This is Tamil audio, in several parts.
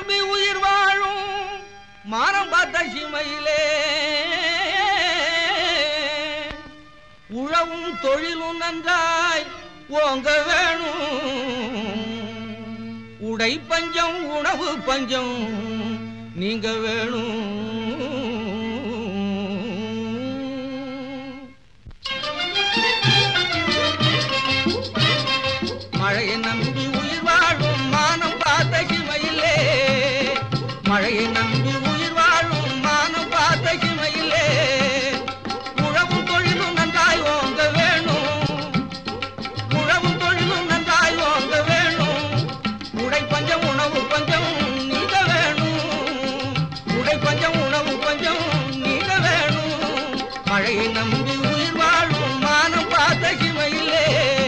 நம்பி உயிர் வாழும் மானம் பார்த்த சிமையிலே உழவும் தொழிலும் நன்றாய் ஓங்க வேணும் உடை பஞ்சம் உணவு பஞ்சம் நீங்க வேணும் மழையை நம்பி உயிர் வாழும் மானம் பார்த்த சிமையிலே மழையை நம்பி உயிர் வாழும் மானம் பார்த்த சிமையிலே உழவும் தொழிலும் நன்றாய் ஓங்க வேணும் உழவும் தொழிலும் நன்றாய் ஓங்க வேணும் உடை பஞ்சம் உணவு பஞ்சம் நீங்க வேணும் உடை பஞ்சம் உணவு பஞ்சம் நீங்க வேணும் மழையை நம்பி உயிர் வாழும் மானம் பார்த்த சிமையிலே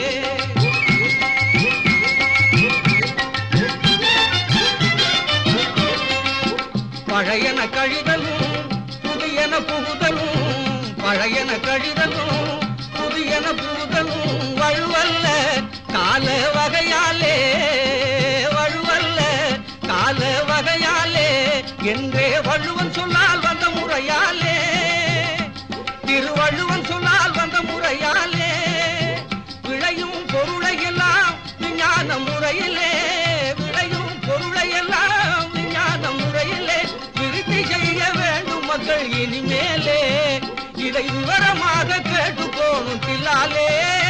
பழையன கழிதலும் புதியன புகுதலும் பழையன கழிதலும் புதியன புகுதலும் வழுவல்ல கால வகையாலே வழுவல்ல கால வகையாலே என்றே வள்ளுவன் சொன்னால் வந்த முறையாலே திருவள்ளுவன் சொன்னால் வந்த முறையாலே விளையும் பொருளை எல்லாம் விஞ்ஞான முறையிலே விளையும் பொருளை எல்லாம் விஞ்ஞான முறையிலே விருத்தி செய்ய வேண்டும் மக்கள் இனிமேலே இதை விவரமாக கேட்டு போணும் தில்லாலே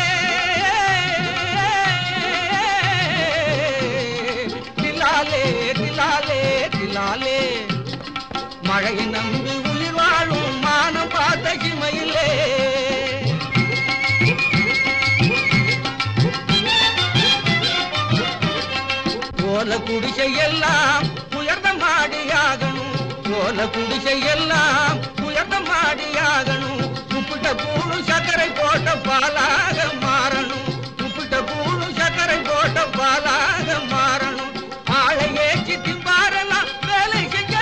தில்லாலே தில்லாலே தில்லாலே மழையை நம்பி உயிர் வாழும் மானம் பார்த்த கிமையிலே ஓல குடிசை எல்லாம் உயர்ந்த மாடியாகணும் ஓல குடிசை எல்லாம் உயர்ந்த மாடியாகணும் உப்பிட்ட கூழும் சர்க்கரை போட்ட பாலாக மாறணும் உப்பிட்ட கூழும் சர்க்கரை போட்ட பாலாக மாறணும் ஆளை ஏற்றி திம்பாரெல்லாம் வேலை செஞ்ச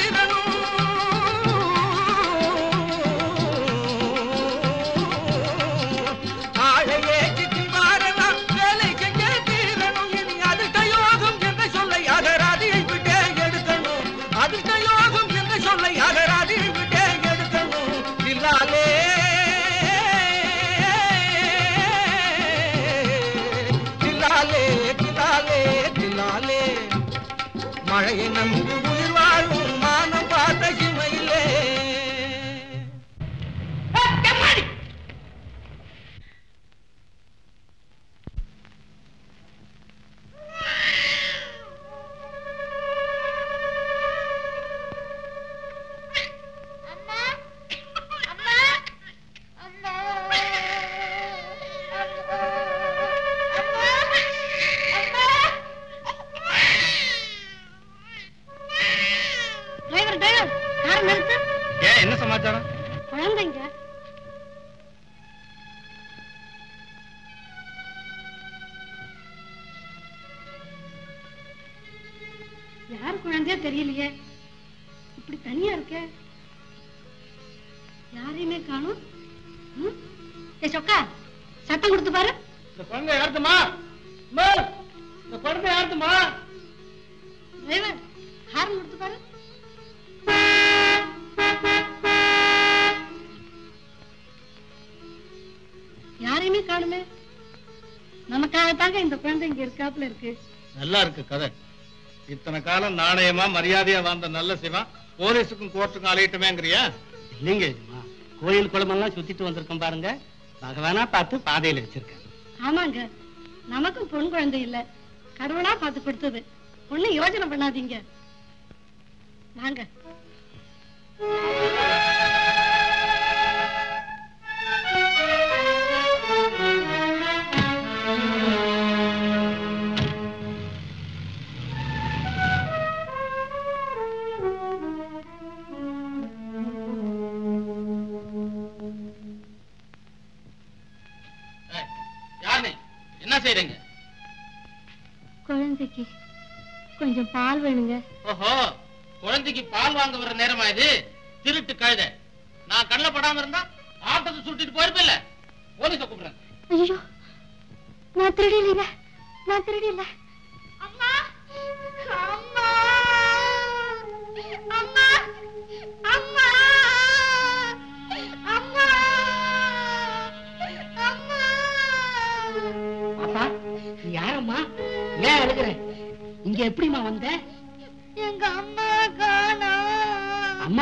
தீரணும் ஆளை ஏற்றி திம்பாரெல்லாம் வேலை செஞ்ச தீரணும் இனி அதிர்ஷ்ட யோகம் என்ற சொல்லை அகராதியை விட்டே எடுக்கணும் அதிர்ஷ்ட யோகம் என்ற சொல்லை அகராதியை விட்டே எடுக்கணும் தில்லாலே தில்லாலே தில்லாலே தில்லாலே மழையை நம்பி உயிர் வாழும் மானம் பார்த்த சிமையிலே அம்மா அம்மா அம்மா அம்மா டிரைவர் டிரைவர் கார் நிறுத்து ஏன் என்ன சமாச்சாரம் குழந்தைங்க யார் குழந்தையோ தெரியலையே இப்படி தனியா இருக்க யாரையுமே காணும் ம்? ஏ சொக்கா சத்தம் கொடுத்து பாரு இந்த குழந்தை யாருதுமா இந்த குழந்தை யாருதுமா டிரைவர் ஹார்ன் கொடுத்து பாரு யாரையுமே காணுமே நமக்காகத்தாங்க இந்த குழந்தை இங்க இருக்காப்புல இருக்கு நல்லா இருக்கு கதை இத்தனை காலம் நாணயமா மரியாதையா வாழ்ந்த நல்ல சிவன் போலீஸுக்கும் கோர்ட்டுக்கும் அலையிட்டுமேங்கிறியா இல்லைங்க இதுமா கோயில் குளமெல்லாம் சுத்திட்டு வந்திருக்கோம் பாருங்க பகவானா பார்த்து பாதையில வச்சிருக்கேன் ஆமாங்க நமக்கும் பொன் குழந்தை இல்ல கடவுளா பார்த்து கொடுத்தது ஒண்ணு யோசனை பண்ணாதீங்க வாங்க யார் நீ என்ன செய்றீங்க குழந்தைக்கு கொஞ்சம் பால் வேணுங்க ஓஹோ குழந்தைக்கு பால் வாங்க வர நேரமா இது திருட்டு கழுத நான் கண்ணில் படாம இருந்தா ஆட்டத்தை சுட்டிட்டு போயிருப்பில்ல போலீஸ கூப்பிடுறேன் ஐயோ நான் திருடியில நான் திருடியில அம்மா அம்மா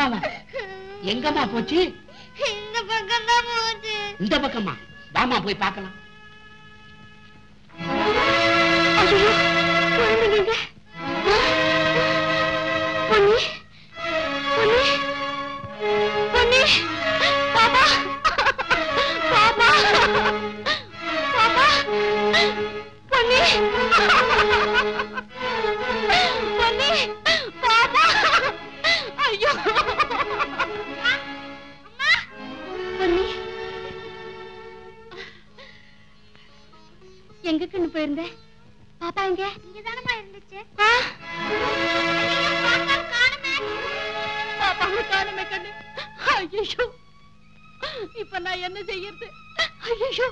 அம்மாவா எங்கம்மா போச்சு இந்த பக்கம் தான் போகுது இந்த பக்கமா வாமா போய் பார்க்கலாம் ஐயோ குழந்தைங்க பொன்னி பொன்னி பொன்னி பாப்பா பாப்பா பாப்பா பொன்னி பொன்னி பாப்பா ஐயோ அம்மா பொன்னி எங்க கண்ணு போயிருந்த பாப்பா எங்க இங்க தானமா இருந்துச்சு பாப்பாவை காணுமே கண்ணு ஐயோ இப்ப நான் என்ன செய்யறது ஐயோ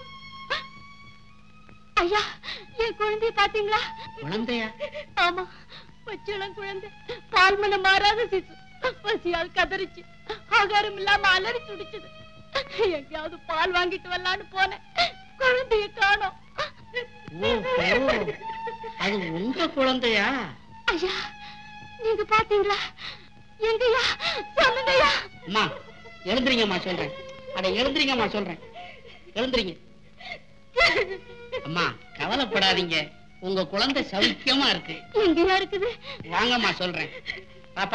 ஐயா என் குழந்தைய பாத்தீங்களா குழந்தையா ஆமா பச்சிளம் குழந்தை பால் மனம் மாறாத சிசு பசியால் கதறிச்சு ஆகாரம் இல்லாம அலறி துடிச்சது எங்கேயாவது பால் வாங்கிட்டு வரலான்னு போனேன் குழந்தைய காணோம் ஓஹோ அது உங்க குழந்தையா ஐயா நீங்க பாத்தீங்களா எங்கய்யா சொல்லுங்கய்யா அம்மா எழுந்துறீங்கம்மா சொல்றேன் அட எழுந்துறீங்கம்மா சொல்றேன் எழுந்துறீங்க அம்மா கவலைப்படாதீங்க உங்க குழந்தை சௌக்கியமா இருக்கு எங்கயா இருக்குது வாங்கம்மா சொல்றேன் பாப்பா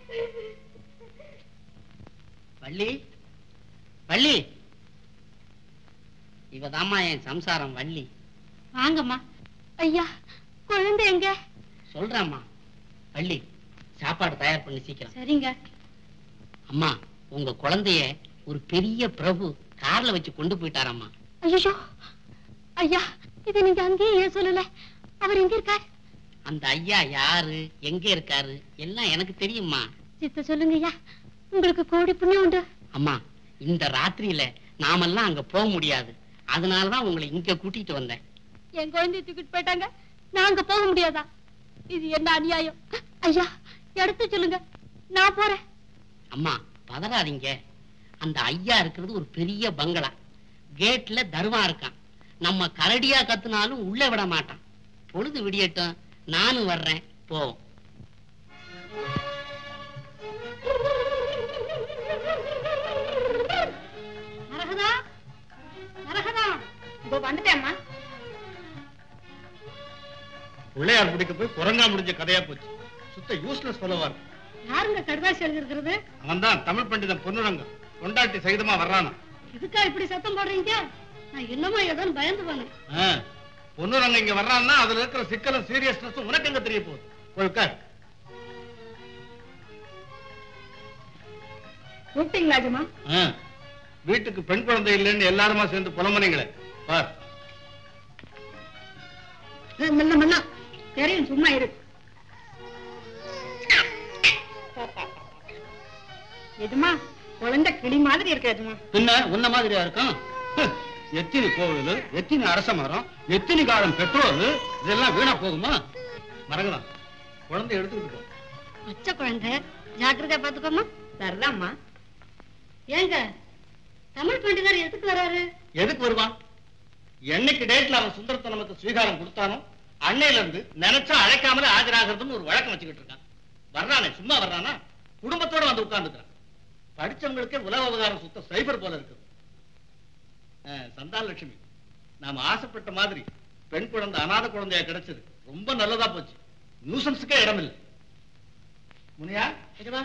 வள்ளி வள்ளி இவதாம்மா என் சம்சாரம் வள்ளி வாங்கம்மா ஐயா குழந்தை எங்க சொல்றேம்மா வள்ளி சாப்பாடு தயார் பண்ணி சீக்கிரம் சரிங்க அம்மா உங்க குழந்தைய ஒரு பெரிய பிரபு கார்ல வச்சு கொண்டு போயிட்டாரம்மா ஐயோ ஐயா இதை நீங்க அங்கேயே ஏன் சொல்லல அவர் எங்க இருக்கார் அந்த ஐயா யாரு எங்க இருக்காரு எல்லாம் எனக்கு தெரியும்மா சித்த சொல்லுங்க ஐயா உங்களுக்கு கோடி புண்ணியம் உண்டு அம்மா இந்த ராத்திரியில நாமெல்லாம் அங்க போக முடியாது அதனாலதான் உங்களை இங்க கூட்டிட்டு வந்தேன் என் குழந்தைய தூக்கிட்டு போயிட்டாங்க நான் அங்க போக முடியாதா இது என்ன அநியாயம் ஐயா எடுத்து சொல்லுங்க நான் போறேன் அம்மா பதறாதீங்க அந்த ஐயா இருக்கிறது ஒரு பெரிய பங்களா கேட்ல தர்மா இருக்கான் நம்ம கரடியா கத்துனாலும் உள்ள விட மாட்டான் பொழுது விடியட்டும் நானும் வர்றேன் போவோம் நரகதா நரகதா இதோ வந்துட்டேம்மா பிள்ளையார் பிடிக்க போய் குரங்கா முடிஞ்ச கதையா போச்சு சுத்த யூஸ்லெஸ் சொல்லவா இருக்கு யாருங்க கடுதாசி எழுதிருக்கிறது அவன் தான் தமிழ் பண்டிதன் பொன்னுரங்கம் கொண்டாட்டி சகிதமா வர்றானா இதுக்கா இப்படி சத்தம் போடுறீங்க நான் என்னமோ ஏதோன்னு பயந்து போனேன் ஆ, பொன்னுரங்கம் இங்க வர்றான்னா அதுல இருக்கிற சிக்கலும் சீரியஸ்னஸும் உனக்கு எங்க தெரிய போகுது போய் உட்கார் கூப்பிட்டீங்களா ஜமா ஆ, வீட்டுக்கு பெண் குழந்தை இல்லைன்னு எல்லாருமா சேர்ந்து புலம்புனீங்களே பார் மெல்ல மெல்ல தெரியும் சும்மா இரு எதுமா குழந்தை கிளி மாதிரி இருக்கு எதுமா பின்ன உன்ன மாதிரியா இருக்கும் ஹ், எத்தினி கோவில் எத்தினி அரச மரம் எத்தினி காலம் பெட்ரோல் இதெல்லாம் வீணா போகுமா மறங்கலாம் குழந்தை எடுத்துக்கிட்டு போ பச்சை குழந்தை ஜாக்கிரதையா பாத்துக்கோமா சரிதாம்மா ஏங்க தமிழ் பண்டிதர் எதுக்கு வராரு எதுக்கு வருவான் என்னைக்கு டேட்ல அவன் சுந்தரத்தை நமக்கு ஸ்வீகாரம் கொடுத்தானோ அன்னையில இருந்து நினைச்சா அழைக்காமலே ஆஜராகிறதுன்னு ஒரு வழக்கம் வச்சுக்கிட்டு இருக்கான் வர்றானே சும்மா வர்றானா குடும்பத்தோட வந்து உட்கார்ந்துக்கிறான் படிச்சவங்களுக்கே உலக விவகாரம் சுத்த சைபர் போல இருக்கு சந்தான லட்சுமி நாம ஆசைப்பட்ட மாதிரி பெண் குழந்தை அனாதை குழந்தையா கிடைச்சது ரொம்ப நல்லதா போச்சு நியூசன்ஸுக்கே இடம் இல்லை முனியா இதுவா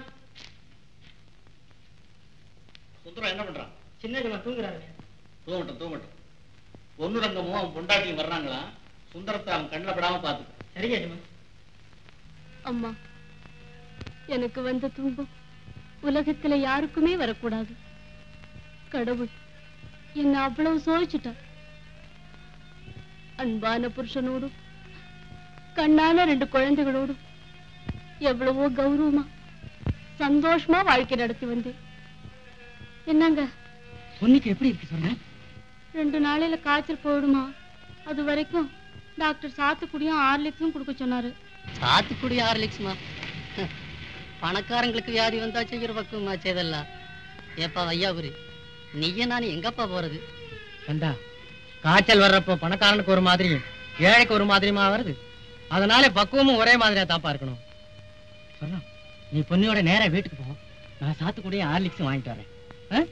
சுந்தரம் என்ன பண்றான் சின்ன தூங்குறாரு தூங்கட்டும் தூங்கட்டும் பொன்னுரங்கமும் அவன் பொண்டாட்டியும் வர்றாங்களா சுந்தரத்தை அவன் கண்ணில் படாம பாத்துக்க சரிங்க ஜமா அம்மா எனக்கு வந்த துன்பம் உலகத்துல யாருக்குமே வரக்கூடாது கடவுள் என்ன அவ்வளவு சோதிச்சுட்டார் அன்பான புருஷனோடும் கண்ணான ரெண்டு குழந்தைகளோடும் எவ்வளவோ கௌரவமா சந்தோஷமா வாழ்க்கை நடத்தி வந்தேன் என்னங்க பொண்ணுக்கு எப்படி இருக்கு சொன்ன ரெண்டு நாளையில காய்ச்சல் போயிடுமா அது வரைக்கும் டாக்டர் சாத்துக்குடியும் ஹார்லிக்ஸும் கொடுக்க சொன்னாரு சாத்துக்குடி ஆர்லிக்ஸ்மா பணக்காரங்களுக்கு வியாதி வந்தா செய்யற பக்குவமா செய்தல்லாம் ஏப்பா ஐயாபுரி நீயே நான் எங்கப்பா போறது கண்டா காய்ச்சல் வர்றப்போ பணக்காரனுக்கு ஒரு மாதிரியும் ஏழைக்கு ஒரு மாதிரியுமா வருது அதனால பக்குவமும் ஒரே மாதிரியா தாப்பா இருக்கணும் சொன்னா நீ பொண்ணியோட நேரா வீட்டுக்கு போ நான் சாத்துக்குடியே ஹார்லிக்ஸ் வாங்கிட்டு வரேன் ஆ?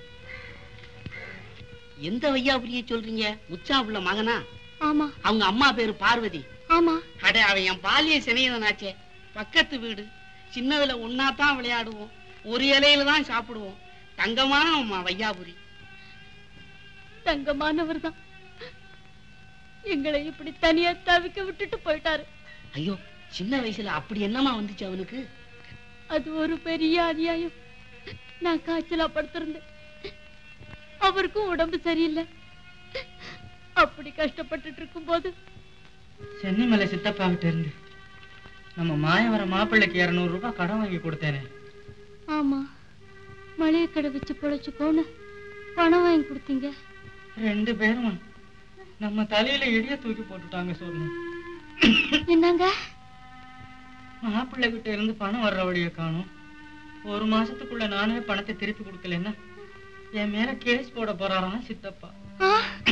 எந்த வையாபுரிய சொல்றீங்க உச்சா உள்ள மகனா ஆமா அவங்க அம்மா பேரு பார்வதி ஆமா அட அவன் என் பாலிய சினையவனாச்சே பக்கத்து வீடு சின்னதுல ஒன்னா தான் விளையாடுவோம் ஒரு இலையில தான் சாப்பிடுவோம் தங்கமான அம்மா வையாபுரி தங்கமானவர் தான் எங்களை இப்படி தனியா தவிக்க விட்டுட்டு போயிட்டாரு ஐயோ சின்ன வயசுல அப்படி என்னமா வந்துச்சு அவனுக்கு அது ஒரு பெரிய அநியாயம் நான் காய்ச்சலா படுத்திருந்தேன் அவருக்கும் உடம்பு சரியில்லை அப்படி கஷ்டப்பட்டுட்டு இருக்கும்போது சென்னிமலை சித்தப்பா கிட்ட இருந்து நம்ம மாயவர மாப்பிள்ளைக்கு இருநூறு ரூபாய் கடன் வாங்கி கொடுத்தேனே ஆமா மளிகை கடை வச்சு பொழைச்சுக்கோன்னு பணம் வாங்கி கொடுத்தீங்க ரெண்டு பேரும் நம்ம தலையில இடிய தூக்கி போட்டுட்டாங்க சொல்லணும் என்னங்க மாப்பிள்ளை கிட்ட இருந்து பணம் வர்ற வழிய காணும் ஒரு மாசத்துக்குள்ள நானே பணத்தை திருப்பி கொடுக்கலன்னா என் மேல கேஸ் போட போறாராம் சித்தப்பா ஆ,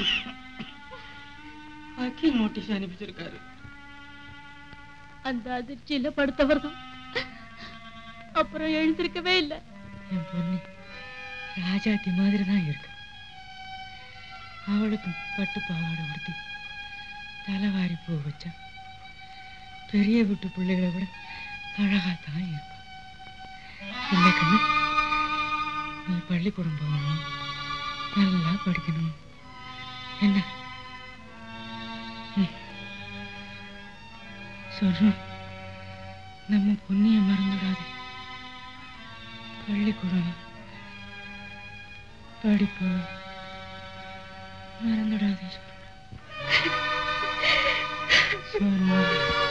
வக்கீல் நோட்டீஸ் அனுப்பிச்சிருக்காரு அந்த அதிர்ச்சியில படுத்தவர் தான் அப்புறம் எழுந்திருக்கவே இல்லை என் பொண்ணு ராஜாத்தி மாதிரி தான் இருக்கு அவளுக்கு பட்டு பாவாடை உடுத்தி தலைவாரி பூ வச்சா பெரிய வீட்டு பிள்ளைகளை விட அழகாத்தான் இருக்கும் இல்லை கண்ணு நீ பள்ளிக்கூடம் போகணும் நல்லா படிக்கணும் என்ன ம். சொல்றோம் நம்ம பொன்னிய மறந்துடாது பள்ளிக்கூடம் படிப்பு மறந்துடாதே சொன்னா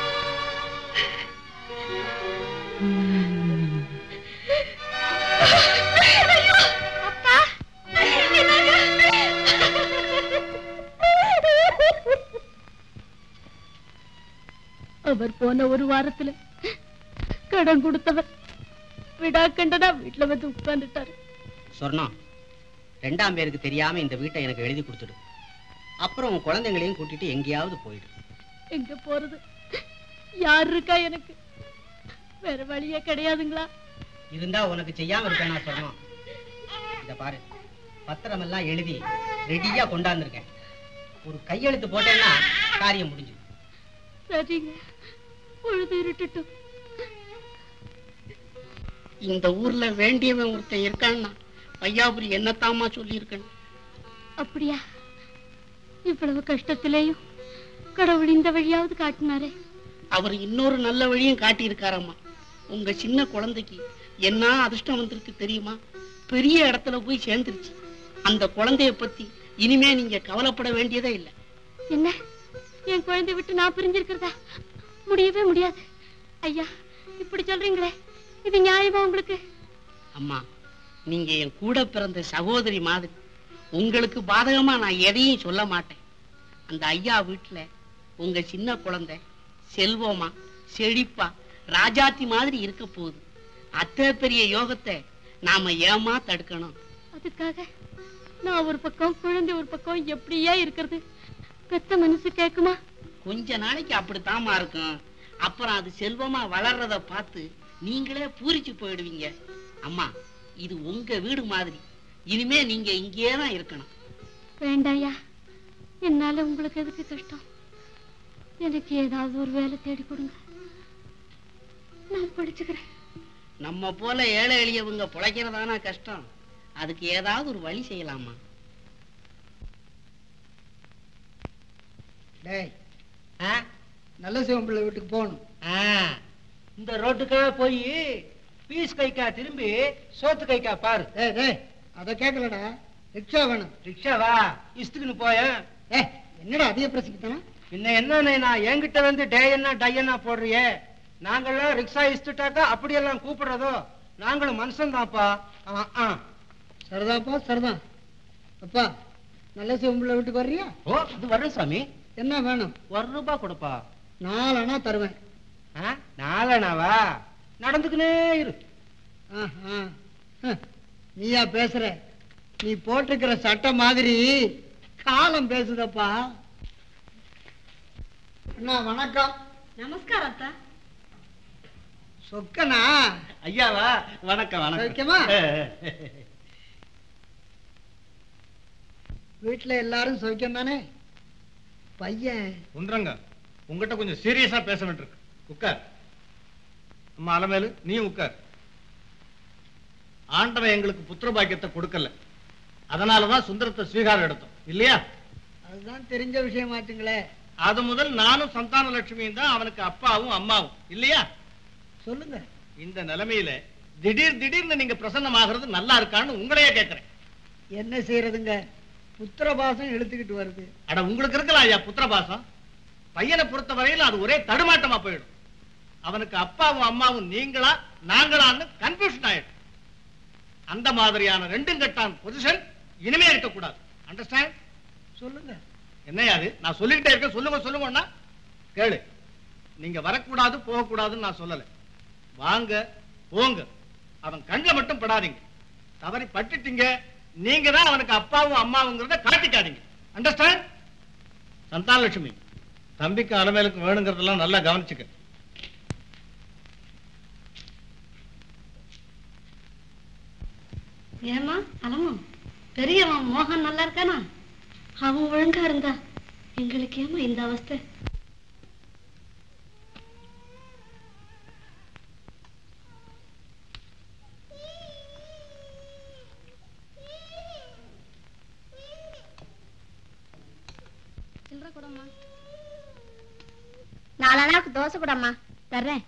அவர் போன ஒரு வாரத்துல கடன் கொடுத்தவர் விடாக்கண்டனா வீட்டுல வந்து உட்கார்ந்துட்டாரு சொர்ணம் ரெண்டாம் பேருக்கு தெரியாம இந்த வீட்டை எனக்கு எழுதி கொடுத்துடு அப்புறம் உன் குழந்தைங்களையும் கூட்டிட்டு எங்கேயாவது போயிடு எங்க போறது யார் இருக்கா எனக்கு வேற வழியே கிடையாதுங்களா இருந்தா உனக்கு செய்யாம இருப்பேன் நான் சொன்னோம் இத பாரு பத்திரம் எல்லாம் எழுதி ரெடியா கொண்டாந்துருக்கேன் ஒரு கையெழுத்து போட்டேன்னா காரியம் முடிஞ்சு சரிங்க பொழுது இருட்டட்டும் இந்த ஊர்ல வேண்டியவன் ஒருத்தன் இருக்கான்னா வையாபுரி என்னத்தாமா சொல்லியிருக்கணும் அப்படியா இவ்வளவு கஷ்டத்திலேயும் கடவுள் இந்த வழியாவது காட்டினாரே அவர் இன்னொரு நல்ல வழியும் காட்டியிருக்காரம்மா உங்க சின்ன குழந்தைக்கு என்ன அதிர்ஷ்டம் வந்திருக்கு தெரியுமா பெரிய இடத்துல போய் சேர்ந்துருச்சு அந்த குழந்தைய பத்தி இனிமே நீங்க கவலைப்பட வேண்டியதே இல்லை என்ன என் குழந்தை விட்டு நான் பிரிஞ்சிருக்கிறதா முடியவே முடியாது ஐயா இப்படி சொல்றீங்களே இது நியாயமா உங்களுக்கு அம்மா நீங்க என் கூட பிறந்த சகோதரி மாதிரி உங்களுக்கு பாதகமா நான் எதையும் சொல்ல மாட்டேன் அந்த ஐயா வீட்டுல உங்க சின்ன குழந்தை செல்வமா செழிப்பா ராஜாத்தி மாதிரி இருக்க போகுது அத்தனை பெரிய யோகத்தை நாம ஏமா தடுக்கணும் அதுக்காக நான் ஒரு பக்கம் குழந்தை ஒரு பக்கம் எப்படியா இருக்கிறது பெத்த மனசு கேக்குமா கொஞ்ச நாளைக்கு அப்படித்தாம்மா இருக்கும் அப்புறம் அது செல்வமா வளர்றத பார்த்து நீங்களே பூரிச்சு போயிடுவீங்க அம்மா இது உங்க வீடு மாதிரி இனிமே நீங்க இங்கேயே தான் இருக்கணும் வேண்டாயா என்னால உங்களுக்கு எதுக்கு கஷ்டம் எனக்கு ஏதாவது ஒரு வேலை தேடி கொடுங்க நான் படிச்சுக்கிறேன் நம்ம போல ஏழை எளியவங்க பிழைக்கிறதானா கஷ்டம் அதுக்கு ஏதாவது ஒரு வழி செய்யலாமா டேய் ஆ நல்ல சிவம்பிள்ளை வீட்டுக்கு போகணும் ஆ, இந்த ரோட்டுக்கா போய் பீஸ் கைக்கா திரும்பி சோத்து கைக்கா பாரு டேய் டேய் அதை கேட்கலடா ரிக்ஷா வேணும் ரிக்ஷாவா இஸ்துக்குன்னு போயேன் ஏ என்னடா அதிக பிரசிக்கிட்டானா இன்ன என்ன நான் என்கிட்ட வந்து டேயன்னா டையன்னா போடுறியே நாங்கெல்லாம் ரிக்ஷா இஸ்துட்டாக்கா அப்படியெல்லாம் கூப்பிடுறதோ நாங்களும் மனுஷன் தான்ப்பா ஆ சரிதான்ப்பா சரிதான் அப்பா நல்ல சிவம்பிள்ளை வீட்டுக்கு வர்றியா ஓ இது வர்றேன் சாமி என்ன வேணும் ஒரு ரூபாய் கொடுப்பா நாலனா தருவேன் ஆ, நாலனாவா நடந்துக்கினே இரு ஆ, ஆ. ஹ, நீயா பேசுற நீ போட்டிருக்கிற சட்டை மாதிரி காலம் பேசுதப்பா அண்ணா வணக்கம் நமஸ்காரம் அத்தா சொக்கனா ஐயாவா வணக்கம் வணக்கம் சௌக்கியமா? ஏ, வீட்டுல எல்லாரும் சௌக்கியம் தானே பையன் குன்றங்க உங்ககிட்ட கொஞ்சம் சீரியஸா பேச வேண்டியிருக்கு உட்கார் அம்மா அலமேலு நீயும் உட்கார் ஆண்டவன் எங்களுக்கு புத்திர பாக்கியத்தை கொடுக்கல அதனாலதான் சுந்தரத்தை ஸ்வீகாரம் எடுத்தோம் இல்லையா அதுதான் தெரிஞ்ச விஷயமாச்சுங்களே அது முதல் நானும் சந்தான லட்சுமியும் தான் அவனுக்கு அப்பாவும் அம்மாவும் இல்லையா சொல்லுங்க இந்த நிலைமையில திடீர் திடீர்னு நீங்க பிரசன்னமாகிறது நல்லா இருக்கான்னு உங்களையே கேட்கிறேன் என்ன செய்யறதுங்க புத்திரபாசம் இழுத்துக்கிட்டு வருது அட உங்களுக்கு இருக்கலாம் ஐயா புத்திரபாசம் பையனை பொறுத்த வரையில அது ஒரே தடுமாட்டமா போயிடும் அவனுக்கு அப்பாவும் அம்மாவும் நீங்களா நாங்களான்னு கன்ஃபியூஷன் ஆயிடும் அந்த மாதிரியான ரெண்டும் கட்டான் பொசிஷன் இனிமே இருக்கக்கூடாது அண்டர்ஸ்டாண்ட் சொல்லுங்க என்னையா அது நான் சொல்லிக்கிட்டே இருக்கேன் சொல்லுங்க சொல்லுங்கன்னா கேளு நீங்க வரக்கூடாது போகக்கூடாதுன்னு நான் சொல்லல வாங்க போங்க அவன் கண்ணில் மட்டும் படாதீங்க தவறி பட்டுட்டீங்க நீங்க தான் அவனுக்கு அப்பாவும் அம்மாவுங்கிறத காட்டிக்காதீங்க அண்டர்ஸ்டாண்ட் சந்தான லட்சுமி தம்பிக்கு அலமேலுக்கு வேணுங்கிறதெல்லாம் நல்லா கவனிச்சுக்க ஏமா அலமோ பெரியவன் மோகன் நல்லா இருக்கானா அவன் ஒழுங்கா இருந்தா எங்களுக்கு ஏமா இந்த அவஸ்தை சில்லற கூடம்மா நாலனாக்கு தோசை கூடம்மா தர்றேன்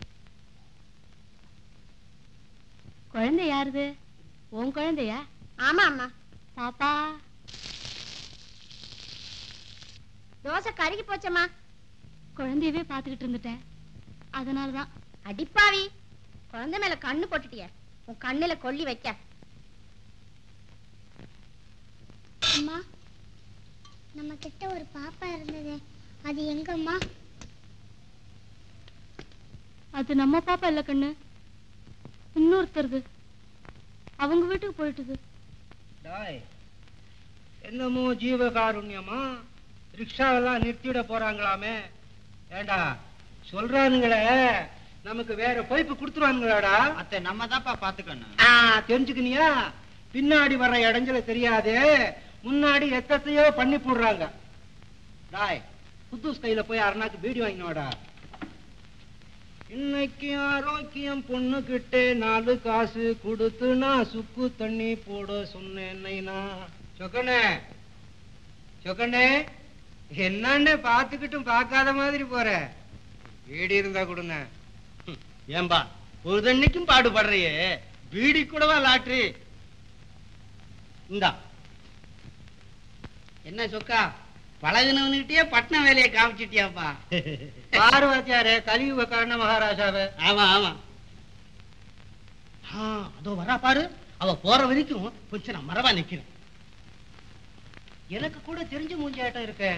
குழந்தை யாருது உன் குழந்தையா ஆமா அம்மா பாப்பா தோசை கருகி போச்சம்மா குழந்தையவே பார்த்துக்கிட்டு இருந்துட்டேன் அதனாலதான் அடிப்பாவி குழந்தை மேல கண்ணு போட்டுட்டிய உன் கண்ணுல கொல்லி வைக்க அம்மா நம்ம கிட்ட ஒரு பாப்பா இருந்தது அது எங்கம்மா அது நம்ம பாப்பா இல்ல கண்ணு இன்னொருத்தருது அவங்க வீட்டுக்கு போயிட்டுது டாய் என்னமோ ஜீவகாருண்யமா ரிக்ஷாவெல்லாம் நிறுத்திட போறாங்களாமே ஏண்டா சொல்றானுங்களே நமக்கு வேற பைப்பு கொடுத்துருவானுங்களாடா அத்தை நம்ம தான்ப்பா பாத்துக்கணும் ஆ, தெரிஞ்சுக்கினியா பின்னாடி வர்ற இடைஞ்சல தெரியாது முன்னாடி எத்தத்தையோ பண்ணி போடுறாங்க டாய் புத்தூஸ் கையில போய் அரணாக்கு பீடி வாங்கினோடா இன்னைக்கு ஆரோக்கியம் பொண்ணுகிட்ட நாலு காசு கொடுத்து நான் சுக்கு தண்ணி போட சொன்னேன்னா சொக்கண்ணே சொக்கண்ணே என்னன்னு பாத்துக்கிட்டும் பார்க்காத மாதிரி போற வீடு இருந்தா கொடுங்க ஏம்பா பொழுதன்னைக்கும் பாடுபடுறையே பீடி கூடவா லாட்ரி இந்தா என்ன சொக்கா பழகுனவனுக்கிட்டே பட்ன வேலையை காமிச்சிட்டியாப்பா பார்வதியாரே கலியுக கர்ண மகாராஜாவே ஆமா ஆமா ஆ, அதோ வரா பாரு அவ போற வரைக்கும் கொஞ்சம் நான் மரபா நிக்கிறேன் எனக்கு கூட தெரிஞ்ச மூஞ்சாட்டம் இருக்க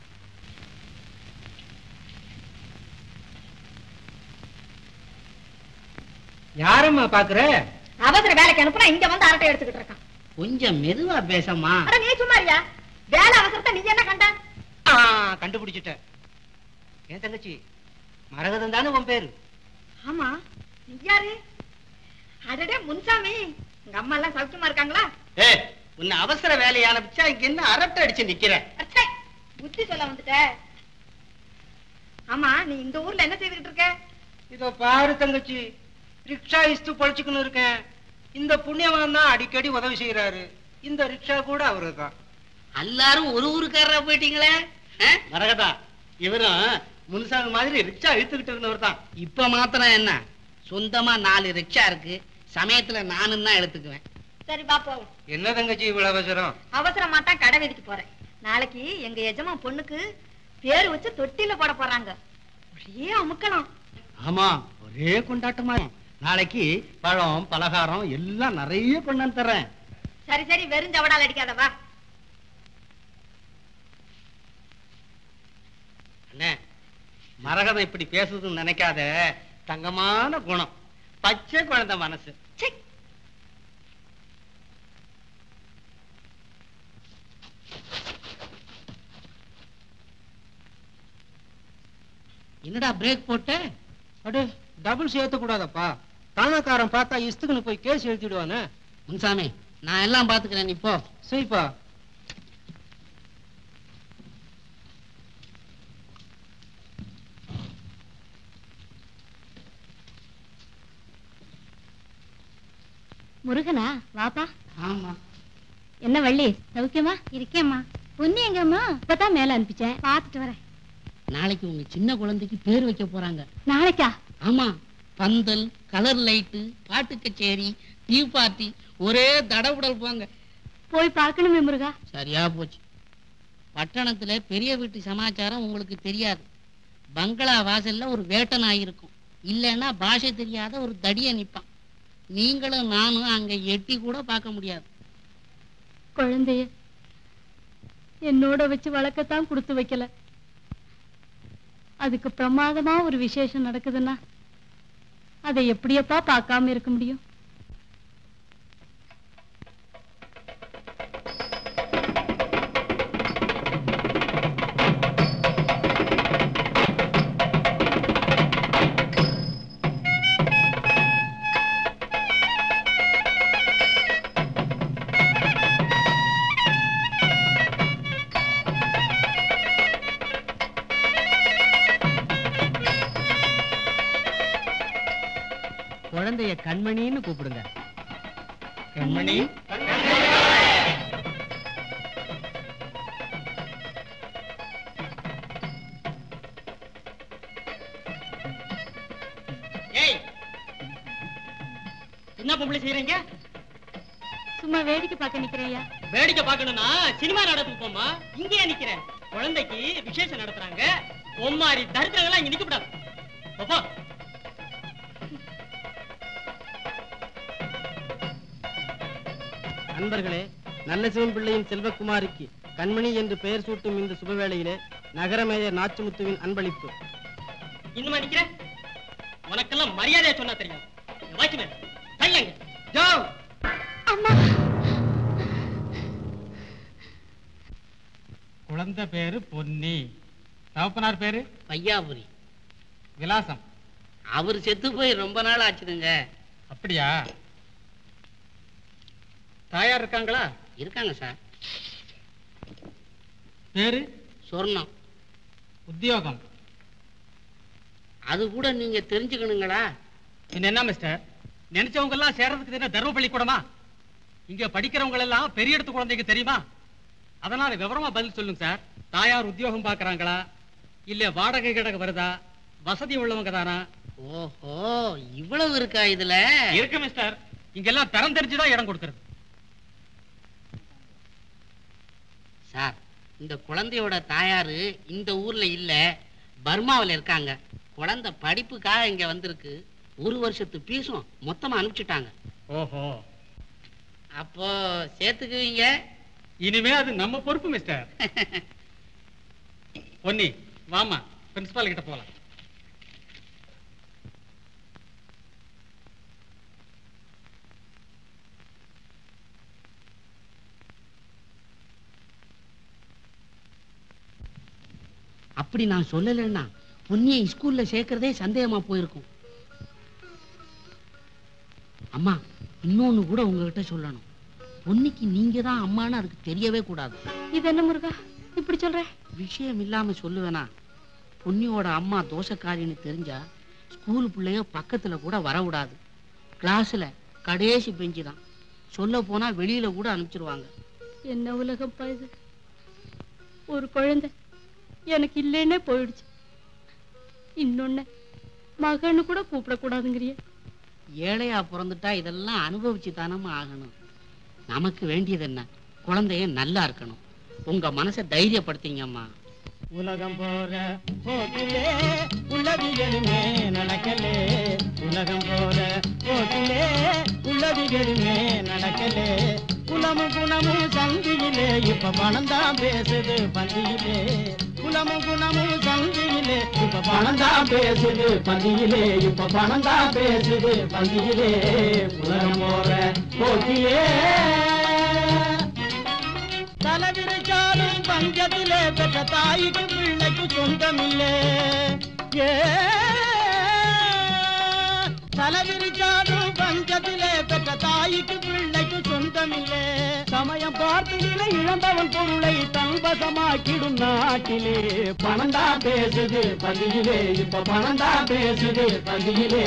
யாரம்மா பாக்குற அவசர வேலைக்கு அனுப்புனா இங்க வந்து அரட்டை எடுத்துக்கிட்டு இருக்கான் கொஞ்சம் மெதுவா பேசம்மா அட நீ சும்மாரியா வேலை அவசரத்தை நீ என்ன கண்ட ஆ, கண்டுபிடிச்சிட்டேன் ஏன் தங்கச்சி மரகதம் தானே உன் பேரு ஆமா நீ யாரு அடடே முன்சாமி உங்க அம்மா எல்லாம் சௌக்கியமா இருக்காங்களா ஏ உன்னை அவசர வேலையை அனுப்பிச்சா இங்க என்ன அரட்டை அடிச்சு நிக்கிற அச்சே, புத்தி சொல்ல வந்துட்ட ஆமா நீ இந்த ஊர்ல என்ன செய்துகிட்டு இருக்க இதோ பாரு தங்கச்சி ரிக்ஷா இஸ்து பொழைச்சுக்கணும் இருக்கேன் இந்த புண்ணியவான் தான் அடிக்கடி உதவி செய்யறாரு இந்த ரிக்ஷா கூட அவரு தான் எல்லாரும் ஒரு ஊருக்காரரா போயிட்டீங்களே ஆ? மரகதா இவரும் முன்சாமி மாதிரி ரிக்ஷா இழுத்துக்கிட்டு இருந்தவர் தான் இப்ப மாத்திரம் என்ன சொந்தமா நாலு ரிக்ஷா இருக்கு சமயத்துல நானும் தான் எடுத்துக்குவேன் சரி பா போவோம் என்ன தங்கச்சி இவ்வளவு அவசரம் அவசரமா தான் கடை வீதிக்கு போறேன் நாளைக்கு எங்க எஜமா பொண்ணுக்கு பேர் வச்சு தொட்டில போட போறாங்க ஒரே அமுக்கலாம் ஆமா ஒரே கொண்டாட்டமா நாளைக்கு பழம் பலகாரம் எல்லாம் நிறைய கொண்டாந்து தர்றேன் சரி சரி வெறும் ஜவடால் அடிக்காத வா அண்ணே மரகதம் இப்படி பேசுதுன்னு நினைக்காத தங்கமான குணம் பச்சை குழந்தை மனசு சீ. என்னடா பிரேக் போட்ட அடே டபுள் சேர்த்த கூடாதப்பா தானக்காரன் பார்த்தா இஸ்துக்குன்னு போய் கேஸ் எழுதிடுவானே முன்சாமி நான் எல்லாம் பாத்துக்கிறேன் நீ போ சரிப்பா முருகனா வாப்பா ஆமா என்ன வள்ளி சௌக்கியமா இருக்கேம்மா பொண்ணு எங்கம்மா இப்பதான் மேல அனுப்பிச்சேன் பாத்துட்டு வரேன் நாளைக்கு உங்க சின்ன குழந்தைக்கு பேர் வைக்க போறாங்க நாளைக்கா ஆமா பந்தல் கலர் லைட்டு பாட்டு கச்சேரி டீ பார்ட்டி ஒரே தடவுடல் போங்க போய் பார்க்கணுமே முருகா சரியா போச்சு பட்டணத்துல பெரிய வீட்டு சமாச்சாரம் உங்களுக்கு தெரியாது பங்களா வாசல்ல ஒரு வேட்ட நாய் இருக்கும் இல்லைன்னா பாஷை தெரியாத ஒரு தடிய நிப்பான் நீங்களும் நானும் அங்க எட்டி கூட பார்க்க முடியாது குழந்தைய என்னோட வச்சு வளர்க்கத்தான் கொடுத்து வைக்கல அதுக்கு பிரமாதமா ஒரு விசேஷம் நடக்குதுன்னா அதை எப்படியப்பா பார்க்காம இருக்க முடியும் குழந்தைய கண்மணின்னு கூப்பிடுங்க கண்மணி ஏய் என்ன பொம்பளை செய்யறீங்க சும்மா வேடிக்கை பார்க்க நிக்கிறேயா வேடிக்கை பார்க்கணும்னா சினிமா நாடகத்துக்கு போமா இங்கேயே நிக்கிறேன் குழந்தைக்கு விசேஷம் நடத்துறாங்க பொம்மாரி தரித்திரங்களா இங்க நிக்கப்படாது போ நண்பர்களே நல்ல சிவன் பிள்ளையின் செல்வகுமாரிக்கு கண்மணி என்று பெயர் சூட்டும் இந்த சுபவேளையிலே நகரமேயர் நாச்சிமுத்துவின் அன்பளிப்பு இன்னுமா நிக்கிற உனக்கெல்லாம் மரியாதையா சொன்னா தெரியும் வாய்க்குமே தள்ளுங்க ஜோ குழந்தை பேரு பொன்னி தகப்பனார் பேரு பையாபுரி விலாசம் அவர் செத்து போய் ரொம்ப நாள் ஆச்சுதுங்க அப்படியா தாயார் இருக்காங்களா இருக்காங்க சார் பேரு சொர்ணம் உத்தியோகம் அது கூட நீங்க தெரிஞ்சுக்கணுங்களா பின்ன என்ன மிஸ்டர் நினைச்சவங்க எல்லாம் சேர்றதுக்கு என்ன தர்ம பள்ளிக்கூடமா இங்க படிக்கிறவங்க எல்லாம் பெரிய இடத்து குழந்தைக்கு தெரியுமா அதனால விவரமா பதில் சொல்லுங்க சார் தாயார் உத்தியோகம் பாக்குறாங்களா இல்ல வாடகை கிடக்கு வருதா வசதி உள்ளவங்க தானா ஓஹோ இவ்வளவு இருக்கா இதுல இருக்கு மிஸ்டர் இங்கெல்லாம் தரம் தெரிஞ்சுதான் இடம் கொடுக்கறது சார் இந்த குழந்தையோட தாயாரு இந்த ஊர்ல இல்ல பர்மாவுல இருக்காங்க குழந்தை படிப்புக்காக இங்க வந்திருக்கு ஒரு வருஷத்து பீஸும் மொத்தமா அனுப்பிச்சிட்டாங்க ஓஹோ அப்போ சேர்த்துக்குவீங்க இனிமே அது நம்ம பொறுப்பு மிஸ்டர் பொன்னி வாமா பிரின்சிபால் கிட்ட போலாம் அப்படி நான் சொல்லலைன்னா பொன்னியை ஸ்கூல்ல சேர்க்கறதே சந்தேகமா போயிருக்கும் அம்மா இன்னொன்னு கூட உங்ககிட்ட சொல்லணும் பொன்னிக்கு நீங்க தான் அம்மான்னு அதுக்கு தெரியவே கூடாது இது என்ன முருகா இப்படி சொல்ற விஷயம் இல்லாம சொல்லுவேனா பொன்னியோட அம்மா தோசைக்காரின்னு தெரிஞ்சா ஸ்கூல் பிள்ளைய பக்கத்துல கூட வரவிடாது கிளாஸ்ல கடைசி பெஞ்சு தான் சொல்ல போனா வெளியில கூட அனுப்பிச்சிருவாங்க என்ன உலகப்பா இது ஒரு குழந்தை எனக்கு இல்லைன்னே போயிடுச்சு இன்னொன்னு மகன்னு கூட கூப்பிடக்கூடாதுங்கிறியே ஏழையா பிறந்துட்டா இதெல்லாம் அனுபவிச்சு தானமா ஆகணும் நமக்கு வேண்டியது என்ன குழந்தைய நல்லா இருக்கணும் உங்க மனசை தைரியப்படுத்திங்கம்மா உலகம் போற போக்கிலே உள்ளதிகளுமே நடக்கலே உலகம் போற போக்கிலே உள்ளதிகளுமே நடக்கலே குலமும் குணமும் சந்தியிலே இப்ப பணம் தான் பேசுது பந்தியிலே குலமும் குணமும் சந்தியிலே இப்ப பணம் தான் பேசுது பந்தியிலே இப்ப பணம் தான் பேசுது பந்தியிலே உலகம் போற போக்கிலே தலைவிரிச்சாலும் பஞ்சத்திலே பெற்ற தாய்க்கு பிள்ளைக்கு சொந்தமில்லே ஏ தலைவிரிச்சாடும் பஞ்சத்திலே பெற்ற தாய்க்கு பிள்ளைக்கு சொந்தமில்லை சமயம் பார்த்து நிலை இழந்தவன் பொருளை தன்பசமாக்கிடும் நாட்டிலே பணம் தான் பேசுது பதியிலே இப்ப பணம் தான் பேசுது பதியிலே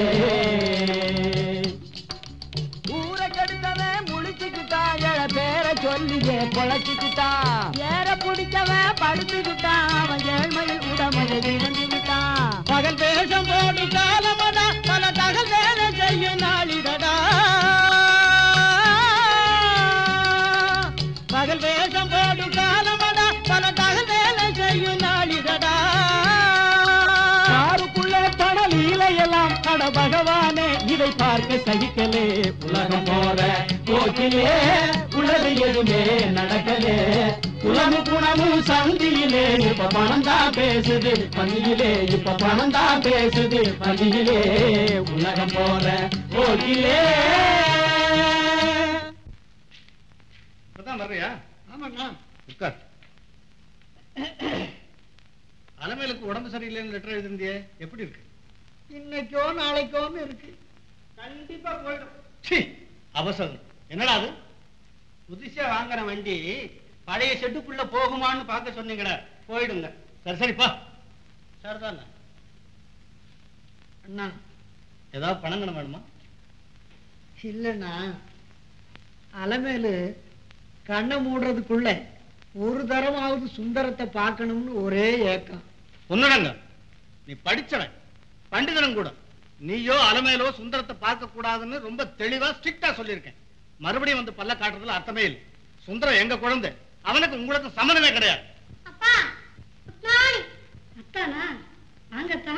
ஊரை கெடுத்தவன் முழிச்சுக்கிட்டான் எழ பேரை சொல்லியே பொழைச்சுக்கிட்டான் ஏற பிடிச்சவன் படுத்துக்கிட்டான் அவன் ஏழ்மையில் உடமையை இழந்து விட்டான் பகல் வேஷம் போடு காலமடா பல தகல் வேலை செய்யும் நாளிடடா பகல் வேஷம் போடு காலமடா பல தகல் வேலை செய்யும் நாளிடடா காருக்குள்ள தடல் இலையெல்லாம் அட பகவானே இதை பார்க்க சகிக்கலே உலகம் போற போக்கிலே உலகு எதுவுமே நடக்கலே உலகு குணமும் சந்தியிலே இப்ப பணம் தான் பேசுது பந்தியிலே இப்ப பணம் தான் பேசுது பந்தியிலே உலகம் போற போக்கிலே இப்பதான் வர்றியா ஆமாண்ணா உட்கார் அலமேலுக்கு உடம்பு சரியில்லைன்னு லெட்டர் எழுதிருந்தியே எப்படி இருக்கு இன்னைக்கோ நாளைக்கோன்னு இருக்கு கண்டிப்பா போயிடும் சீ, அவசரம் என்னடா அது புதுசா வாங்குற வண்டி பழைய ஷெட்டுக்குள்ள போகுமான்னு பார்க்க சொன்னீங்களே போயிடுங்க சரி சரிப்பா சரிதானே அண்ணா ஏதாவது பணங்கணும் வேணுமா இல்லைண்ணா அலமேலு கண்ணை மூடுறதுக்குள்ள ஒரு தரமாவது சுந்தரத்தை பார்க்கணும்னு ஒரே ஏக்கம் ஒண்ணுடங்க நீ படிச்சவன் பண்டிதனும் கூட நீயோ அலமேலோ சுந்தரத்தை பார்க்க கூடாதுன்னு ரொம்ப தெளிவா ஸ்ட்ரிக்டா சொல்லியிருக்கேன் மறுபடியும் வந்து பல்ல காட்டுறதுல அர்த்தமே இல்லை சுந்தரம் எங்க குழந்தை அவனுக்கு உங்களுக்கு சம்மதமே கிடையாது அப்பா குட் மார்னிங் அத்தானா வாங்கத்தான்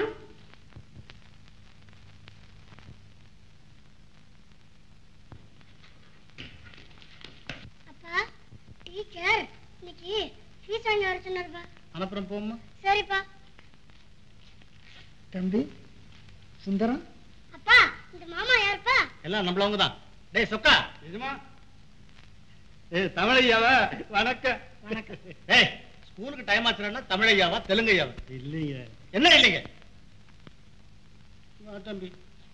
அப்பா டீச்சர் இன்னைக்கு ஃபீஸ் வாங்கி வர சொன்னாருப்பா அனுப்புறம் போமா சரிப்பா தம்பி சுந்தரம் அப்பா இந்த மாமா யாருப்பா எல்லாம் நம்மளவங்க தான் டேய் சொக்கா இதுமா ஏய் தமிழையாவா வணக்கம் வணக்கம் ஏய் ஸ்கூலுக்கு டைம் ஆச்சுன்னா தமிழையாவா தெலுங்கையாவா இல்லைங்க என்ன இல்லைங்க வா தம்பி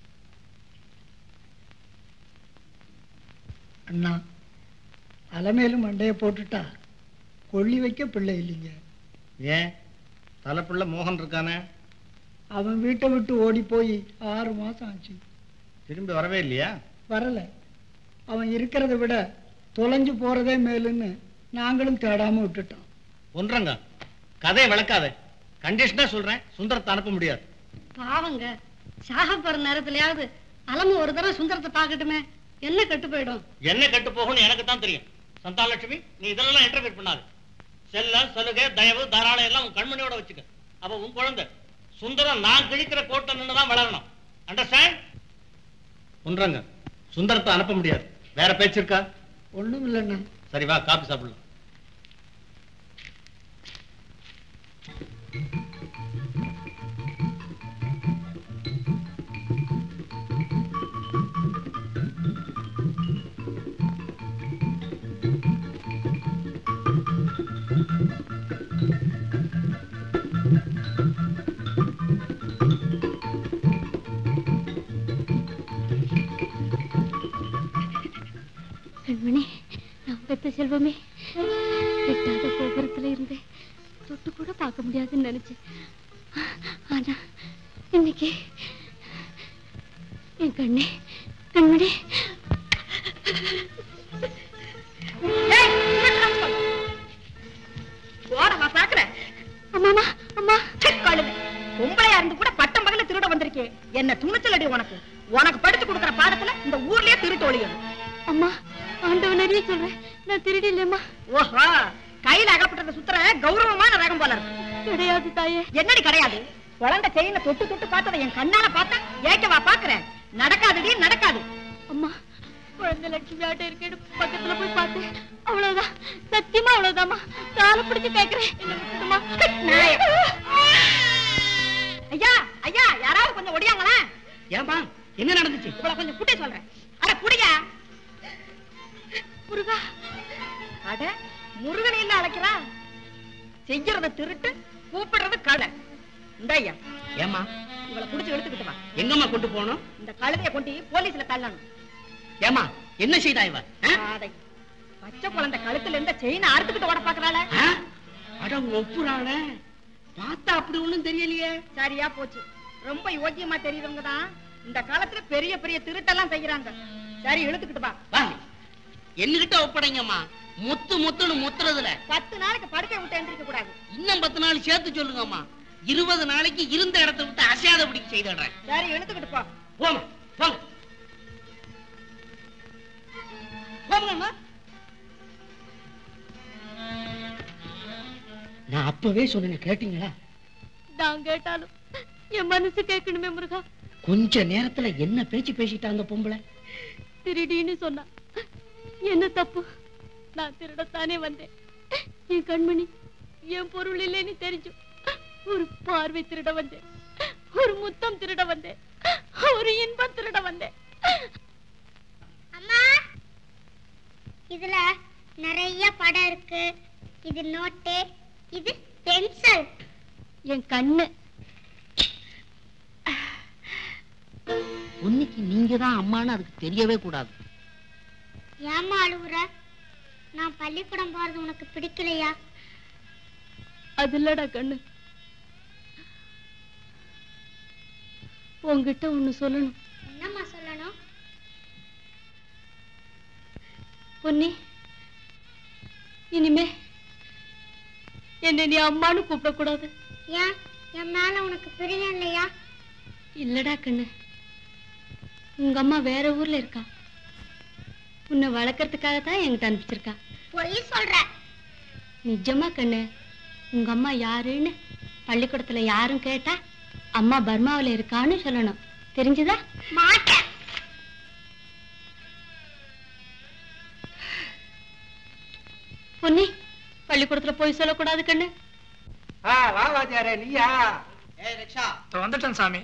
அண்ணா அலமேலும் மண்டைய போட்டுட்டா கொள்ளி வைக்க பிள்ளை இல்லைங்க ஏன் தலைப்புள்ள மோகன் இருக்கானே அவன் வீட்டை விட்டு ஓடி போய் ஆறு மாசம் ஆச்சு திரும்பி வரவே இல்லையா வரல அவன் இருக்கிறத விட தொலைஞ்சு போறதே மேலுன்னு நாங்களும் தேடாம விட்டுட்டோம் ஒன்றங்க கதையை விளக்காத கண்டிஷனா சொல்றேன் சுந்தரத்தை அனுப்ப முடியாது பாவங்க சாக போற நேரத்துலயாவது அலமு ஒரு தடவை சுந்தரத்தை பார்க்கட்டுமே என்ன கெட்டு போயிடும் என்ன கெட்டு போகும்னு எனக்கு தான் தெரியும் சந்தாலட்சுமி நீ இதெல்லாம் இன்டர்ஃபியர் பண்ணாது செல்லம் சலுகை தயவு தாராளம் எல்லாம் உன் கண்மணியோட வச்சுக்க அப்ப உன் குழந்தை சுந்தரம் நான் கிழிக்கிற கோட்டை நின்று தான் வளரணும் அண்டர்ஸ்டாண்ட் ஒன்றங்க சுந்தரத்தை அனுப்ப முடியாது வேற பேச்சு இருக்கா ஒண்ணும் இல்லைண்ணா சரி வா காபி சாப்பிடலாம் கண்மணி நான் பெத்த செல்வமே எட்டாத கோபுரத்துல இருந்து தொட்டு கூட பார்க்க முடியாதுன்னு நினைச்சேன் ஆனா இன்னைக்கு என் கண்ணே கண்மணி ஓரமா பாக்குற அம்மாமா அம்மா கழுது பொம்பளையா இருந்து கூட பட்டம் பகல திருட வந்திருக்கே என்ன துணிச்சல் அடி உனக்கு உனக்கு படிச்சு கொடுக்கிற பாடத்துல இந்த ஊர்லயே திருட்டு ஒழியும் அம்மா ஆண்டவன் நிறைய சொல்றேன் நான் திருடி இல்லையம்மா ஓஹோ கையில அகப்பட்டத சுத்துற கௌரவமான ரகம் போல இருக்கு கிடையாது தாயே என்னடி கிடையாது குழந்தை செயின தொட்டு தொட்டு பார்த்ததை என் கண்ணால பார்த்தா ஏக்கவா பாக்குறேன் நடக்காதுடி நடக்காது அம்மா குழந்தை லட்சுமி ஆட்ட இருக்கேன்னு பக்கத்துல போய் பார்த்தேன் அவ்வளவுதான் சத்தியமா அவ்வளவுதாம்மா காலை பிடிச்சு கேக்குறேன் என்ன விட்டுடுமா நாயே. ஐயா ஐயா யாராவது கொஞ்சம் ஒடியாங்களேன் ஏன்பா என்ன நடந்துச்சு இவ்வளவு கொஞ்சம் குட்டை சொல்றேன் அட குடியா முருகா அட முருகனை இல்ல அழைக்கிறா செய்யறது திருட்டு கூப்பிடுறது கடை இந்த ஐயா ஏமா இவளை புடிச்சு இழுத்துக்கிட்டு வா எங்கம்மா கொண்டு போகணும் இந்த கழுதைய கொண்டு போலீஸ்ல தள்ளணும் ஏமா என்ன செய்தா இவ ஆ? ஆதை. பச்சை குழந்தை கழுத்துல இருந்த செயினை அறுத்துக்கிட்டு ஓட பாக்குறாள ஆ? அட ஒப்புறாள பார்த்தா அப்படி ஒண்ணும் தெரியலையே சரியா போச்சு ரொம்ப யோக்கியமா தெரியுறவங்க தான் இந்த காலத்துல பெரிய பெரிய திருட்டெல்லாம் செய்யறாங்க சரி இழுத்துக்கிட்டு வா வாங்க என்கிட்ட ஒப்படைங்கம்மா முத்து முத்துன்னு முத்துறதுல பத்து நாளைக்கு படுக்கை விட்டு எந்திரிக்க கூடாது இன்னும் பத்து நாள் சேர்த்து சொல்லுங்கம்மா இருபது நாளைக்கு இருந்த இடத்த விட்டு அசையாதபடிக்கு செய்திடுறேன் சரி இழுத்துக்கிட்டு போ போங்க போங்க போங்கம்மா நான் அப்பவே சொன்னேன் கேட்டீங்களா நான் கேட்டாலும் என் மனசு கேட்கணுமே முருகா கொஞ்ச நேரத்துல என்ன பேச்சு பேசிட்டா அந்த பொம்பளை திருடின்னு சொன்னா என்ன தப்பு நான் திருடத்தானே வந்தேன் என் கண்மணி என் பொருள் இல்லைன்னு தெரிஞ்சும் ஒரு பார்வை திருட வந்தேன் ஒரு முத்தம் திருட வந்தேன் ஒரு இன்பம் திருட வந்தேன் அம்மா இதுல நிறைய படம் இருக்கு இது நோட்டு இது பென்சில் என் கண்ணு உன்னைக்கு நீங்க தான் அம்மான்னு அதுக்கு தெரியவே கூடாது ஏமா அழுவுற நான் பள்ளிக்கூடம் போறது உனக்கு பிடிக்கலையா அது இல்லடா கண்ணு உன்கிட்ட ஒண்ணு சொல்லணும் என்னம்மா சொல்லணும் பொன்னி இனிமே என்ன நீ அம்மான்னு கூப்பிடக்கூடாது ஏன் என் மேல உனக்கு பிரியம் இல்லையா இல்லடா கண்ணு உங்க அம்மா வேற ஊர்ல இருக்கா உன்னை வளர்க்கறதுக்காக தான் என்கிட்ட அனுப்பிச்சிருக்கா பொய் சொல்ற நிஜமா கண்ணு உங்க அம்மா யாருன்னு பள்ளிக்கூடத்துல யாரும் கேட்டா அம்மா பர்மாவுல இருக்கான்னு சொல்லணும் தெரிஞ்சுதா மாட்டேன் பொன்னி பள்ளிக்கூடத்துல போய் சொல்லக்கூடாது கண்ணு ஆ வா வாத்தியாரே நீயா ஏய் ரிக்ஷா வந்துட்டேன் சாமி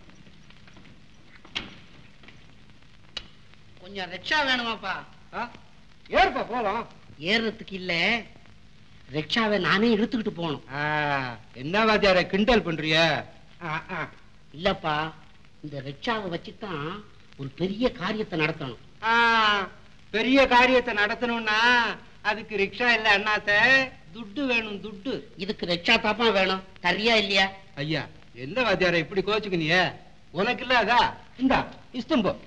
கொஞ்சம் ரிக்ஷா வேணுமாப்பா ஏறுப்பா போலாம் ஏறுறதுக்கு இல்ல ரிக்ஷாவை நானே இழுத்துக்கிட்டு போகணும் என்ன வாத்தியாரே கிண்டல் பண்றிய இல்லப்பா இந்த ரிக்ஷாவை வச்சுதான் ஒரு பெரிய காரியத்தை நடத்தணும் பெரிய காரியத்தை நடத்தணும்னா அதுக்கு ரிக்ஷா இல்ல அண்ணாத்த துட்டு வேணும் துட்டு இதுக்கு ரிக்ஷா தாப்பா வேணும் தரியா இல்லையா ஐயா என்ன வாத்தியாரே இப்படி கோச்சுக்கினிய உனக்கு இல்ல அதா இந்தா இஷ்டம் போ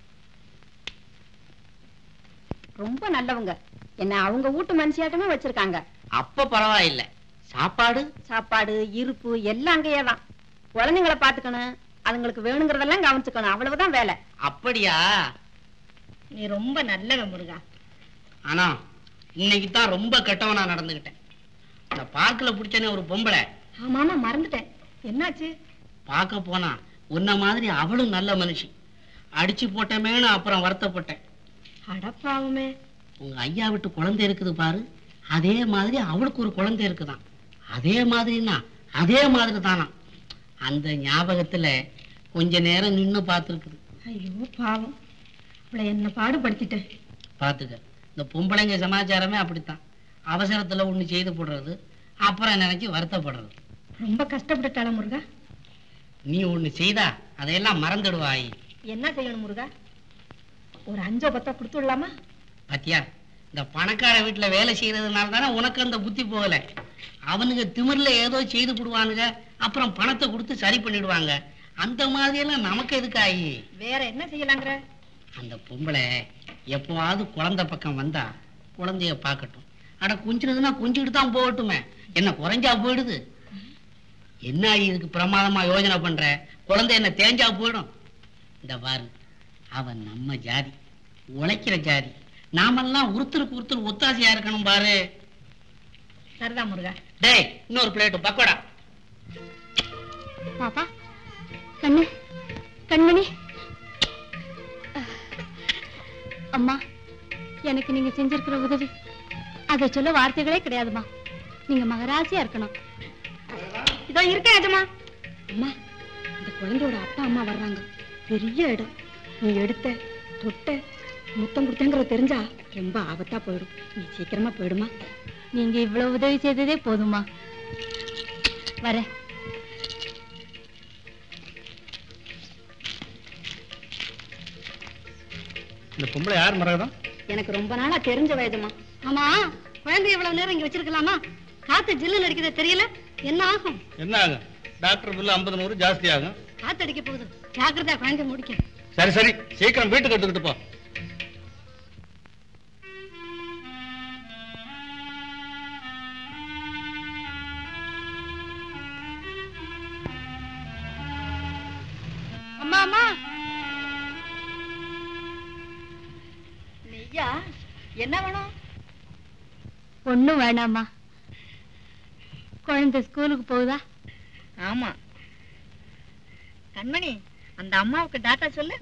ரொம்ப நல்லவங்க என்ன அவங்க வீட்டு மனுஷியாட்டமே வச்சிருக்காங்க அப்ப பரவாயில்ல சாப்பாடு சாப்பாடு இருப்பு எல்லாம் அங்கேயே தான் குழந்தைங்களை பாத்துக்கணும் அதுங்களுக்கு வேணுங்கிறதெல்லாம் கவனிச்சுக்கணும் அவ்வளவுதான் வேலை அப்படியா நீ ரொம்ப நல்லவன் முருகா ஆனா இன்னைக்கு தான் ரொம்ப கெட்டவனா நடந்துகிட்டேன் இந்த பார்க்ல பிடிச்சனே ஒரு பொம்பளை ஆமாமா மறந்துட்டேன் என்னாச்சு பார்க்க போனா உன்ன மாதிரி அவளும் நல்ல மனுஷி அடிச்சு போட்டமேனு அப்புறம் வருத்தப்பட்டேன் அடப்பாவுமே உங்க ஐயா விட்டு குழந்தை இருக்குது பாரு அதே மாதிரி அவளுக்கு ஒரு குழந்தை இருக்குதாம் அதே மாதிரினா அதே மாதிரி தானா அந்த ஞாபகத்துல கொஞ்ச நேரம் நின்னு பார்த்துருக்குது ஐயோ பாவம் அவளை என்ன பாடுபடுத்திட்டேன் பார்த்துக்க இந்த பொம்பளைங்க சமாச்சாரமே அப்படித்தான் அவசரத்துல ஒண்ணு செய்து போடுறது அப்புறம் நினைச்சு வருத்தப்படுறது ரொம்ப கஷ்டப்பட்டுட்டாளா முருகா நீ ஒண்ணு செய்தா அதையெல்லாம் மறந்துடுவாய் என்ன செய்யணும் முருகா ஒரு அஞ்சோ பத்தோ கொடுத்து விடலாமா பாத்தியா இந்த பணக்கார வீட்டுல வேலை செய்யறதுனால தானே உனக்கு அந்த புத்தி போகல அவனுங்க திமிர்ல ஏதோ செய்து போடுவானுங்க அப்புறம் பணத்தை கொடுத்து சரி பண்ணிடுவாங்க அந்த மாதிரி எல்லாம் நமக்கு எதுக்காயி வேற என்ன செய்யலாங்கிற அந்த பொம்பளை எப்போவாவது குழந்தை பக்கம் வந்தா குழந்தைய பார்க்கட்டும் அட குஞ்சினதுன்னா குஞ்சுக்கிட்டு தான் போகட்டுமே என்ன குறைஞ்சா போயிடுது என்ன இதுக்கு பிரமாதமா யோசனை பண்ற குழந்தை என்ன தேஞ்சா போயிடும் இந்த பாரு அவன் நம்ம ஜாதி உழைக்கிற ஜாதி நாமெல்லாம் ஒருத்தருக்கு ஒருத்தர் ஒத்தாசையா இருக்கணும் பாரு சரிதான் முருகா டேய் இன்னொரு பிளேட் பக்கோடா பாப்பா கண்ணு கண்மணி அம்மா எனக்கு நீங்க செஞ்சிருக்கிற உதவி அதை சொல்ல வார்த்தைகளே கிடையாதும்மா நீங்க மகராசியா இருக்கணும் இதோ இருக்கேன் அஜமா அம்மா இந்த குழந்தையோட அப்பா அம்மா வர்றாங்க பெரிய இடம் நீ எடுத்த தொட்ட முத்தம் கொடுத்தங்கிறத தெரிஞ்சா ரொம்ப ஆபத்தா போயிடும் நீ சீக்கிரமா போயிடுமா நீங்க இவ்வளவு உதவி செய்ததே போதுமா வரேன் இந்த பொம்பளை யார் மரகதம் எனக்கு ரொம்ப நாளா தெரிஞ்ச வயதுமா ஆமா குழந்தை இவ்வளவு நேரம் இங்க வச்சிருக்கலாமா காத்து ஜில்லுன்னு அடிக்குது தெரியல என்ன ஆகும் என்ன ஆகும் டாக்டர் பில்லு ஐம்பது நூறு ஜாஸ்தி ஆகும் காத்து அடிக்க போகுது ஜாக்கிரதா குழந்தை முடிக்க சரி சரி சீக்கிரம் வீட்டுக்கு எடுத்துக்கிட்டு போ அம்மா அம்மா நெய்யா என்ன வேணும் ஒண்ணும் வேணாம்மா குழந்தை ஸ்கூலுக்கு போகுதா ஆமா கண்மணி அந்த அம்மாவுக்கு டாட்டா சொல்லு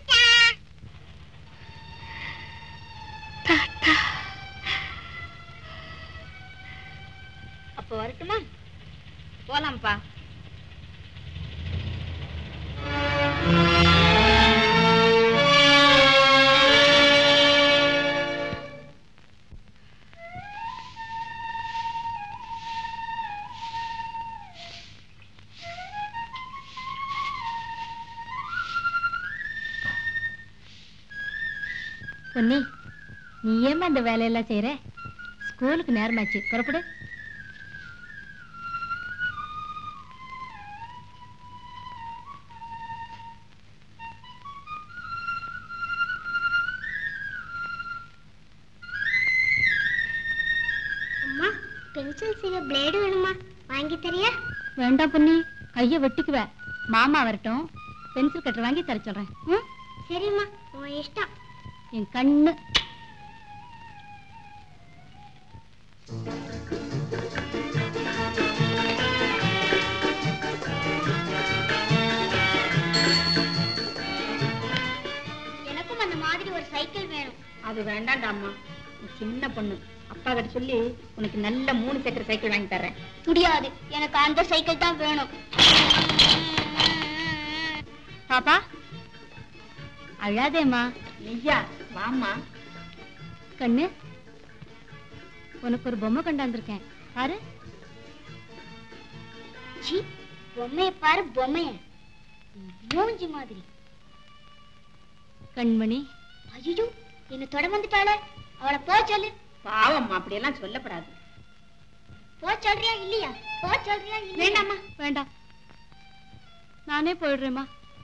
அப்ப வரட்டுமா போலாம்ப்பா பொன்னி நீ ஏமா இந்த வேலையெல்லாம் செய்யற ஸ்கூலுக்கு நேரமாச்சு புறப்படு அம்மா பென்சில் சீவ பிளேடு வேணுமா வாங்கி தரியா வேண்டாம் பொன்னி கைய வெட்டிக்குவ மாமா வரட்டும் பென்சில் கட்டர் வாங்கி தர சொல்றேன் ம்? சரிம்மா உன் இஷ்டம் என் கண்ணு எனக்கும் அந்த மாதிரி ஒரு சைக்கிள் வேணும் அது வேண்டாம்டா அம்மா நீ சின்ன பொண்ணு அப்பா கிட்ட சொல்லி உனக்கு நல்ல மூணு சக்கர சைக்கிள் வாங்கி தர்றேன் முடியாது எனக்கு அந்த சைக்கிள் தான் வேணும் பாப்பா அழாதேம்மா நெய்யா வாம்மா கண்ணு உனக்கு ஒரு பொம்மை கொண்டாந்துருக்கேன் பாரு சி பொம்மைய பாரு பொம்மைய மூஞ்சி மாதிரி கண்மணி ஐயோ என்ன தொட வந்துட்டாளே அவளை போ சொல்லு பாவம்மா அப்படியெல்லாம் சொல்லப்படாது போ சொல்றியா இல்லையா போ சொல்றியா இல்லையா வேண்டாம்மா வேண்டாம் நானே போயிடுறேம்மா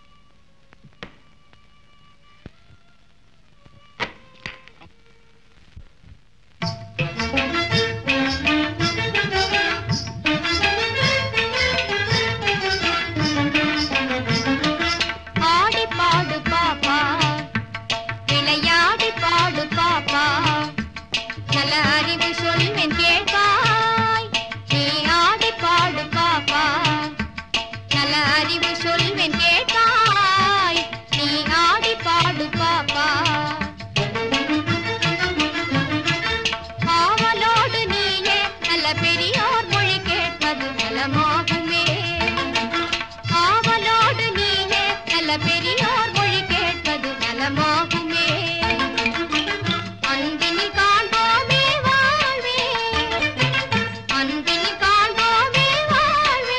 ஆடி பாடு பாப்பா விளையாடி பாடு பாப்பா நல்ல அறிவு சொல்வேன் கேட்பாய் நீ ஆடி பாடு பாப்பா நல்ல அறிவு சொல்வேன் கேட்பாய் நீ ஆடி பாடு பாப்பா ஆவலோடு நீயே நல்ல பெரியோர் மொழி கேட்பது நலமாகுமே ஆவலோடு நீயே நல்ல பெரியோர் மொழி கேட்பது நலமாகுமே அன்பினில் காண்போமே வாழ்வே அன்பினில் காண்போமே வாழ்வே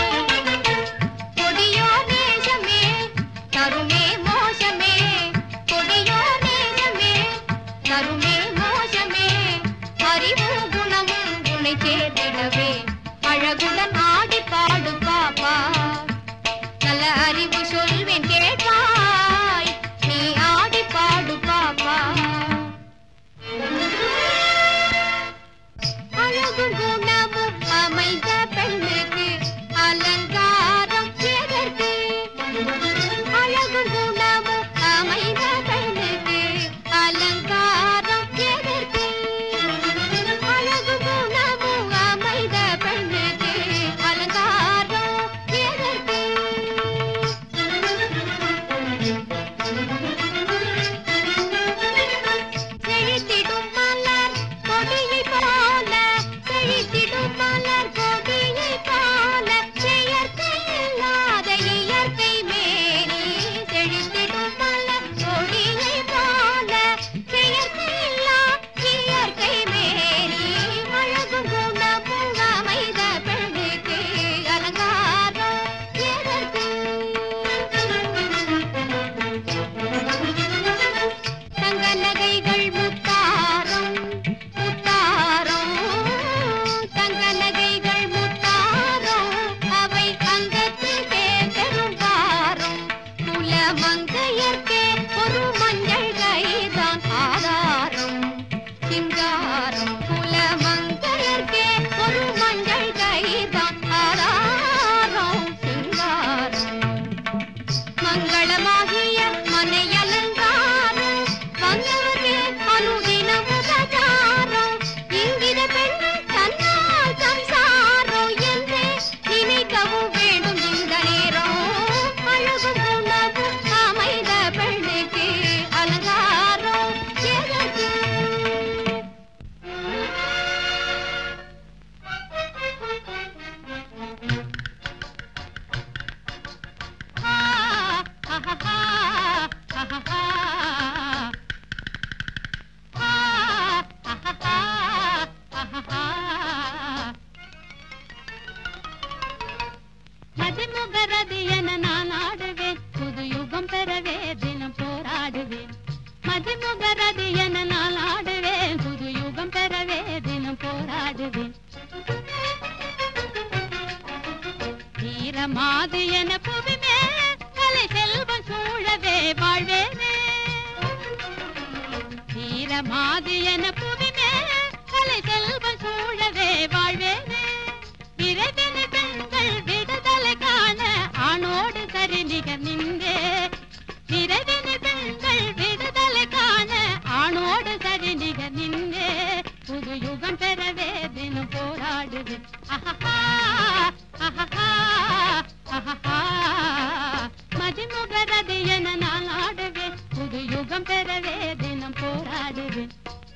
கொடியோர் நேசமே தருமே மோசமே கொடியோர் நேசமே தருமே மோசமே அறிவும் குணமும் உன்னை சேர்ந்திடவே அழகுடன் ஆடி பாடு பாப்பா நல்ல அறிவு சொல்வேன் கேட்பாய் நீ ஆடி பாடு பாப்பா மதிமுகரது என நான் ஆடுவேன் புது யுகம் பெறவே தினம் போராடுவேன் வீரமாது என புவிமே கலை செல்வம் சூழவே வாழ்வேனே வீரமாது என புவிமே கலை செல்வம் சூழவே வாழ்வேனே விரைவில் பெண்கள் விடுதலை காண ஆணோடு சரி நிகர் நின்றே விரைவில் பெண்கள் விடுதலை காண ஆணோடு சரி நிகர் நின்றே புது யுகம் பெறவே தினம் போராடுவேன் ஆஹா ஆஹா ஆஹா மதிமுகரது என நான் ஆடுவேன் புது யுகம் பெறவே தினம் போராடுவேன்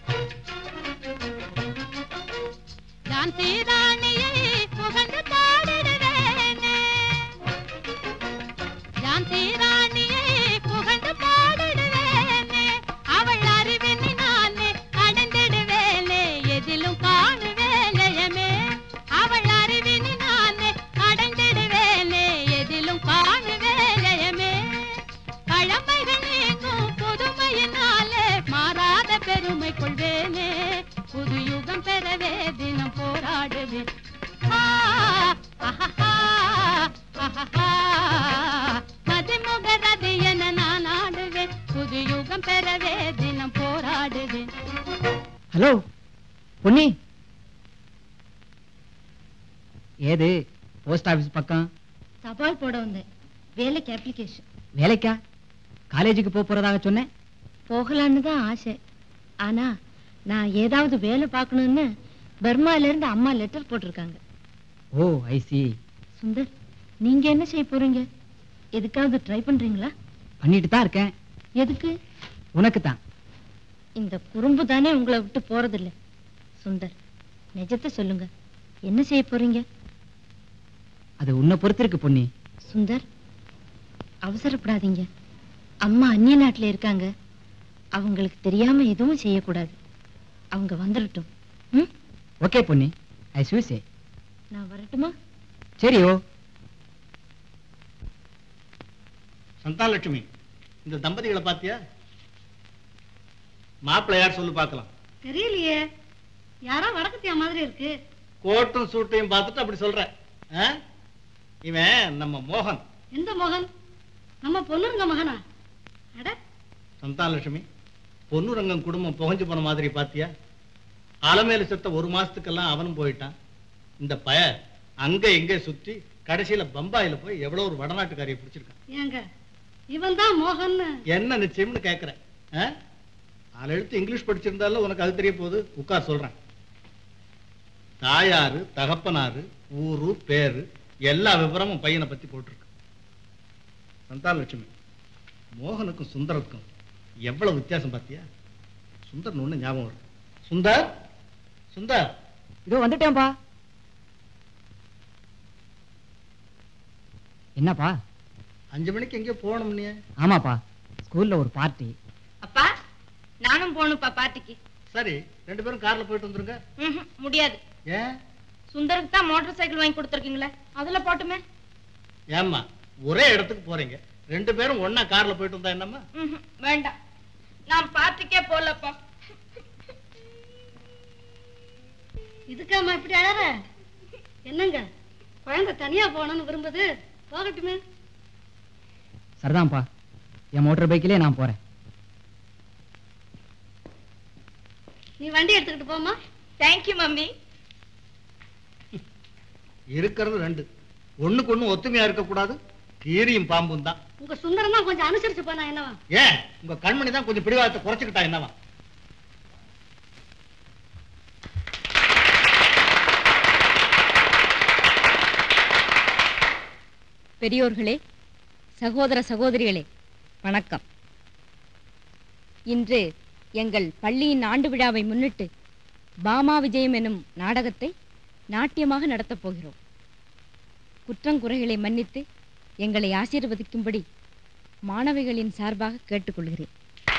ஜான்சி ராணியை புகழ்ந்து பாடிடுவேனே ஜான்சி ராணியை புகழ்ந்து பாடிடுவேனே அவள் அறிவினை நானே அடைந்திடுவேனே எதிலும் காணுவேலையமே அவள் அறிவினை நானே அடைந்திடுவேனே எதிலும் காணுவேலையமே பழமைகள் நீங்கும் புதுமையினாலே மாறாத பெருமை கொள்வேனே புது யுகம் பெறவே தினம் போராடுவேன் ஆ, ஆஹா, ஆஹா, மதிமுகரது என நான் ஆடுவேன் புது யுகம் பெறவே தினம் போராடுவேன் ஹலோ பொன்னி ஏது போஸ்ட் ஆபீஸ் பக்கம் தபால் போட வந்தேன் வேலைக்கு அப்ளிகேஷன் வேலைக்கா காலேஜுக்கு போக போறதாக சொன்னேன் போகலான்னு தான் ஆசை ஆனா நான் ஏதாவது வேலை பார்க்கணும்னு பர்மால இருந்து அம்மா லெட்டர் போட்டிருக்காங்க ஓ ஐ சி சுந்தர் நீங்க என்ன செய்ய போறீங்க எதுக்காவது ட்ரை பண்றீங்களா பண்ணிட்டு தான் இருக்கேன் எதுக்கு உனக்கு தான் இந்த குறும்பு தானே உங்களை விட்டு போறதில்ல சுந்தர் நிஜத்தை சொல்லுங்க என்ன செய்ய போறீங்க அது உன்னை பொறுத்திருக்கு பொன்னி சுந்தர் அவசரப்படாதீங்க அம்மா அந்நிய நாட்டுல இருக்காங்க அவங்களுக்கு தெரியாம எதுவும் செய்யக்கூடாது அவங்க வந்துடட்டும் ம் ஓகே பொன்னி ஐ சூசே நான் வரட்டுமா சரி ஓ சந்தானலட்சுமி இந்த தம்பதிகளை பாத்தியா மாப்பிள்ளை யார் சொல்லு பார்க்கலாம் தெரியலையே யாரோ வடக்கத்தியா மாதிரி இருக்கு கோட்டும் சூட்டையும் பார்த்துட்டு அப்படி சொல்ற ஆ? இவன் நம்ம மோகன் எந்த மகன் நம்ம பொண்ணுங்க மகனா அட சந்தானலட்சுமி பொன்னுரங்கம் குடும்பம் புகஞ்சு போன மாதிரி பாத்தியா அலமேல செத்த ஒரு மாசத்துக்கெல்லாம் அவனும் போயிட்டான் இந்த பய அங்க இங்க சுத்தி கடைசியில பம்பாயில போய் எவ்வளவு ஒரு வடநாட்டுக்காரியை பிடிச்சிருக்கான் ஏங்க இவன் தான் மோகன்னு என்ன நிச்சயம்னு கேக்குறேன் ஆ? நாலு எழுத்து இங்கிலீஷ் படிச்சிருந்தாலும் உனக்கு அது தெரிய போகுது உட்கார் சொல்றேன் தாயாரு தகப்பனாரு ஊரு பேரு எல்லா விவரமும் பையனை பத்தி போட்டிருக்கு சந்தானலட்சுமி மோகனுக்கும் சுந்தரத்துக்கும் எவ்வளவு வித்தியாசம் பாத்தியா சுந்தர் ஒண்ணு ஞாபகம் வரும் சுந்தர் சுந்தர் இதோ வந்துட்டேன்பா என்னப்பா அஞ்சு மணிக்கு எங்கேயோ போகணும் நீ ஆமாப்பா ஸ்கூல்ல ஒரு பார்ட்டி அப்பா நானும் போகணும்ப்பா பார்ட்டிக்கு சரி ரெண்டு பேரும் கார்ல போயிட்டு வந்துருங்க ம்ஹும், முடியாது ஏன் சுந்தருக்கு தான் மோட்டார் சைக்கிள் வாங்கி கொடுத்துருக்கீங்களே அதுல போட்டுமே ஏம்மா ஒரே இடத்துக்கு போறீங்க ரெண்டு பேரும் ஒண்ணா கார்ல போயிட்டு வந்தா என்னம்மா ம்ஹும், வேண்டாம் நான் பார்ட்டிக்கே போலப்பா இதுக்காம இப்படி அழற என்னங்க குழந்தை தனியா போகணும்னு விரும்புது போகட்டுமே சரிதான்ப்பா என் மோட்டார் பைக்கிலே நான் போறேன் நீ வண்டி எடுத்துக்கிட்டு போமா தேங்க்யூ மம்மி இருக்கிறது ரெண்டு ஒண்ணுக்கு ஒண்ணு ஒத்துமையா இருக்க கூடாது கீரியும் பாம்பும் தான் உங்க சுந்தரம் தான் கொஞ்சம் அனுசரிச்சு போனா என்னவா ஏன் உங்க கண்மணி தான் கொஞ்சம் பிடிவாதத்தை குறைச்சுக்கிட்டா என்னவா பெரியோர்களே சகோதர சகோதரிகளே வணக்கம் இன்று எங்கள் பள்ளியின் ஆண்டு விழாவை முன்னிட்டு பாமா விஜயம் எனும் நாடகத்தை நாட்டியமாக நடத்தப் போகிறோம் குற்றங்குறைகளை மன்னித்து எங்களை ஆசீர்வதிக்கும்படி மாணவிகளின் சார்பாக கேட்டுக்கொள்கிறேன்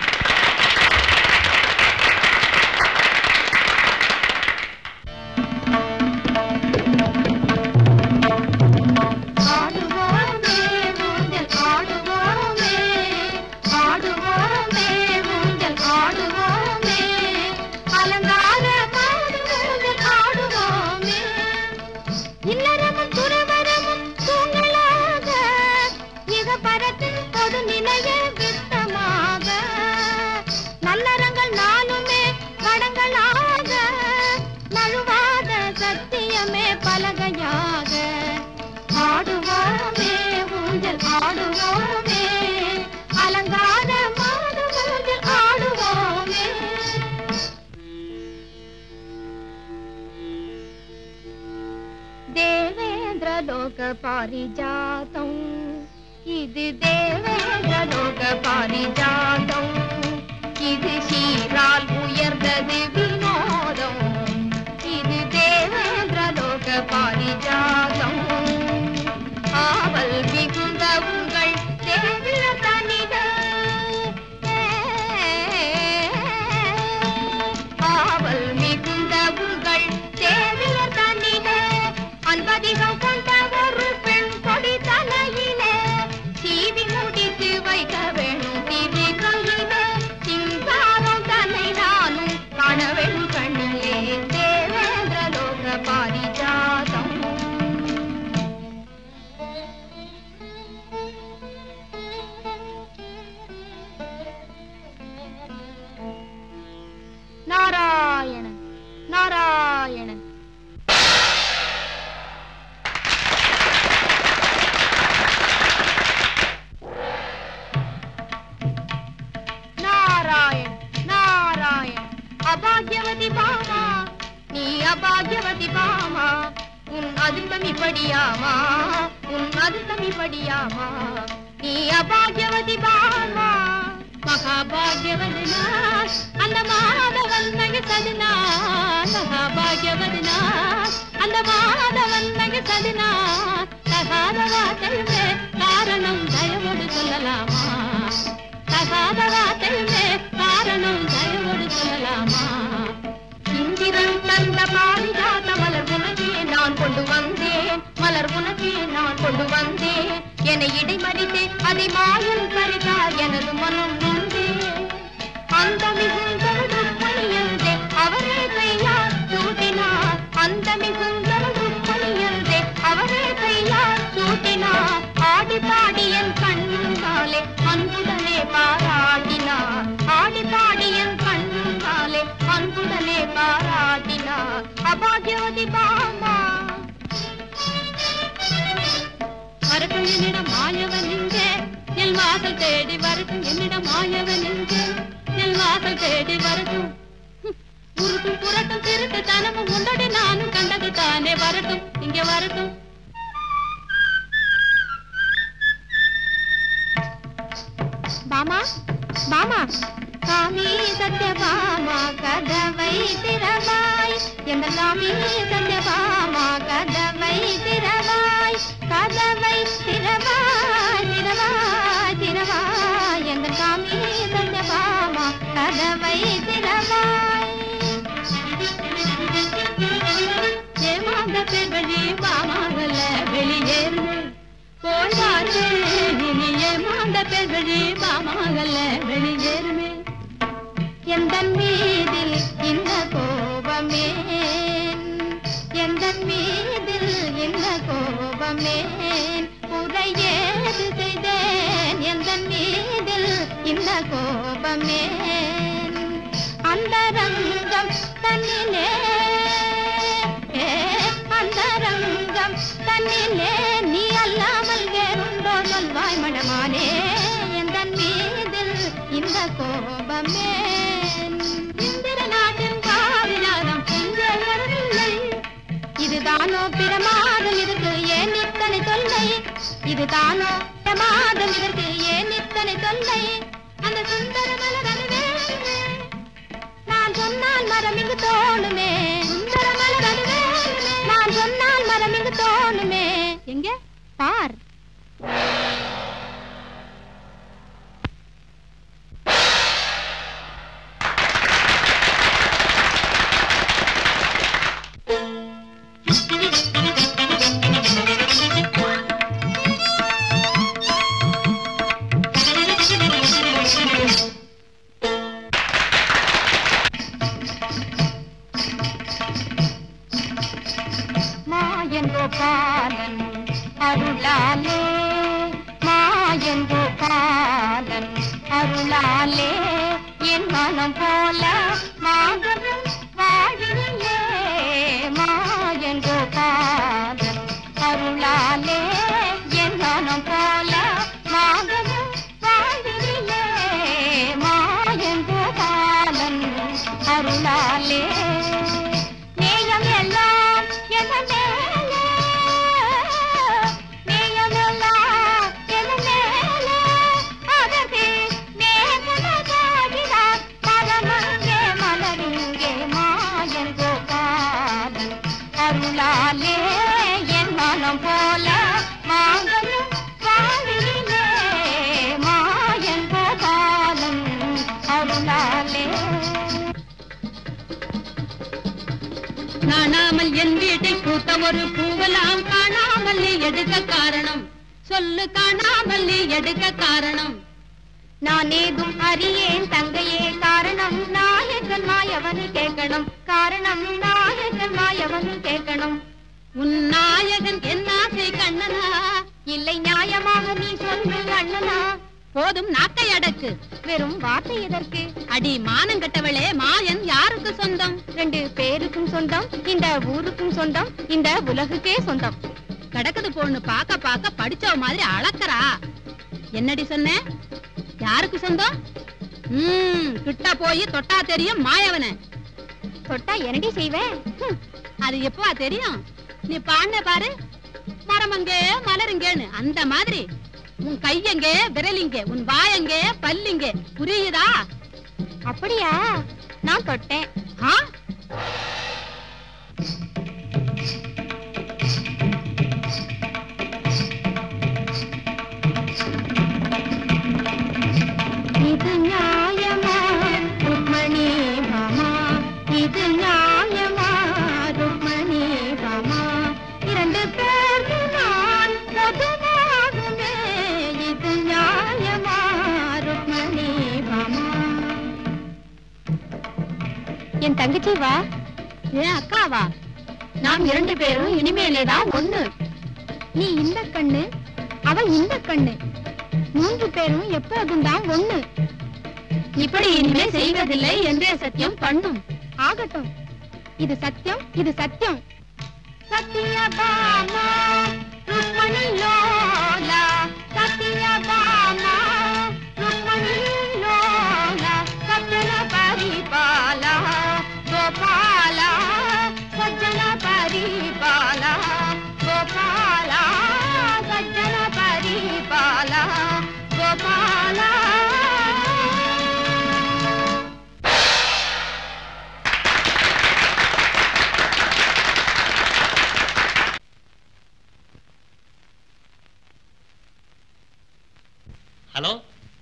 ஆடுவோமே ஊஞ்சல் ஆடுவோமே ஆடுவோமே ஊஞ்சல் ஆடுவோமே పారిజాతం ఇది దేవేంద్ర లోక పారిజాతం இது சீரால் உயர்ந்தது வினோதம் இது தேவேந்திர லோக பாரிஜாதம் ஆவல் மிகுந்த உங்கள் தேவிய தனித ஆவல் மிகுந்த உங்கள் தேவிய தனித அன்பதிகம் கொண்ட ஒரு பெண் கொடி தலையிலே சீவி முடித்து வைக்க வேணும் திரு கையிலே சிங்காரம் தன்னை நானும் காண வேணும் கண்ணிலே தேவேந்திர லோக பாரிஜாதம் நாராயணன் நாராயணன் நாராயண் நாராயண் அபாகியவதி பாமா நீ அபாகியவதி பாமா உன் அதிர்ஷ்டம் இப்படியாமா உன் அதிர்ஷ்டம் இப்படியாமா நீ அபாகியவதி பாமா மகாபாகியவதினா அந்த மாதவன் நகைசதினா மகாபாகியவதினா அந்த மாதவன் நகைசதினா தகாத வார்த்தையுமே காரணம் தயவோடு சொல்லலாமா தகாத வார்த்தையுமே காரணம் தயவோடு சொல்லலாமா இந்திரன் தந்த பாரிஜாத மலர் உனக்கே நான் கொண்டு வந்தேன் மலர் உனக்கே நான் கொண்டு வந்தேன் என்னை இடைமறித்தே அதை மாயம் பறித்தார் எனது மனம் நொந்தே அந்த மிகுந்த ருக்மணியந்தே அவரே கையால் சூட்டினார் அந்த மிகுந்த ருக்மணியந்தே அவரே கையால் சூட்டினார் ஆடி பாடி என் கண்ணுங்காலே அன்புடனே பாராட்டினார் ஆடி பாடி என் கண்ணுங்காலே அன்புடனே பாராட்டினார் அபாகியவதி பாமா வரட்டும் என்னிடம் மாயவன் இங்கே என் வாசல் தேடி வரட்டும் என்னிடம் மாயவன் இங்கே என் வாசல் தேடி வரட்டும் ஹம், உருட்டும் புரட்டும் திருட்டு தனமும் உண்டோடு நானும் கண்டது தானே வரட்டும் இங்கே வரட்டும் பாமா பாமா சாமி சத்யபாமா கதவை திறவாய் எந்த சாமி சத்யபாமா கதவை திறவாய் கதவை திறவாய் திறவாய் திறவாய் எந்த சாமி சத்யபாமா கதவை திறவாய் ஏமாந்த பெருவழி பாமாவல்ல வெளியேறுமே போய் பாரு இனி ஏமாந்த பெருவழி பாமாவல்ல வெளியேறுமே எந்த மீதில் இந்த கோபமே எந்த மீதில் இந்த கோபமே குறையேது செய்தேன் எந்த மீதில் இந்த கோபமே அந்த ரங்கம் தன்னிலே ஏ, அந்த ரங்கம் தன்னிலே நீ அல்லாமல் வேறுண்டோ சொல்வாய் மணமானே எந்த மீதில் இந்த கோபமே இந்திர நாட்டின் காவினாரம் இங்கே வரவில்லை இதுதானோ பிரமாதம் இதற்கு ஏன் இத்தனை தொல்லை இதுதானோ பிரமாதம் இதற்கு ஏன் இத்தனை தொல்லை அந்த சுந்தர மலர் அது வேணுமே நான் சொன்னால் மரம் இங்கு தோணுமே சுந்தர மலர் அது வேணுமே நான் சொன்னால் மரம் இங்கு தோணுமே எங்க பார் மாயன் கோபாலன் அருளாலே மாயன் கோபாலன் அருளாலே என் மனம் போல மாதவன் வாழிலே மாயன் கோபாலன் அருளாலே என் மனம் போல மாதவன் வாழிலே மாயன் கோபாலன் அருளாலே நேயம் எல்லாம் என் மேலே நாணாமல் என் வீட்டில் பூத்த ஒரு பூவெல்லாம் காணாமல் நீ எடுக்க காரணம் சொல்லு காணாமல் நீ எடுக்க காரணம் நான் ஏதும் அறியேன் தங்கையே காரணம் நாயகன் மாயவனு கேட்கணும் காரணம் நாயகன் மாயவனு கேட்கணும் உன் நாயகன் என் ஆசை கண்ணனா இல்லை நியாயமாக நீ சொல்லு அண்ணனா போதும் நாக்கை அடக்கு வெறும் வார்த்தை எதற்கு அடி மானங்கட்டவளே மாயன் யாருக்கு சொந்தம் ரெண்டு பேருக்கும் சொந்தம் இந்த ஊருக்கும் சொந்தம் இந்த உலகுக்கே சொந்தம் கிடக்குது பொண்ணு பார்க்க பார்க்க படிச்சவ மாதிரி அளக்கறா என்னடி சொன்ன யாருக்கு சொந்தம் ம் கிட்ட போய் தொட்டா தெரியும் மாயவன தொட்டா என்னடி செய்வேன் ஹம், அது எப்பவா தெரியும் நீ பாடின பாரு மரமங்கே மலருங்கேன்னு அந்த மாதிரி உன் கையங்கே விரலிங்க உன் வாயங்கே பல்லிங்க புரியுதா அப்படியா நான் தொட்டேன் ஆ இது நியாயமா ருக்மணி மாமா இது நியாயமா ருக்மணி மாமா இரண்டு பேருக்கு நான் பொதுவாகுமே இது நியாயமா ருக்மணி மாமா என் தங்கச்சி வா ஏன் அக்காவா நாம் இரண்டு பேரும் இனிமேலேதான் ஒண்ணு நீ இந்த கண்ணு அவ இந்த கண்ணு மூன்று பேரும் எப்போதும் தான் ஒண்ணு இப்படி இனிமே செய்வதில்லை என்றே சத்தியம் பண்ணும் ஆகட்டும் இது சத்தியம் இது சத்தியம் சத்யபாமா ருக்மணி லோலா சத்யபாமா ருக்மணி லோலா சத்யன பரிபாலா கோபாலா சஜ்ஜன பரிபாலா கோபாலா சஜ்ஜன பரிபாலா கோபாலா ஹலோ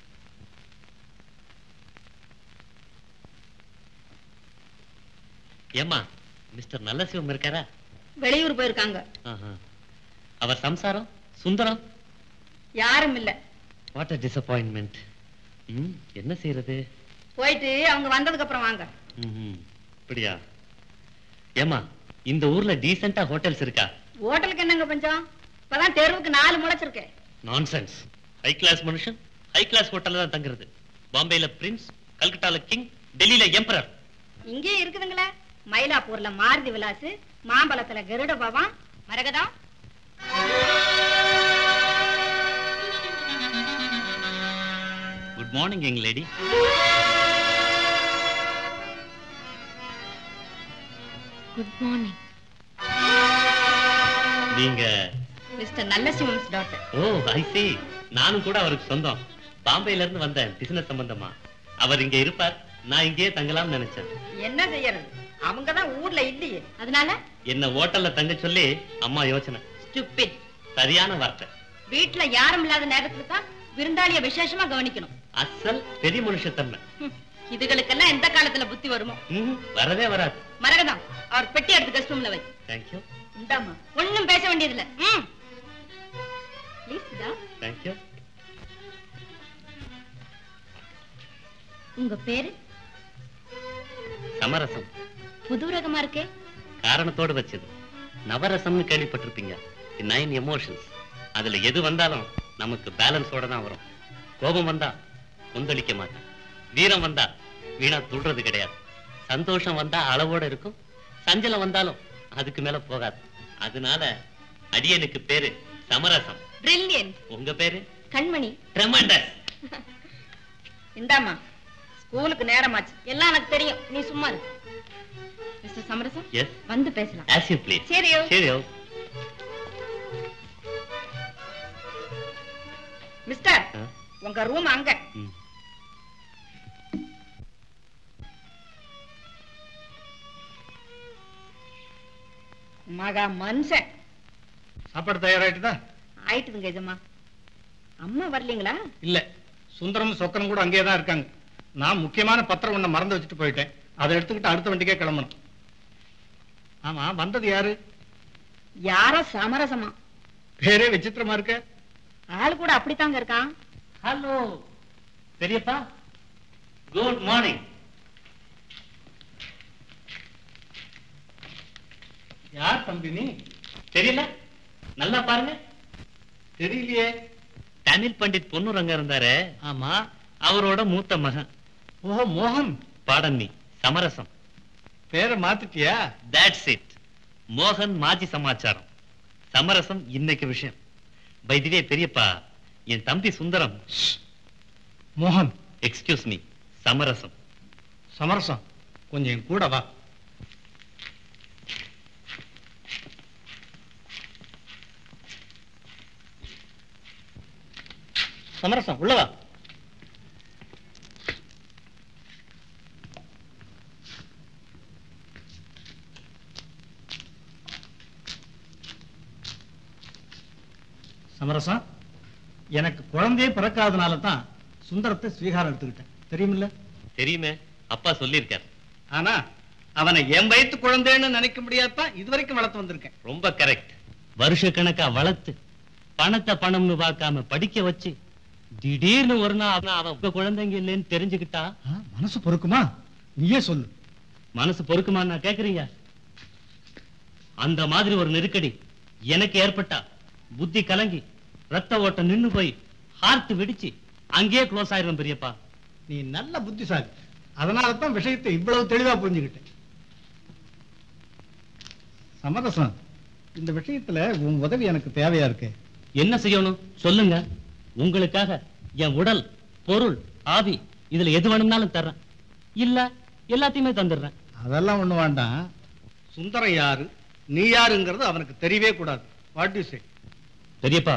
ஏம்மா மிஸ்டர் நல்லசிவம் இருக்காரா வெளியூர் போயிருக்காங்க ஆஹா. அவர் சம்சாரம் சுந்தரம் யாரும் இல்ல வாட் அ டிசப்பாயின்மெண்ட் ம் என்ன செய்யறது போயிட்டு அவங்க வந்ததுக்கு அப்புறம் வாங்க ம்ஹும். அப்படியா ஏம்மா இந்த ஊர்ல டீசெண்டா ஹோட்டல்ஸ் இருக்கா ஹோட்டலுக்கு என்னங்க பஞ்சம் இப்பதான் தெருவுக்கு நாலு முளைச்சிருக்கேன் நான்சென்ஸ் ஹை கிளாஸ் மனுஷன் ஹை கிளாஸ் ஹோட்டல்ல தான் தங்குறது பாம்பேல பிரின்ஸ் கல்கட்டால கிங் டெல்லியில எம்பரர் இங்கேயே இருக்குதுங்களே மயிலாப்பூர்ல மாருதி விலாஸ் மாம்பழத்துல Garuda Bhavan Maragatham good morning young lady good morning நீங்க mister Nallasivam's doctor oh I see நானும் கூட அவருக்கு சொந்தம் பாம்பேல இருந்து வந்தேன் பிசினஸ் சம்பந்தமா அவர் இங்க இருப்பார் நான் இங்கேயே தங்கலாம்னு நினைச்சேன் என்ன செய்யறது அவங்கதான் ஊர்ல இல்லையே அதனால என்ன ஹோட்டல்ல தங்க சொல்லி அம்மா யோசனை ஸ்டூபிட் சரியான வார்த்தை வீட்டுல யாரும் இல்லாத நேரத்துல தான் விருந்தாளிய விசேஷமா கவனிக்கணும் அசல் பெரிய மனுஷத்தன்மை ஹம், இதுகளுக்கெல்லாம் எந்த காலத்துல புத்தி வருமோ ம்ஹும், வரவே வராது மரகதம் அவர் பெட்டி எடுத்து கெஸ்ட் ரூம்ல வை தேங்க்யூ இந்தாம்மா ஒண்ணும் பேச வேண்டியதில்ல ம் ப்ளீஸ் இதா தேங்க்யூ உங்க பேரு சமரசம் புது ரகமா இருக்கே காரணத்தோடு வச்சது நவரசம்னு கேள்விப்பட்டிருப்பீங்க நைன் எமோஷன்ஸ் அதுல எது வந்தாலும் நமக்கு பேலன்ஸோட தான் வரும் கோபம் வந்தா கொந்தளிக்க மாட்டேன் வீரம் வந்தா வீணா துள்றது கிடையாது சந்தோஷம் வந்தா அளவோட இருக்கும் சஞ்சலம் வந்தாலும் அதுக்கு மேல போகாது அதனால அடியனுக்கு பேரு சமரசம் பிரில்லியன்ட் உங்க பேரு கண்மணி ட்ரெமண்டஸ் இந்தாம்மா ஸ்கூலுக்கு நேரமாச்சு எல்லாம் எனக்கு தெரியும் நீ சும்மா இரு மிஸ்டர் சமரசம் எஸ் வந்து பேசலாம் ஆஸ் யூ ப்ளீஸ் சரியோ சரியோ மிஸ்டர் ஆ? உங்க ரூம் அங்க ம். மகா மனுஷன் சாப்பாடு தயாராயிட்டுதா ஆயிட்டுதுங்க எஜமா அம்மா வரலீங்களா இல்ல சுந்தரம் சொக்கரம் கூட அங்கேயே தான் இருக்காங்க நான் முக்கியமான பத்திரம் ஒண்ண மறந்து வச்சுட்டு போயிட்டேன் அதை எடுத்துக்கிட்டு அடுத்த வண்டிக்கே கிளம்பணும் ஆமா வந்தது யாரு யாரோ சமரசமா பேரே விசித்திரமா இருக்க ஆளு கூட அப்படித்தாங்க இருக்கான் ஹலோ பெரியப்பா குட் மார்னிங் யார் தம்பி நீ தெரியல நல்லா பாருங்க தெரியலையே தமிழ் பண்டிட் பொன்னுரங்க இருந்தாரு ஆமா அவரோட மூத்த மகன் ஓ மோகன் பாடன்னி சமரசம் பேரை மாத்திட்டியா தட்ஸ் இட் மோகன் மாஜி சமாச்சாரம் சமரசம் இன்னைக்கு விஷயம் பைதிவே பெரியப்பா என் தம்பி சுந்தரம் மோகன் எக்ஸ்கியூஸ் மீ சமரசம் சமரசம் கொஞ்சம் என் கூட வா சமரசம் உள்ள வா சமரசம் எனக்கு குழந்தையே பிறக்காதனால தான் சுந்தரத்தை ஸ்வீகாரம் எடுத்துக்கிட்டேன் தெரியுமில்ல தெரியுமே அப்பா சொல்லியிருக்கார் ஆனா அவனை என் வயித்து குழந்தைன்னு நினைக்க முடியாதான் இதுவரைக்கும் வளர்த்து வந்திருக்கேன் ரொம்ப கரெக்ட் வருஷ கணக்கா வளர்த்து பணத்தை பணம்னு பார்க்காம படிக்க வச்சு திடீர்னு ஒரு நாள் அவன் அவன் உங்க குழந்தைங்க இல்லைன்னு தெரிஞ்சுக்கிட்டா மனசு பொறுக்குமா நீயே சொல்லு மனசு பொறுக்குமா நான் கேக்குறீங்க அந்த மாதிரி ஒரு நெருக்கடி எனக்கு ஏற்பட்டா புத்தி கலங்கி ரத்த ஓட்டம் நின்னு போய் ஹார்ட் வெடிச்சு அங்கேயே க்ளோஸ் ஆயிருவேன் பெரியப்பா நீ நல்ல புத்திசாலி அதனால தான் விஷயத்தை இவ்வளவு தெளிவா புரிஞ்சுக்கிட்டேன் சமரசம் இந்த விஷயத்துல உன் உதவி எனக்கு தேவையா இருக்கு என்ன செய்யணும் சொல்லுங்க உங்களுக்காக என் உடல் பொருள் ஆவி இதுல எது வேணும்னாலும் தர்றேன் இல்ல எல்லாத்தையுமே தந்துடுறேன் அதெல்லாம் ஒண்ணு வேண்டாம் சுந்தரம் யாரு நீ யாருங்கிறது அவனுக்கு தெரியவே கூடாது வாட் யூ சே பெரியப்பா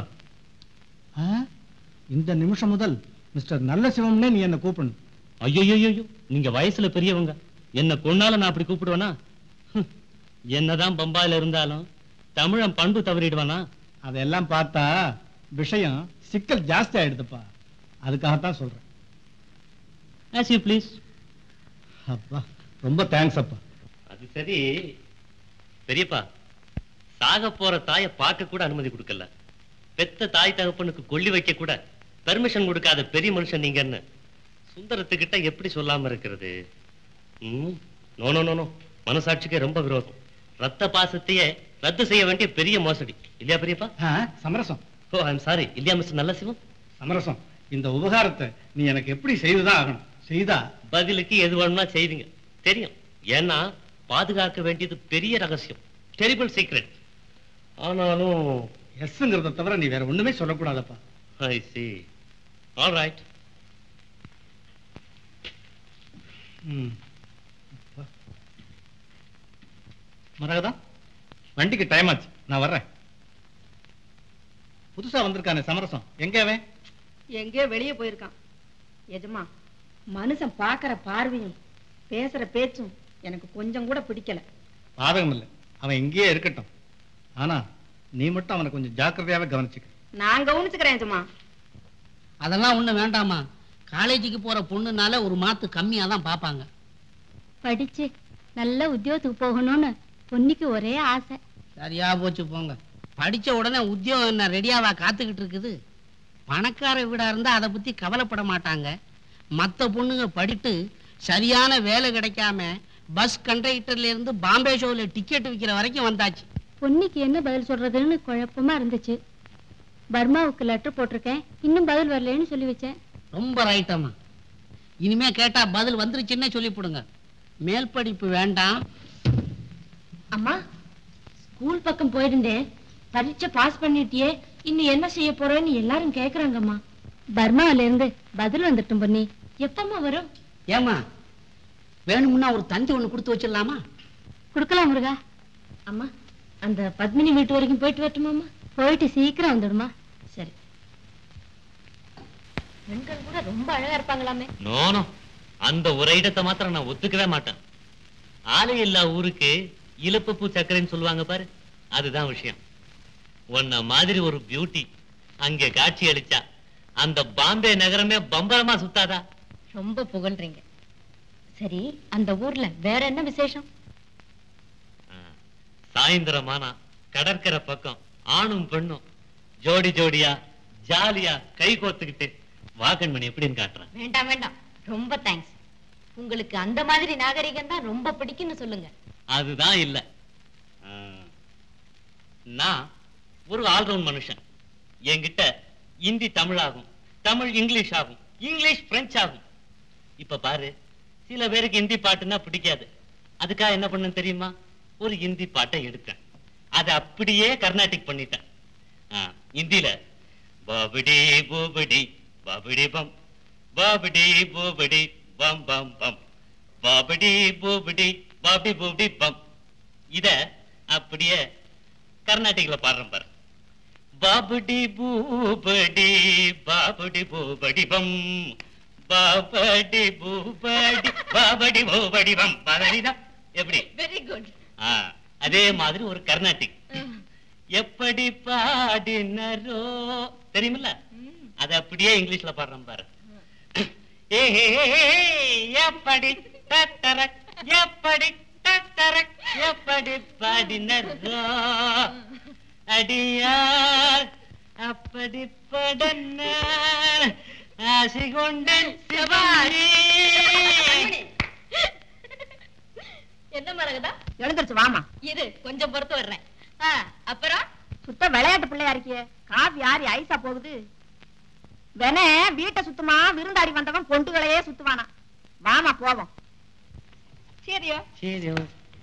இந்த நிமிஷம் முதல் மிஸ்டர் நல்ல சிவம்னே நீ என்ன கூப்பிடணும் ஐயோ நீங்க வயசுல பெரியவங்க என்ன கொன்னால நான் அப்படி கூப்பிடுவேனா ஹம், என்னதான் பம்பாயில இருந்தாலும் தமிழன் பண்பு தவறிடுவானா அதெல்லாம் பார்த்தா விஷயம் சிக்கல் ஜாஸ்தி ஆயிடுதுப்பா அதுக்காகத்தான் சொல்றேன் ஆஸ் யூ ப்ளீஸ் அப்பா ரொம்ப தேங்க்ஸ் அப்பா அது சரி பெரியப்பா சாக போற தாயை பார்க்க கூட அனுமதி கொடுக்கல பெத்த தாய் தகப்பனுக்கு கொல்லி வைக்க கூட பெர்மிஷன் கொடுக்காத பெரிய மனுஷன் நீங்கன்னு சுந்தரத்துக்கிட்ட எப்படி சொல்லாம இருக்கிறது ம் நோ நோ நோ நோ மனசாட்சிக்கே ரொம்ப விரோதம் ரத்த பாசத்தையே ரத்து செய்ய வேண்டிய பெரிய மோசடி இல்லையா பெரியப்பா சமரசம் ஓ ஐம் சாரி இல்லையா மிஸ்டர் நல்ல சிவம் சமரசம் இந்த உபகாரத்தை நீ எனக்கு எப்படி செய்துதான் ஆகணும் செய்தா பதிலுக்கு எது வேணும்னா செய்வீங்க தெரியும் ஏன்னா பாதுகாக்க வேண்டியது பெரிய ரகசியம் டெரிபிள் சீக்ரெட் ஆனாலும் எஸ்ங்கிறத தவிர நீ வேற ஒண்ணுமே சொல்லக்கூடாதப்பா ஐ சி ஆல் ரைட் ம். அப்பா. மரகதா வண்டிக்கு டைம் ஆச்சு நான் வர்றேன் புதுசா வந்திருக்கானே சமரசம் எங்க அவன் எங்கேயோ வெளியே போயிருக்கான் எஜமா மனுஷன் பார்க்கற பார்வையும் பேசுற பேச்சும் எனக்கு கொஞ்சம் கூட பிடிக்கல பாதகம் இல்லை அவன் இங்கேயே இருக்கட்டும் ஆனா நீ மட்டும் அவனை கொஞ்சம் ஜாக்கிரதையாவே கவனிச்சுக்க நான் கவனிச்சுக்கிறேன் எஜமா அதெல்லாம் ஒண்ணு வேண்டாமா காலேஜுக்கு போற பொண்ணுனால ஒரு மாத்து கம்மியா தான் பாப்பாங்க படிச்சு நல்ல உத்தியோகத்துக்கு போகணும்னு பொன்னிக்கு ஒரே ஆசை சரியா போச்சு போங்க படிச்ச உடனே உத்தியோகம் என்ன ரெடியாவா காத்துக்கிட்டு இருக்குது பணக்கார வீடா இருந்தா அதை பத்தி கவலைப்பட மாட்டாங்க மத்த பொண்ணுங்க படிட்டு சரியான வேலை கிடைக்காம பஸ் கண்டக்டர்ல இருந்து பாம்பே ஷோல டிக்கெட் விக்கிற வரைக்கும் வந்தாச்சு பொன்னிக்கு என்ன பதில் சொல்றதுன்னு குழப்பமா இருந்துச்சு பர்மாவுக்கு லெட்டர் போட்டிருக்கேன் இன்னும் பதில் வரலைன்னு சொல்லி வச்சேன் ரொம்ப ரைட்டம்மா இனிமே கேட்டா பதில் வந்துருச்சுன்னே சொல்லிவிடுங்க மேல் படிப்பு வேண்டாம் அம்மா ஸ்கூல் பக்கம் போயிருந்தேன் பரீட்சை பாஸ் பண்ணிட்டியே இன்னும் என்ன செய்ய போறேன்னு எல்லாரும் கேக்குறாங்கம்மா பர்மாவில இருந்து பதில் வந்துட்டும் பொன்னி எப்பம்மா வரும் ஏமா வேணும்னா ஒரு தந்தி ஒண்ணு கொடுத்து வச்சிடலாமா கொடுக்கலாம் முருகா அம்மா அந்த பத்மினி வீட்டு வரைக்கும் போயிட்டு வரட்டுமாம்மா போயிட்டு சீக்கிரம் வந்துடுமா சரி பெண்கள் கூட ரொம்ப அழகா இருப்பாங்களாமே நோ அந்த ஒரு ஐட்டத்தை மாத்திரம் நான் ஒத்துக்கவே மாட்டேன் ஆலை இல்லா ஊருக்கு இலப்பப்பூ சக்கரைன்னு சொல்லுவாங்க பாரு அதுதான் விஷயம் உன்ன மாதிரி ஒரு பியூட்டி அங்க காட்சி அளிச்சா அந்த பாம்பே நகரமே பம்பரமா சுத்தாதா ரொம்ப புகழ்றீங்க சரி அந்த ஊர்ல வேற என்ன விசேஷம் சாயந்தரமானா கடற்கரை பக்கம் ஆணும் பெண்ணும் ஜோடி ஜோடியா ஜாலியா கை கோத்துக்கிட்டு வாகன்மணி எப்படின்னு காட்டுறேன் வேண்டாம் வேண்டாம் ரொம்ப தேங்க்ஸ் உங்களுக்கு அந்த மாதிரி நாகரிகம் தான் ரொம்ப பிடிக்கும்னு சொல்லுங்க அதுதான் இல்ல ஆ, நான் ஒரு ஆல்ரவுண்ட் மனுஷன் என்கிட்ட இந்தி தமிழ் ஆகும் தமிழ் இங்கிலீஷ் ஆகும் இங்கிலீஷ் பிரெஞ்சு ஆகும் இப்ப பாரு சில பேருக்கு ஹிந்தி பாட்டுன்னா பிடிக்காது அதுக்காக என்ன பண்ண தெரியுமா ஒரு ஹிந்தி பாட்டை எடுத்தேன் அதை அப்படியே கர்நாடிக் பண்ணிட்டேன் ஆ, ஹிந்தில பாபடி பூபடி பாபடி பம் பாபடி பூபடி பம் பம் பம் பாபடி பூபடி பாபடி பூபடி பம் இத அப்படியே கர்நாடிக்ல பாடுறேன் பாரு பாபடி பூபடி பாபடி பூபடி பம் பாபடி பூபடி பாபடி பூபடி பம் பதனிதா எப்படி வெரி குட் ஆ, அதே மாதிரி ஒரு கர்நாடிக் எப்படி பாடினரோ தெரியுமில்ல அது அப்படியே இங்கிலீஷ்ல பாடுறேன் பாரு ஏ ஹே, ஹே, ஹே, எப்படி தட்டரக் எப்படி தட்டரக் எப்படி பாடினரோ அடியார் அப்படி படன ஆசை கொண்டேன் சிவாரி என்ன மரகதா எழுந்துருச்சு வாமா இரு கொஞ்சம் பொறுத்து வர்றேன் ஆ, அப்புறம் சுத்த விளையாட்டு பிள்ளையா இருக்கியே காஃபி ஆறி ஐஸா போகுது வென வீட்டை சுத்துமா விருந்தாடி வந்தவன் பொண்டுகளையே சுத்துவானா வாமா போவோம் சரியா சரி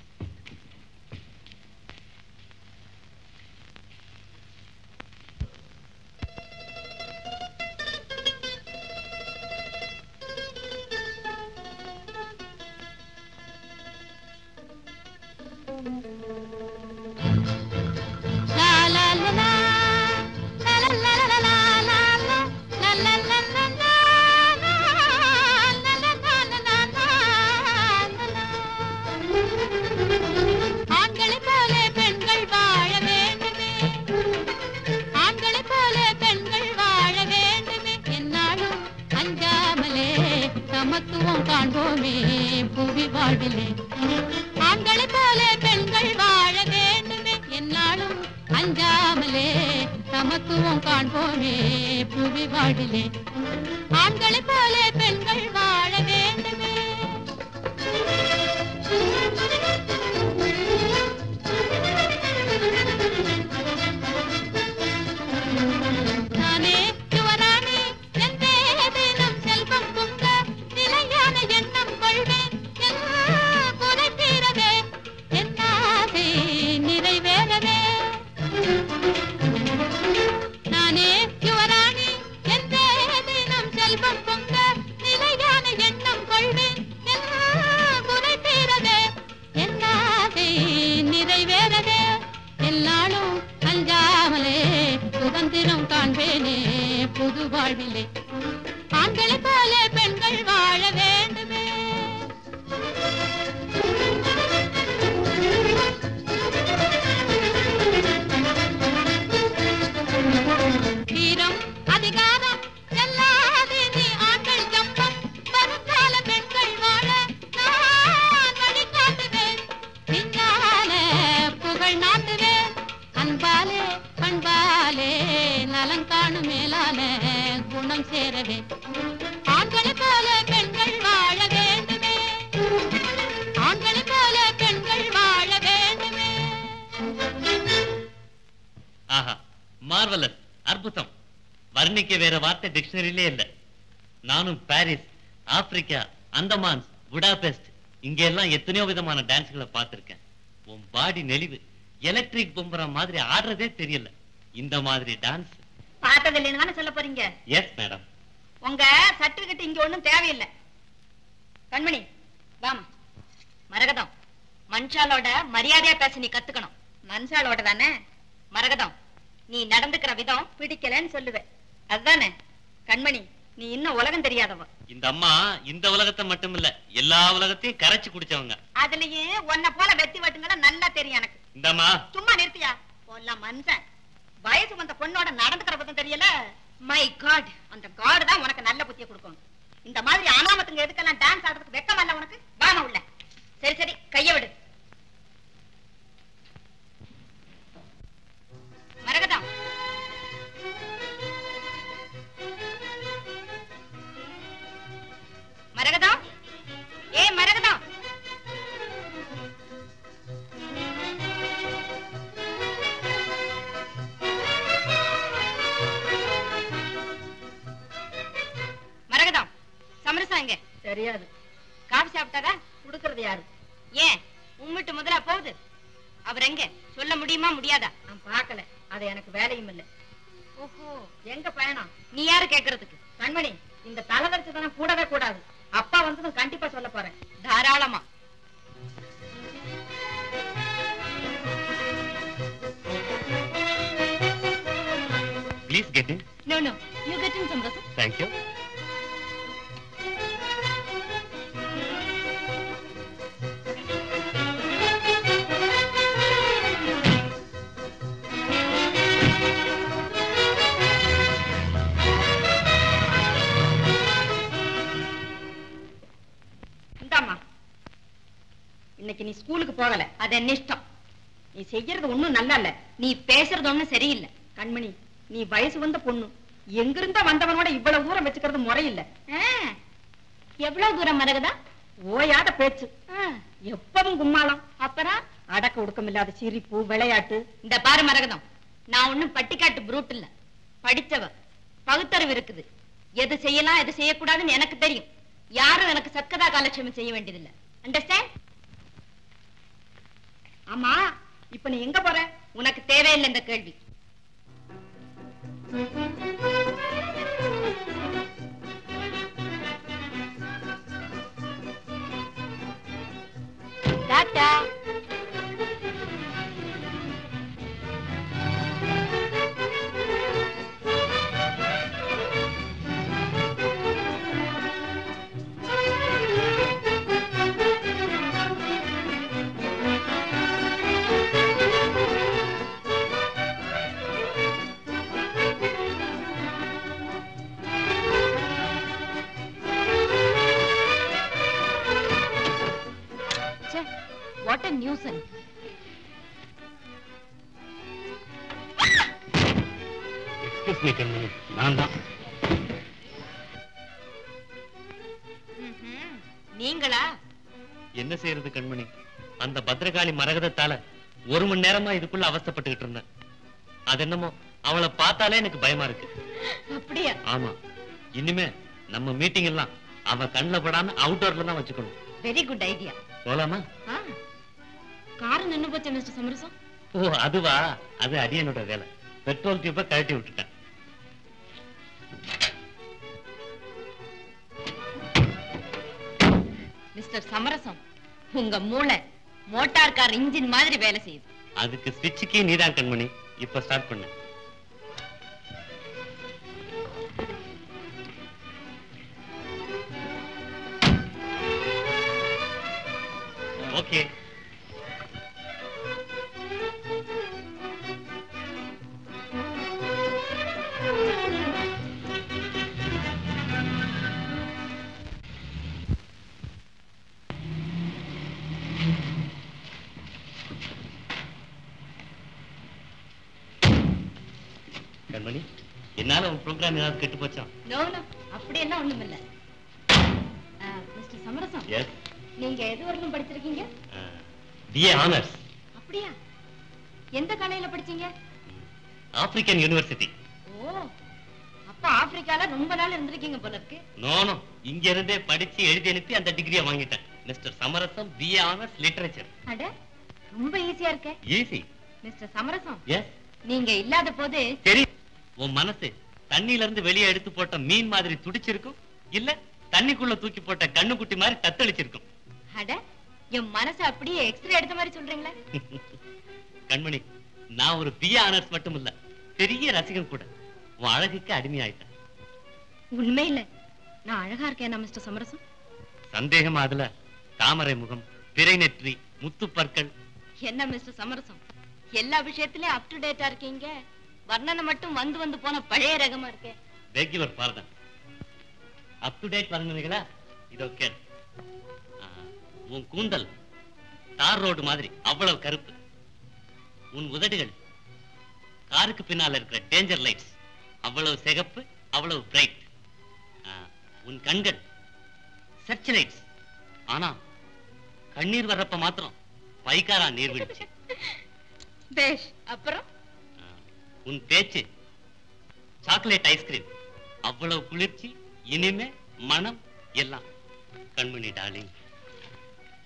ஆண்களைப் போல பெண்கள் வாழ வேண்டுமே ஆண்களைப் போல பெண்கள் வாழ வேண்டுமே என்னாலும் அஞ்சாமலே சமத்துவம் காண்போமே புவி வாழ்விலே ஆண்களைப் போல பெண்கள் வாழ வேண்டுமே என்னாலும் அஞ்சாமலே சமத்துவம் காண்போமே புவி வாழ்விலே ஆண்களைப் போல பெண்கள் வாழ வேண்டுமே நானே யுவராணி என் தேதினம் செல்வம் பொங்க நிலையான எண்ணம் கொள்வேன் என் குறை தீரவே என் ஆசை நிறைவேறவே நானே யுவராணி என் தேதினம் செல்வம் பொங்க நிலையான எண்ணம் கொள்வேன் என் குறை தீரவே என் ஆசை நிறைவேறவே எல்லாளும் அஞ்சாமலே சுதந்திரம் காண்பேனே புது வாழ்விலே ஆண்களைப் போல பெண்கள் வாழ வேண்டுமே வீரம் அதிகாரம் எல்லாது நீ ஆண்கள் ஜம்பம் வருங்கால பெண்கள் வாழ நான் வழிகாட்டுவேன் பின்னால புகழ் நாட்டுவேன் அன்பாலே பண்பாலே நலம் காணும் மேலான குணம் சேரவே ஆண்களைப் போல பெண்கள் வாழ வேண்டுமே ஆண்களைப் போல பெண்கள் வாழ வேண்டுமே ஆஹா மார்வலஸ் அற்புதம் வர்ணிக்க வேற வார்த்தை டிக்ஷனரியிலே இல்ல நானும் பாரிஸ் ஆப்பிரிக்கா அந்தமான்ஸ் புடாபெஸ்ட் இங்க எல்லாம் எத்தனையோ விதமான டான்ஸ்களை பார்த்திருக்கேன் உன் பாடி நெளிவு எலக்ட்ரிக் பொம்புற மாதிரி ஆடுறதே தெரியல இந்த மாதிரி டான்ஸ் பார்த்தது இல்லைன்னு தானே சொல்ல போறீங்க எஸ் மேடம் உங்க சர்டிபிகேட் இங்க ஒண்ணும் தேவையில்லை கண்மணி வாமா மரகதம் மனுஷாலோட மரியாதையா பேச நீ கத்துக்கணும் மனுஷாலோட தானே மரகதம் நீ நடந்துக்கிற விதம் பிடிக்கலன்னு சொல்லுவ அதுதானே கண்மணி நீ இன்னும் உலகம் தெரியாதவ இந்த அம்மா இந்த உலகத்தை மட்டும் இல்ல எல்லா உலகத்தையும் கரைச்சு குடிச்சவங்க அதுலயே உன்னை போல வெட்டி வெட்டுங்கன்னா நல்லா தெரியும் எனக்கு இந்த அம்மா சும்மா நிறுத்தியா போலாம் மனுஷன் வயசு வந்த பொண்ணோட நடந்துக்கிற பத்தம் தெரியல மை காட் அந்த காடு தான் உனக்கு நல்ல புத்திய கொடுக்கும் இந்த மாதிரி அனாமத்துங்க எதுக்கெல்லாம் டான்ஸ் ஆடுறதுக்கு வெக்கமா இல்ல உனக்கு வாமா உள்ள சரி சரி கைய விடு பேசுறது யாரு ஏன் உம்மிட்டு முதலா போகுது அவர் எங்க சொல்ல முடியுமா முடியாதா நான் பார்க்கல அது எனக்கு வேலையும் இல்ல ஓஹோ எங்க பயணம் நீ யாரு கேக்குறதுக்கு கண்மணி இந்த தலைவரிச்சு தானே கூடவே கூடாது அப்பா வந்ததும் கண்டிப்பா சொல்ல போறேன் தாராளமா please get in no no you get in Samarasam thank you இந்தாம்மா இன்னைக்கு நீ ஸ்கூலுக்கு போகல அது என்ன இஷ்டம் நீ செய்யறது ஒண்ணும் நல்லா இல்ல நீ பேசுறது ஒண்ணும் சரியில்லை கண்மணி நீ வயசு வந்த பொண்ணு எங்கிருந்தா வந்தவனோட இவ்வளவு தூரம் வச்சுக்கிறது முறையில்லை ஆ, எவ்வளவு தூரம் மரகதா ஓயாத பேச்சு எப்பவும் கும்மாளம் அப்புறம் அடக்க ஒடுக்கம் இல்லாத சிரிப்பு விளையாட்டு இந்த பாரு மரகதம் நான் ஒண்ணும் பட்டிக்காட்டு புரூட் இல்ல படிச்சவ பகுத்தறிவு இருக்குது எது செய்யலாம் எது செய்யக்கூடாதுன்னு எனக்கு தெரியும் யாரும் எனக்கு சத்கதா காலட்சேபம் செய்ய வேண்டியதில்லை அண்டர்ஸ்டாண்ட் ஆமா இப்ப நீ எங்க போற உனக்கு தேவையில்லை இந்த கேள்வி tata what a nuisance excuse me Kanmani நான் தான் நீங்களா என்ன செய்யறது கண்மணி அந்த பத்ரகாளி மரகதத்தால ஒரு மணி நேரமா இதுக்குள்ள அவஸ்தைப்பட்டுக்கிட்டு இருந்தேன் அது என்னமோ அவளை பார்த்தாலே எனக்கு பயமா இருக்கு அப்படியா ஆமா இனிமே நம்ம மீட்டிங் எல்லாம் அவ கண்ணுல படாம அவுட்டோர்ல தான் வச்சுக்கணும் வெரி குட் ஐடியா போலாமா கார் நின்னு போச்சு மிஸ்டர் சமரசம் ஓ அதுவா அது அடியனோட வேலை பெட்ரோல் டியூப்பை கழட்டி விட்டுட்டேன் மிஸ்டர் சமரசம் உங்க மூளை மோட்டார் கார் இன்ஜின் மாதிரி வேலை செய்யுது அதுக்கு ஸ்விட்சுக்கே நீதான் கண்மணி இப்ப ஸ்டார்ட் பண்ணு ஓகே கண்மணி என்னால உன் ப்ரோக்ராம் ஏதாவது கெட்டு போச்சா நோ நோ அப்படி என்ன ஒண்ணும் இல்ல மிஸ்டர் சமரசம் எஸ் நீங்க எது வரைக்கும் படிச்சிருக்கீங்க பிஏ ஆனர்ஸ் அப்படியா எந்த காலையில படிச்சீங்க ஆப்பிரிக்கன் யூனிவர்சிட்டி ஓ அப்ப ஆப்பிரிக்கால ரொம்ப நாள் இருந்திருக்கீங்க போல இருக்கு நோனோ இங்க இருந்தே படிச்சு எழுதி அனுப்பி அந்த டிகிரியை வாங்கிட்டேன் மிஸ்டர் சமரசம் பிஏ ஆனர்ஸ் லிட்டரேச்சர் அட ரொம்ப ஈஸியா இருக்கே ஈஸி மிஸ்டர் சமரசம் எஸ் நீங்க இல்லாத போது சரி உன் மனசு தண்ணியில இருந்து வெளியே எடுத்து போட்ட மீன் மாதிரி துடிச்சிருக்கும் இல்ல தண்ணிக்குள்ள தூக்கி போட்ட கண்ணுக்குட்டி மாதிரி தத்தளிச்சிருக்கும் அட என் மனசு அப்படியே எக்ஸ்ரே எடுத்த மாதிரி சொல்றீங்களே கண்மணி நான் ஒரு பிஏ ஆனர்ஸ் மட்டும் இல்ல பெரிய ரசிகன் கூட உன் அழகுக்கு அடிமையாயிட்டேன் உண்மையில நான் அழகா இருக்கேனா மிஸ்டர் சமரசம் சந்தேகமா அதுல தாமரை முகம் பிறை நெற்றி முத்து பற்கள் என்ன மிஸ்டர் சமரசம் எல்லா விஷயத்திலயும் அப் டு டேட்டா இருக்கீங்க வர்ணனை மட்டும் வந்து வந்து போன பழைய ரகமா இருக்கே ரெகுலர் பாரதன் அப் டு டேட் வர்ணனைகளா இதோ கேள் ஆ, உன் கூந்தல் தார் ரோடு மாதிரி அவ்வளவு கருப்பு உன் உதடுகள் காருக்கு பின்னால இருக்கிற டேஞ்சர் லைட்ஸ் அவ்வளவு சிகப்பு அவ்வளவு பிரைட் உன் கண்கள் சர்ச் லைட்ஸ் ஆனா கண்ணீர் வர்றப்ப மாத்திரம் பைக்காரா நீர்வீழ்ச்சி பேஷ் அப்புறம் உன் பேச்சு சாக்லேட் ஐஸ்கிரீம் அவ்வளவு குளிர்ச்சி இனிமே மனம் எல்லாம் கண்மணி டார்லிங்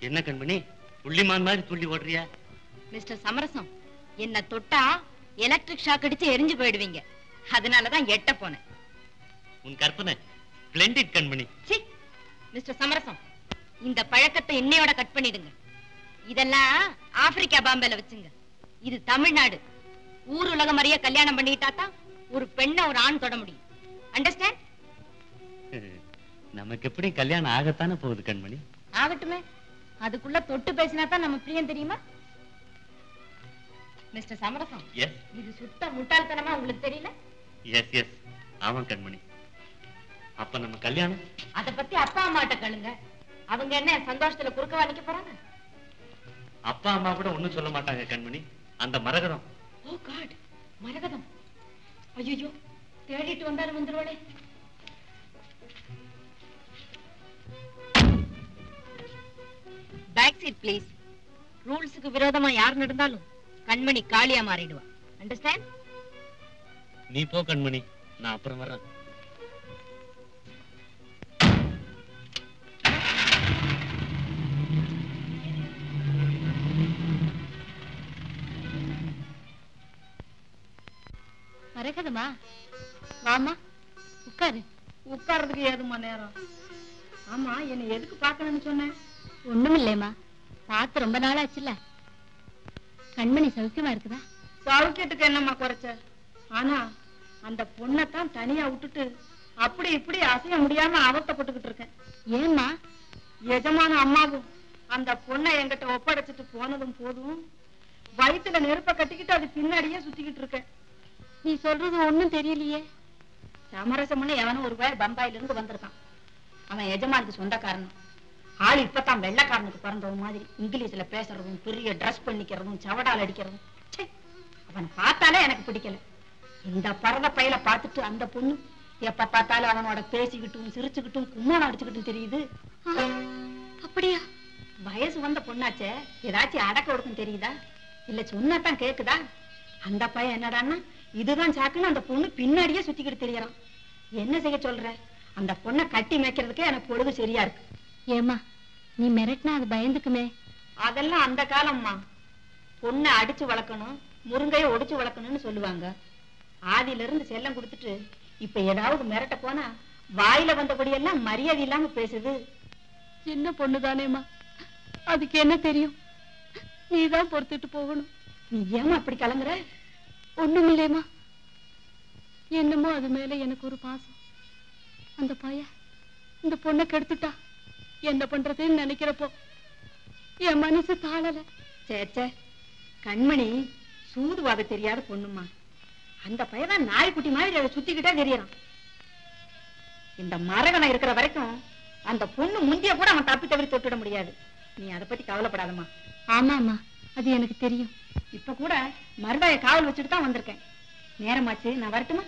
என்ன கண்மணி புள்ளிமான் மாதிரி துள்ளி ஓடுறியா மிஸ்டர் சமரசம் என்ன தொட்டா எலக்ட்ரிக் ஷாக் அடிச்சு எரிஞ்சு போயிடுவீங்க அதனாலதான் எட்ட போனேன் உன் கற்பனை ஸ்பிளெண்டிட் கண்மணி சி மிஸ்டர் சமரசம் இந்த பழக்கத்தை இன்னையோட கட் பண்ணிடுங்க இதெல்லாம் ஆப்பிரிக்கா பாம்பேல வச்சுங்க இது தமிழ்நாடு ஊர் உலகம் அறிய கல்யாணம் பண்ணிட்டா தான் ஒரு பெண்ணை ஒரு ஆண் தொட முடியும் அண்டர்ஸ்டாண்ட் நமக்கு எப்படி கல்யாணம் ஆகத்தானே போகுது கண்மணி ஆகட்டுமே அதுக்குள்ள தொட்டு பேசினா தான் நம்ம பிரியம் தெரியுமா மிஸ்டர் சமரசம் எஸ் இது சுத்த முட்டாள்தனமா உங்களுக்கு தெரியல எஸ் எஸ் ஆமா கண்மணி அப்ப நம்ம கல்யாணம் அத பத்தி அப்பா அம்மாட்ட கேளுங்க அவங்க என்ன சந்தோஷத்துல குறுக்கவா நிக்க போறாங்க அப்பா அம்மா கூட ஒண்ணும் சொல்ல மாட்டாங்க கண்மணி அந்த மரகதம் ஓ காட் மரகதம் ஐயோ தேடிட்டு வந்தாலும் வந்துருவாளே பேக் சீட் ப்ளீஸ் ரூல்ஸுக்கு விரோதமா யார் நடந்தாலும் கண்மணி காளியா மாறிடுவா அண்டர்ஸ்டாண்ட் நீ போ கண்மணி நான் அப்புறம் வர்றேன் மரகதமா வாமா உட்காரு உட்கார்றதுக்கு ஏதுமா நேரம் ஆமா என்னை எதுக்கு பார்க்கணும்னு சொன்னேன் ஒண்ணுமில்லைம்மா பார்த்து ரொம்ப நாள் ஆச்சுல்ல கண்மணி சௌக்கியமா இருக்குதா சௌக்கியத்துக்கு என்னம்மா குறைச்ச ஆனா அந்த பொண்ணைத்தான் தனியா விட்டுட்டு அப்படி இப்படி அசைய முடியாம அவஸ்தைப்பட்டுக்கிட்டு இருக்கேன் ஏம்மா எஜமான அம்மாவும் அந்த பொண்ணை என்கிட்ட ஒப்படைச்சிட்டு போனதும் போதும் வயித்துல நெருப்ப கட்டிக்கிட்டு அது பின்னாடியே சுத்திக்கிட்டு இருக்கேன் நீ சொல்றது ஒண்ணும் தெரியலையே சமரசம்னு எவனும் ஒரு பேர் பம்பாயில இருந்து வந்திருக்கான் அவன் எஜமானுக்கு சொந்தக்காரனும் ஆள் இப்பதான் வெள்ளைக்காரனுக்கு பிறந்தவன் மாதிரி இங்கிலீஷ்ல பேசுறதும் பெரிய ட்ரெஸ் பண்ணிக்கிறதும் சவடால் அடிக்கிறதும் ச்சே, அவன் பார்த்தாலே எனக்கு பிடிக்கல இந்த பறந்த பையில பார்த்துட்டு அந்த பொண்ணு எப்ப பார்த்தாலும் அவனோட பேசிக்கிட்டும் சிரிச்சுக்கிட்டும் கும்மாளம் அடிச்சுக்கிட்டும் தெரியுது அப்படியா வயசு வந்த பொண்ணாச்சே ஏதாச்சும் அடக்க ஒடுக்கம் தெரியுதா இல்ல சொன்னாதான் கேக்குதா அந்த பையன் என்னடான்னா இதுதான் சாக்குன்னு அந்த பொண்ணு பின்னாடியே சுத்திக்கிட்டு தெரியறான் என்ன செய்ய சொல்ற அந்த பொண்ணை கட்டி மேய்க்கிறதுக்கே எனக்கு பொழுது சரியா இருக்கு ஏம்மா நீ மிரட்டினா அது பயந்துக்குமே அதெல்லாம் அந்த காலம்மா பொண்ணை அடிச்சு வளர்க்கணும் முருங்கையை ஒடிச்சு வளர்க்கணும்னு சொல்லுவாங்க ஆதியில இருந்து செல்லம் கொடுத்துட்டு இப்ப ஏதாவது மிரட்ட போனா வாயில வந்தபடியெல்லாம் மரியாதை இல்லாம பேசுது சின்ன பொண்ணு தானேம்மா அதுக்கு என்ன தெரியும் நீதான் பொறுத்துட்டு போகணும் நீ ஏமா அப்படி கலங்குற ஒண்ணுமில்லையம்மா என்னமோ அது மேல எனக்கு ஒரு பாசம் அந்த பையன் இந்த பொண்ணை கெடுத்துட்டா என்ன பண்றதுன்னு நினைக்கிறப்போ என் மனசு தாழல சேச்சே கண்மணி சூதுவாக தெரியாத பொண்ணுமா அந்த பையன் தான் நாய்க்குட்டி மாதிரி அதை சுத்திக்கிட்டே தெரியறான் இந்த மரகனை இருக்கிற வரைக்கும் அந்த பொண்ணு முந்திய கூட அவன் தப்பி தவறி தொட்டுட முடியாது நீ அதை பத்தி கவலைப்படாதம்மா ஆமாம்மா அது எனக்கு தெரியும் இப்ப கூட மருதாய காவல் வச்சுட்டு தான் வந்திருக்கேன் நேரமாச்சு நான் வரட்டுமா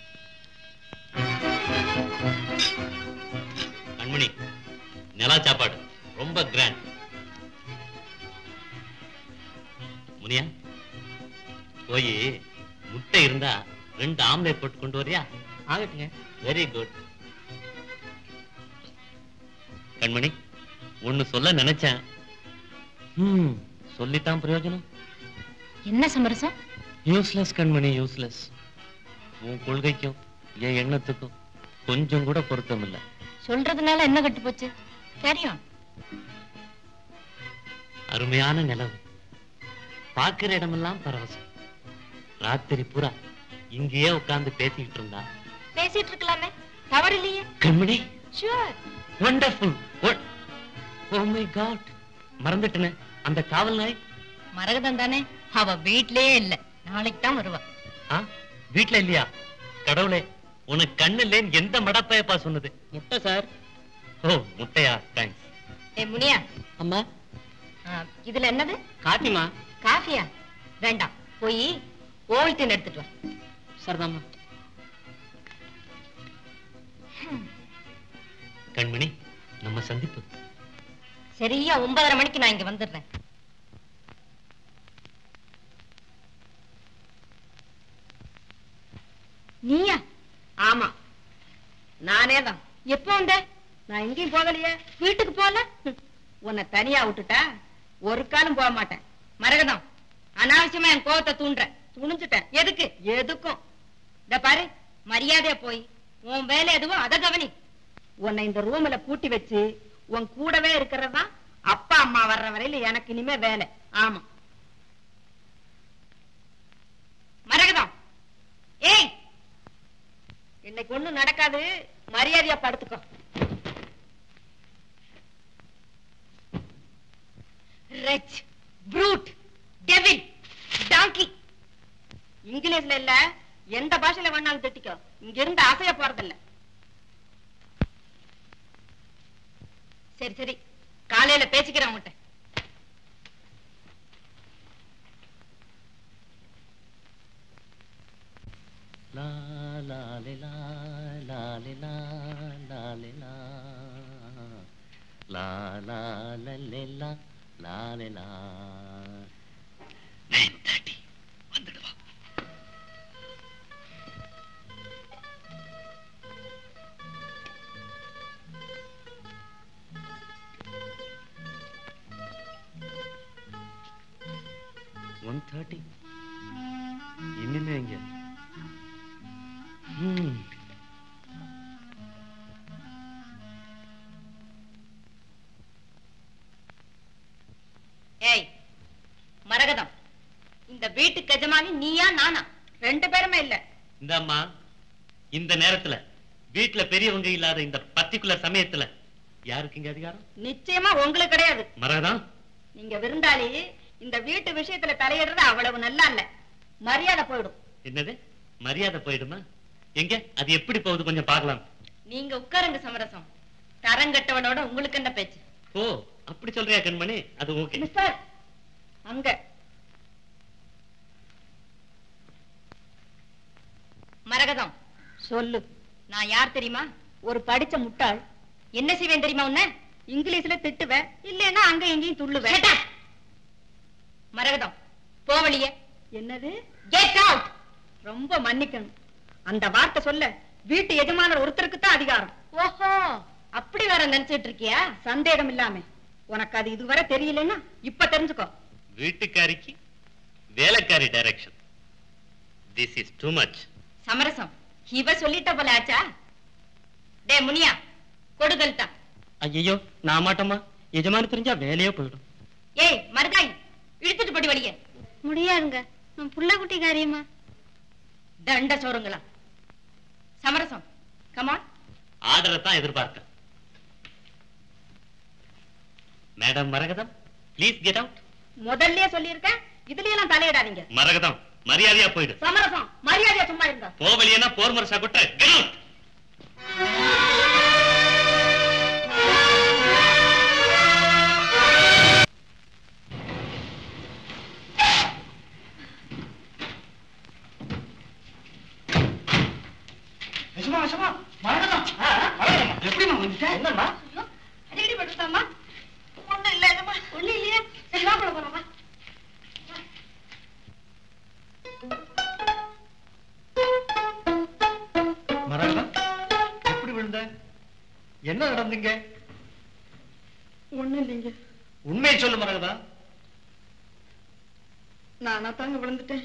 கண்மணி நிலா சாப்பாடு ரொம்ப கிராண்ட் முனியா போய் முட்டை இருந்தா ரெண்டு ஆம்லேட் போட்டு கொண்டு வரியா ஆகட்டுங்க வெரி குட் கண்மணி ஒண்ணு சொல்ல நினைச்சேன் ஹம், சொல்லித்தான் பிரயோஜனம் என்ன சமரசம் யூஸ்லெஸ் கண்மணி யூஸ்லெஸ் உன் கொள்கைக்கும் என் எண்ணத்துக்கும் கொஞ்சம் கூட பொருத்தம் இல்ல சொல்றதுனால என்ன கட்டு போச்சு தெரியும் அருமையான நிலவு பார்க்கிற இடமெல்லாம் பரவசம் ராத்திரி பூரா இங்கேயே உட்கார்ந்து பேசிக்கிட்டு இருந்தா பேசிட்டு இருக்கலாமே தவறு இல்லையே Kanmani sure wonderful oh my God மறந்துட்டேனே அந்த காவல் நாய் மரகதம் தானே அவ வீட்லயே இல்ல நாளைக்கு தான் வருவா ஆ வீட்ல இல்லையா கடவுளே உனக்கு கண்ணு இல்லைன்னு எந்த மடப்பையப்பா சொன்னது முட்டை சார் ஓ முட்டையா தேங்க்ஸ் ஏ முனியா அம்மா ஆ, இதுல என்னது காப்பிமா காஃபியா வேண்டாம் போய் ஓல்டின் எடுத்துட்டு வா சரிதாம்மா கண்மணி நம்ம சந்திப்பு சரியா ஒன்பதரை மணிக்கு நான் இங்க வந்துடுறேன் நீயா ஆமா நானே தான் எப்போ வந்த நான் எங்கேயும் போகலையே வீட்டுக்கு போல உன்னை தனியா விட்டுட்டா ஒரு காலம் போக மாட்டேன் மரகதம் அனாவசியமா என் கோவத்தை தூண்டுற துணிஞ்சுட்டேன் எதுக்கு எதுக்கும் இந்த பாரு மரியாதையா போய் உன் வேலை எதுவும் அத கவனி உன்னை இந்த ரூம்ல பூட்டி வச்சு உன் கூடவே இருக்கிறதா அப்பா அம்மா வர்ற வரையில எனக்கு இனிமே வேலை ஆமா மரகதம் ஏய் இன்னைக்கு ஒண்ணும் நடக்காது மரியாதையா படுத்துக்கோ ரெச் ப்ரூட் டெவில் டாங்கி இங்கிலீஷ்ல இல்ல எந்த பாஷையில வேணாலும் திட்டிக்கோ இங்க இருந்து அசைய போறதில்ல சரி சரி காலையில பேசிக்கிறேன் உன்கிட்ட லா லா லே லா லா லே லா லா லே லா லா லா ல லே லா லா லே லா நைன் தேர்ட்டி வந்துடுவா ஒன் தேர்ட்டி இனிமே எங்க ம் ஏய் மரகதம் இந்த வீட்டுக்கு எஜமானி நீயா நானா ரெண்டு பேருமே இல்ல இந்த அம்மா இந்த நேரத்துல வீட்டுல பெரியவங்க இல்லாத இந்த பர்டிகுலர் சமயத்துல யாருக்கு இங்க அதிகாரம் நிச்சயமா உங்களுக்கு கிடையாது மரகதம் நீங்க விருந்தாளி இந்த வீட்டு விஷயத்துல தலையிடுறது அவ்வளவு நல்லா இல்ல மரியாதை போயிடும் என்னது மரியாதை போயிடுமா எங்க அது எப்படி போகுது கொஞ்சம் பார்க்கலாம் நீங்க உட்காருங்க சமரசம் தரங்கட்டவனோட உங்களுக்கு என்ன பேச்சு ஓ அப்படி சொல்றியா கண்மணி அது ஓகே மிஸ்டர் அங்க மரகதம் சொல்லு நான் யார் தெரியுமா ஒரு படிச்ச முட்டாள் என்ன செய்வேன் தெரியுமா உன்ன இங்கிலீஷ்ல திட்டுவேன் இல்லைன்னா அங்க எங்கேயும் துள்ளுவேன் மரகதம் போவழியே என்னது கெட் அவுட் ரொம்ப மன்னிக்கணும் அந்த வார்த்தை சொல்ல வீட்டு எஜமானர் ஒருத்தருக்கு தான் அதிகாரம் ஓஹோ அப்படி வேற நினைச்சிட்டு இருக்கியா சந்தேகம் இல்லாம உனக்கு அது இதுவரை தெரியலன்னா இப்ப தெரிஞ்சுக்கோ வீட்டுக்காரிக்கு வேலைக்காரி direction this is too much Samarasam இவ சொல்லிட்ட போல ஆச்சா டே முனியா கொடுதல் தான் ஐயோ நான் மாட்டோமா எஜமானு தெரிஞ்சா வேலையே போயிடும் ஏய் மருதாய் இழுத்துட்டு போடி வழிய முடியாதுங்க நான் புள்ள குட்டி காரியமா தண்ட சோறுங்களா சமரசம் கமான் ஆர்டரை தான் எதிர்பார்க்க madam Maragatham please get out முதல்லயே சொல்லியிருக்கேன் இதுலயெல்லாம் தலையிடாதீங்க மரகதம் மரியாதையா போயிடு சமரசம் மரியாதையா சும்மா இருங்க போவலியனா போர் மரசா குட்ட கெட் அவுட் நிஜமா நிஜமா மறந்துட்டோம் எப்படிமா வந்துட்ட என்னம்மா அடிக்கடி பட்டுட்டாமா ஒண்ணு இல்ல என்னமா ஒண்ணு இல்லையா சரி வா போல போலாமா மரகதம் எப்படி விழுந்த என்ன நடந்தீங்க ஒண்ணும் இல்லைங்க உண்மையை சொல்லு மரகதா நானா தாங்க விழுந்துட்டேன்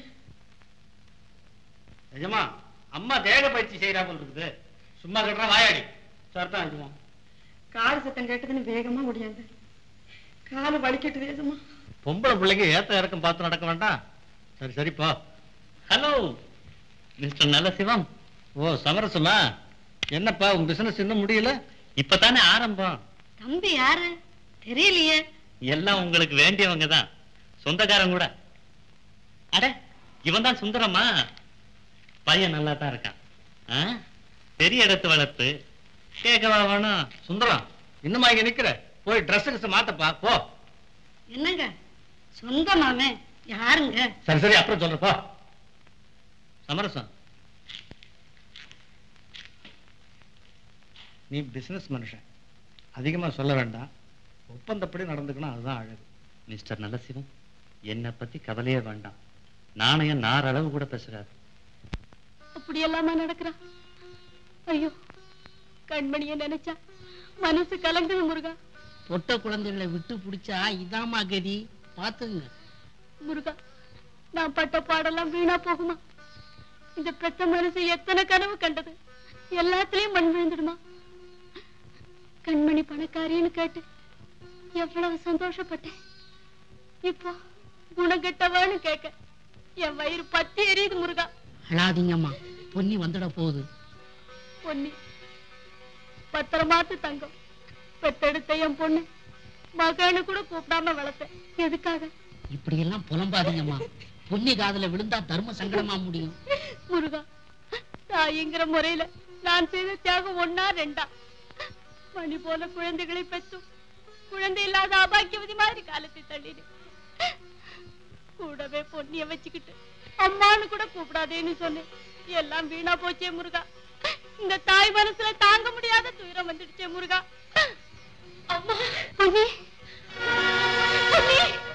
நிஜமா அம்மா தேக பயிற்சி செய்யறா போல் இருக்குது சும்மா கட்டுறா வாயாடி சரிதான் நிஜமா கால் சத்தம் கேட்டதுன்னு வேகமா ஓடியாந்து காலு வலிக்கட்டு வேகமா பொம்பளை பிள்ளைங்க ஏத்த இறக்கம் பார்த்து நடக்க வேண்டாம் சரி சரிப்பா ஹலோ மிஸ்டர் நல்ல சிவம் ஓ சமரசமா என்னப்பா உங்க பிசினஸ் இன்னும் முடியல இப்பதானே ஆரம்பம் தம்பி யாரு தெரியலையே எல்லாம் உங்களுக்கு வேண்டியவங்க தான் சொந்தக்காரன் கூட அட இவன் தான் சுந்தரமா பையன் நல்லா தான் இருக்கான் ஆ? பெரிய இடத்து வளர்ப்பு கேட்கவா வேணும் சுந்தரம் இன்னுமா இங்க நிக்கிற போய் ட்ரெஸ் மாத்தப்பா போ என்னங்க சொந்த மாமே யாருங்க சரி சரி அப்புறம் சொல்றப்பா சமரசம் நீ பிசினஸ் மனுஷன் அதிகமா சொல்ல வேண்டாம் ஒப்பந்தப்படி நடந்துக்கணும் அதுதான் அழகு மிஸ்டர் நல்லசிவம் என்னை பத்தி கவலையே வேண்டாம் நாணயம் நார் அளவு கூட பேசுறாரு அப்படி எல்லாமா நடக்கிறா ஐயோ கண்மணிய நினைச்சா மனசு கலங்குது முருகா தொட்ட குழந்தைகளை விட்டு பிடிச்சா இதாம்மா கதி பாத்துங்க முருகா நான் பட்ட பாடெல்லாம் வீணா போகுமா இந்த பெத்த மனசு எத்தனை கனவு கண்டது எல்லாத்துலயும் மண் விழுந்துடுமா கண்மணி பணக்காரின்னு கேட்டு எவ்வளவு சந்தோஷப்பட்டேன் இப்போ குணகெட்டவான்னு கேட்க என் வயிறு பத்தி எரியுது முருகா அழாதீங்கம்மா பொன்னி வந்துட போகுது பொன்னி பத்திரமாத்து தங்கம் பெத்தெடுத்த என் பொண்ணு மகன்னு கூட கூப்பிடாம வளர்த்தேன் எதுக்காக இப்படி எல்லாம் புலம்பாதீங்கம்மா பொன்னி காதுல விழுந்தா தர்ம சங்கடமா முடியும் முருகா தாய்ங்கிற முறையில நான் செய்த தியாகம் ஒன்னா ரெண்டா மணி போல குழந்தைகளை பெற்றும் குழந்தை இல்லாத அபாக்கியவதி மாதிரி காலத்தை தள்ளிடு கூடவே பொன்னிய வச்சுக்கிட்டு அம்மான்னு கூட கூப்பிடாதேன்னு சொன்னேன் எல்லாம் வீணா போச்சே முருகா இந்த தாய் மனசுல தாங்க முடியாத துயரம் வந்துடுச்சே முருகா அம்மா பொன்னி பொன்னி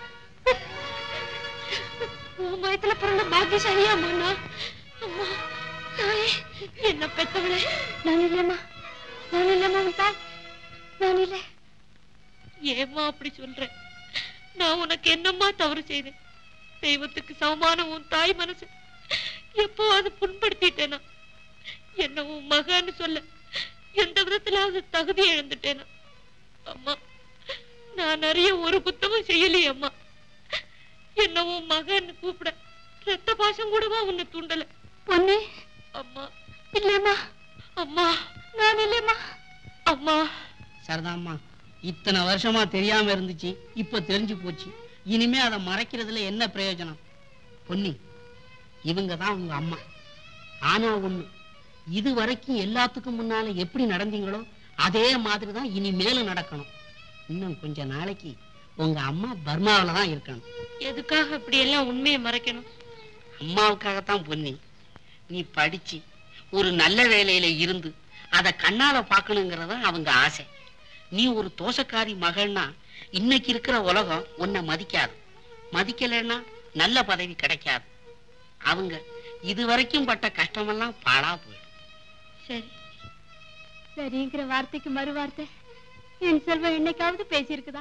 உன் வயத்துல பிறந்த பாக்கியசாலியா அம்மா நான். அம்மா தாயே என்ன பெத்தவளே நான் இல்லம்மா நான் இல்லம்மா உன் தாய் நான் இல்லை ஏம்மா அப்படி சொல்ற நான் உனக்கு என்னம்மா தவறு செய்தேன் தெய்வத்துக்கு சமமான உன் தாய் மனசு எப்போ அது புண்படுத்திட்டேனா என்ன உன் மகன்னு சொல்ல எந்த விதத்திலாவது தகுதி இழந்துட்டேனா அம்மா நான் நிறைய ஒரு குத்தமும் செய்யலையே அம்மா என்ன உன் மகன்னு கூப்பிட ரத்த பாசம் கூடவா உன்னை தூண்டல பொண்ணு அம்மா இல்லம்மா அம்மா நான் இல்லம்மா அம்மா சரிதாம்மா இத்தனை வருஷமா தெரியாம இருந்துச்சு இப்ப தெரிஞ்சு போச்சு இனிமே அதை மறைக்கிறதுல என்ன பிரயோஜனம் பொன்னி இவங்க தான் உங்க அம்மா ஆனா ஒண்ணு இது வரைக்கும் எல்லாத்துக்கும் முன்னால எப்படி நடந்தீங்களோ அதே மாதிரி தான் இனிமேலும் நடக்கணும் இன்னும் கொஞ்ச நாளைக்கு உங்க அம்மா பர்மாவில தான் இருக்கணும் எதுக்காக இப்படி எல்லாம் உண்மையை மறைக்கணும் அம்மாவுக்காகத்தான் பொன்னி நீ படிச்சு ஒரு நல்ல வேலையில இருந்து அத கண்ணால பார்க்கணுங்கிறதா அவங்க ஆசை நீ ஒரு தோசைக்காரி மகள்னா இன்னைக்கு இருக்கிற உலகம் உன்னை மதிக்காது மதிக்கலைன்னா நல்ல பதவி கிடைக்காது அவங்க இது வரைக்கும் பட்ட கஷ்டமெல்லாம் பாழா போயிடும் சரி சரிங்கிற வார்த்தைக்கு மறு வார்த்தை என் செல்வம் என்னைக்காவது பேசியிருக்குதா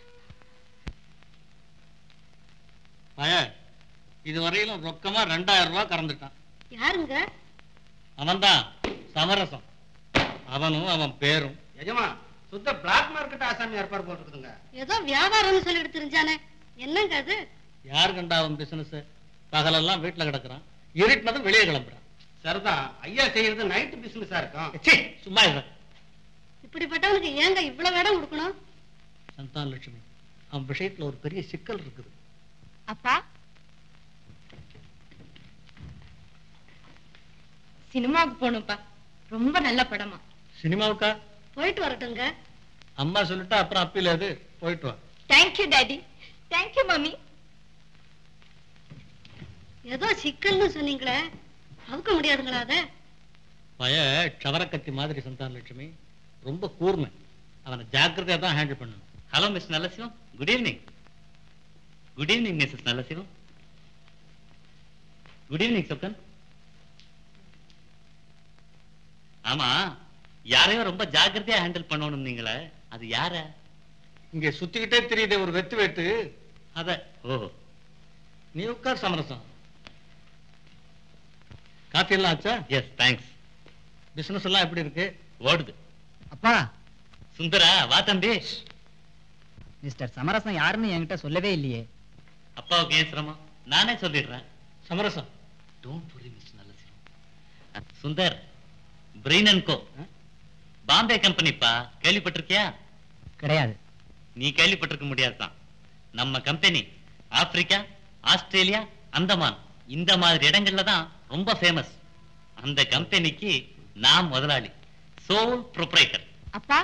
பய இதுவரையிலும் ரொக்கமா ரெண்டாயிரம் ரூபாய் கறந்துட்டான் யாருங்க அவன்தான் சமரசம் அவனும் அவன் பேரும் எஜமா சுத்த பிளாக் மார்க்கெட் ஆசாமி ஏற்பாடு போட்டுருக்குதுங்க ஏதோ வியாபாரம்னு சொல்லிட்டு தெரிஞ்சானே என்னங்க அது யார் கண்டா அவன் பிசினஸ் பகலெல்லாம் வீட்டுல கிடக்குறான் இருட்டினதும் வெளியே கிளம்புறான் சரிதான் ஐயா செய்யறது நைட் பிசினஸா இருக்கும் சீ, சும்மா இரு இப்படிப்பட்டவனுக்கு ஏங்க இவ்வளவு இடம் கொடுக்கணும் சந்தான் லட்சுமி அவன் விஷயத்துல ஒரு பெரிய சிக்கல் இருக்குது அப்பா சினிமாவுக்கு போகணும்ப்பா ரொம்ப நல்ல படமா சினிமாவுக்கா போயிட்டு வரட்டுங்க அம்மா சொல்லிட்டா அப்புறம் அப்பில அது போயிட்டு வா தேங்க்யூ டாடி தேங்க்யூ மம்மி ஏதோ சிக்கல்னு சொன்னீங்களே அவுக்க முடியாதுங்களா அத பய சவரக்கத்தி மாதிரி சந்தான் லட்சுமி ரொம்ப கூர்மை அவனை ஜாக்கிரதையா தான் ஹேண்டில் பண்ணணும் hello miss Nallasivam good evening good evening missus Nallasivam good evening சப்தன் ஆமா யாரையோ ரொம்ப ஜாக்கிரதையா ஹேண்டில் பண்ணணும் நீங்களே அது யார இங்க சுத்திக்கிட்டே தெரியுதே ஒரு வெத்து வெட்டு அத ஓ நீ உட்கார் சமரசம் காஃபி எல்லாம் ஆச்சா எஸ் தேங்க்ஸ் பிசினஸ் எல்லாம் எப்படி இருக்கு ஓடுது அப்பா சுந்தரா வா தம்பி மிஸ்டர் சமரசம் யாருன்னு என்கிட்ட சொல்லவே இல்லையே அப்பாவுக்கு ஏன் சிரமம் நானே சொல்லிடுறேன் Samarasam don't worry miss Nallasivam Sundar brain and co Bombay கம்பெனிப்பா கேள்விப்பட்டிருக்கியா கிடையாது நீ கேள்விப்பட்டிருக்க முடியாதுதான் நம்ம கம்பெனி ஆப்பிரிக்கா ஆஸ்திரேலியா அந்தமான் இந்த மாதிரி இடங்கள்ல தான் ரொம்ப ஃபேமஸ் அந்த கம்பெனிக்கு நான் முதலாளி சோல் ப்ரொப்ரைட்டர் அப்பா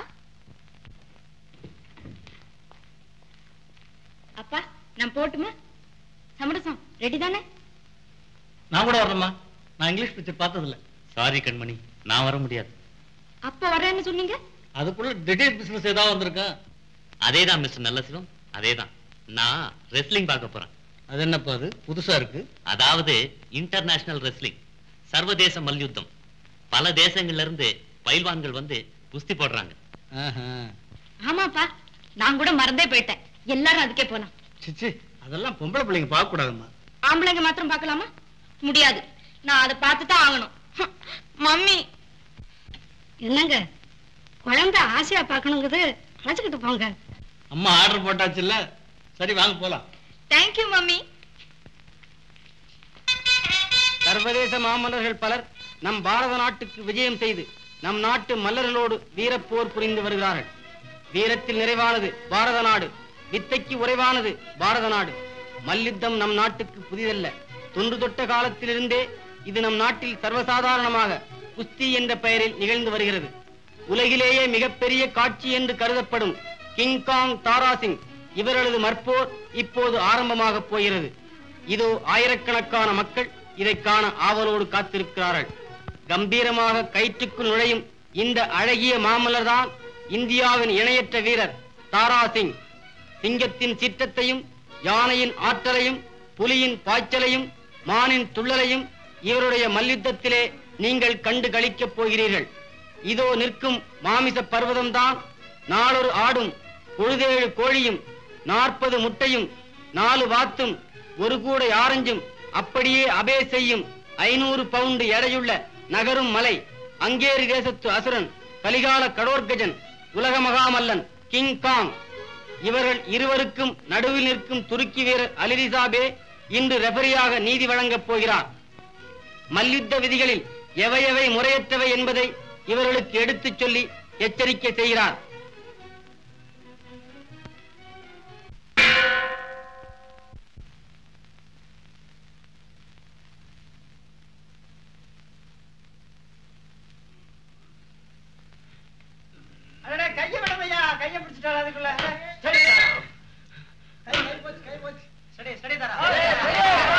அப்பா நான் போட்டுமா சமரசம் ரெடி தானே நான் கூட வரணுமா நான் இங்கிலீஷ் பிக்சர் பார்த்தது இல்ல சாரி கண்மணி நான் வர முடியாது அப்ப வரேன்னு சொன்னீங்க அதுக்குள்ள திடீர் பிசினஸ் ஏதாவது வந்திருக்கா அதேதான் மிஸ்டர் நல்லசிவம் அதேதான் நான் ரெஸ்லிங் பார்க்க போறேன் அது என்னப்பா அது புதுசா இருக்கு அதாவது இன்டர்நேஷனல் ரெஸ்லிங் சர்வதேச மல்யுத்தம் பல தேசங்கள்ல இருந்து பயில்வான்கள் வந்து குஸ்தி போடுறாங்க ஆமாப்பா நான் கூட மறந்தே போயிட்டேன் எல்லாரும் அதுக்கே போலாம் சிச்சி அதெல்லாம் பொம்பளை பிள்ளைங்க பார்க்க கூடாதும்மா ஆம்பளைங்க மாத்திரம் பார்க்கலாமா முடியாது நான் அதை பார்த்து தான் ஆகணும் மம்மி என்னங்க குழந்தை ஆசையா பார்க்கணுங்குது அழைச்சுக்கிட்டு போங்க அம்மா ஆர்டர் போட்டாச்சுல்ல சரி வாங்க போலாம் தேங்க்யூ மம்மி சர்வதேச மாமல்லர்கள் பலர் நம் பாரத நாட்டுக்கு விஜயம் செய்து நம் நாட்டு மல்லர்களோடு வீரப்போர் புரிந்து வருகிறார்கள் வீரத்தில் நிறைவானது பாரத நாடு வித்தைக்கு உறைவானது பாரத நாடு மல்யுத்தம் நம் நாட்டுக்கு புதிதல்ல தொன்று தொட்ட காலத்திலிருந்தே இது நம் நாட்டில் சர்வசாதாரணமாக குஸ்தி என்ற பெயரில் நிகழ்ந்து வருகிறது உலகிலேயே மிகப்பெரிய காட்சி என்று கருதப்படும் கிங்காங் தாராசிங் இவர்களது மற்போர் இப்போது ஆரம்பமாக போகிறது இதோ ஆயிரக்கணக்கான மக்கள் இதை காண ஆவலோடு காத்திருக்கிறார்கள் கம்பீரமாக கயிற்றுக்குள் நுழையும் இந்த அழகிய மாமல்லர்தான் இந்தியாவின் இணையற்ற வீரர் தாரா சிங் சிங்கத்தின் சிற்றத்தையும் யானையின் ஆற்றலையும் புலியின் பாய்ச்சலையும் மானின் துள்ளலையும் இவருடைய மல்யுத்தத்திலே நீங்கள் கண்டு களிக்கப் போகிறீர்கள் இதோ நிற்கும் மாமிச பர்வதம்தான் நாளொரு ஆடும் பொழுதேழு கோழியும் நாற்பது முட்டையும் நாலு வாத்தும் ஒரு கூடை ஆரஞ்சும் அப்படியே அபே செய்யும் ஐநூறு பவுண்டு எடையுள்ள நகரும் மலை அங்கேரி தேசத்து அசுரன் கலிகால கடோர்கஜன் உலக மகாமல்லன் கிங் காங் இவர்கள் இருவருக்கும் நடுவில் நிற்கும் துருக்கி வீரர் அலிரிசாபே இன்று ரெஃபரியாக நீதி வழங்கப் போகிறார் மல்யுத்த விதிகளில் எவை எவை முறையற்றவை என்பதை இவர்களுக்கு எடுத்துச் சொல்லி எச்சரிக்கை செய்கிறார் அடடே கைய விடமையா கைய பிடிச்சிட்டாரு அதுக்குள்ள சரி கை கை போச்சு கை போச்சு சரி சரி தரா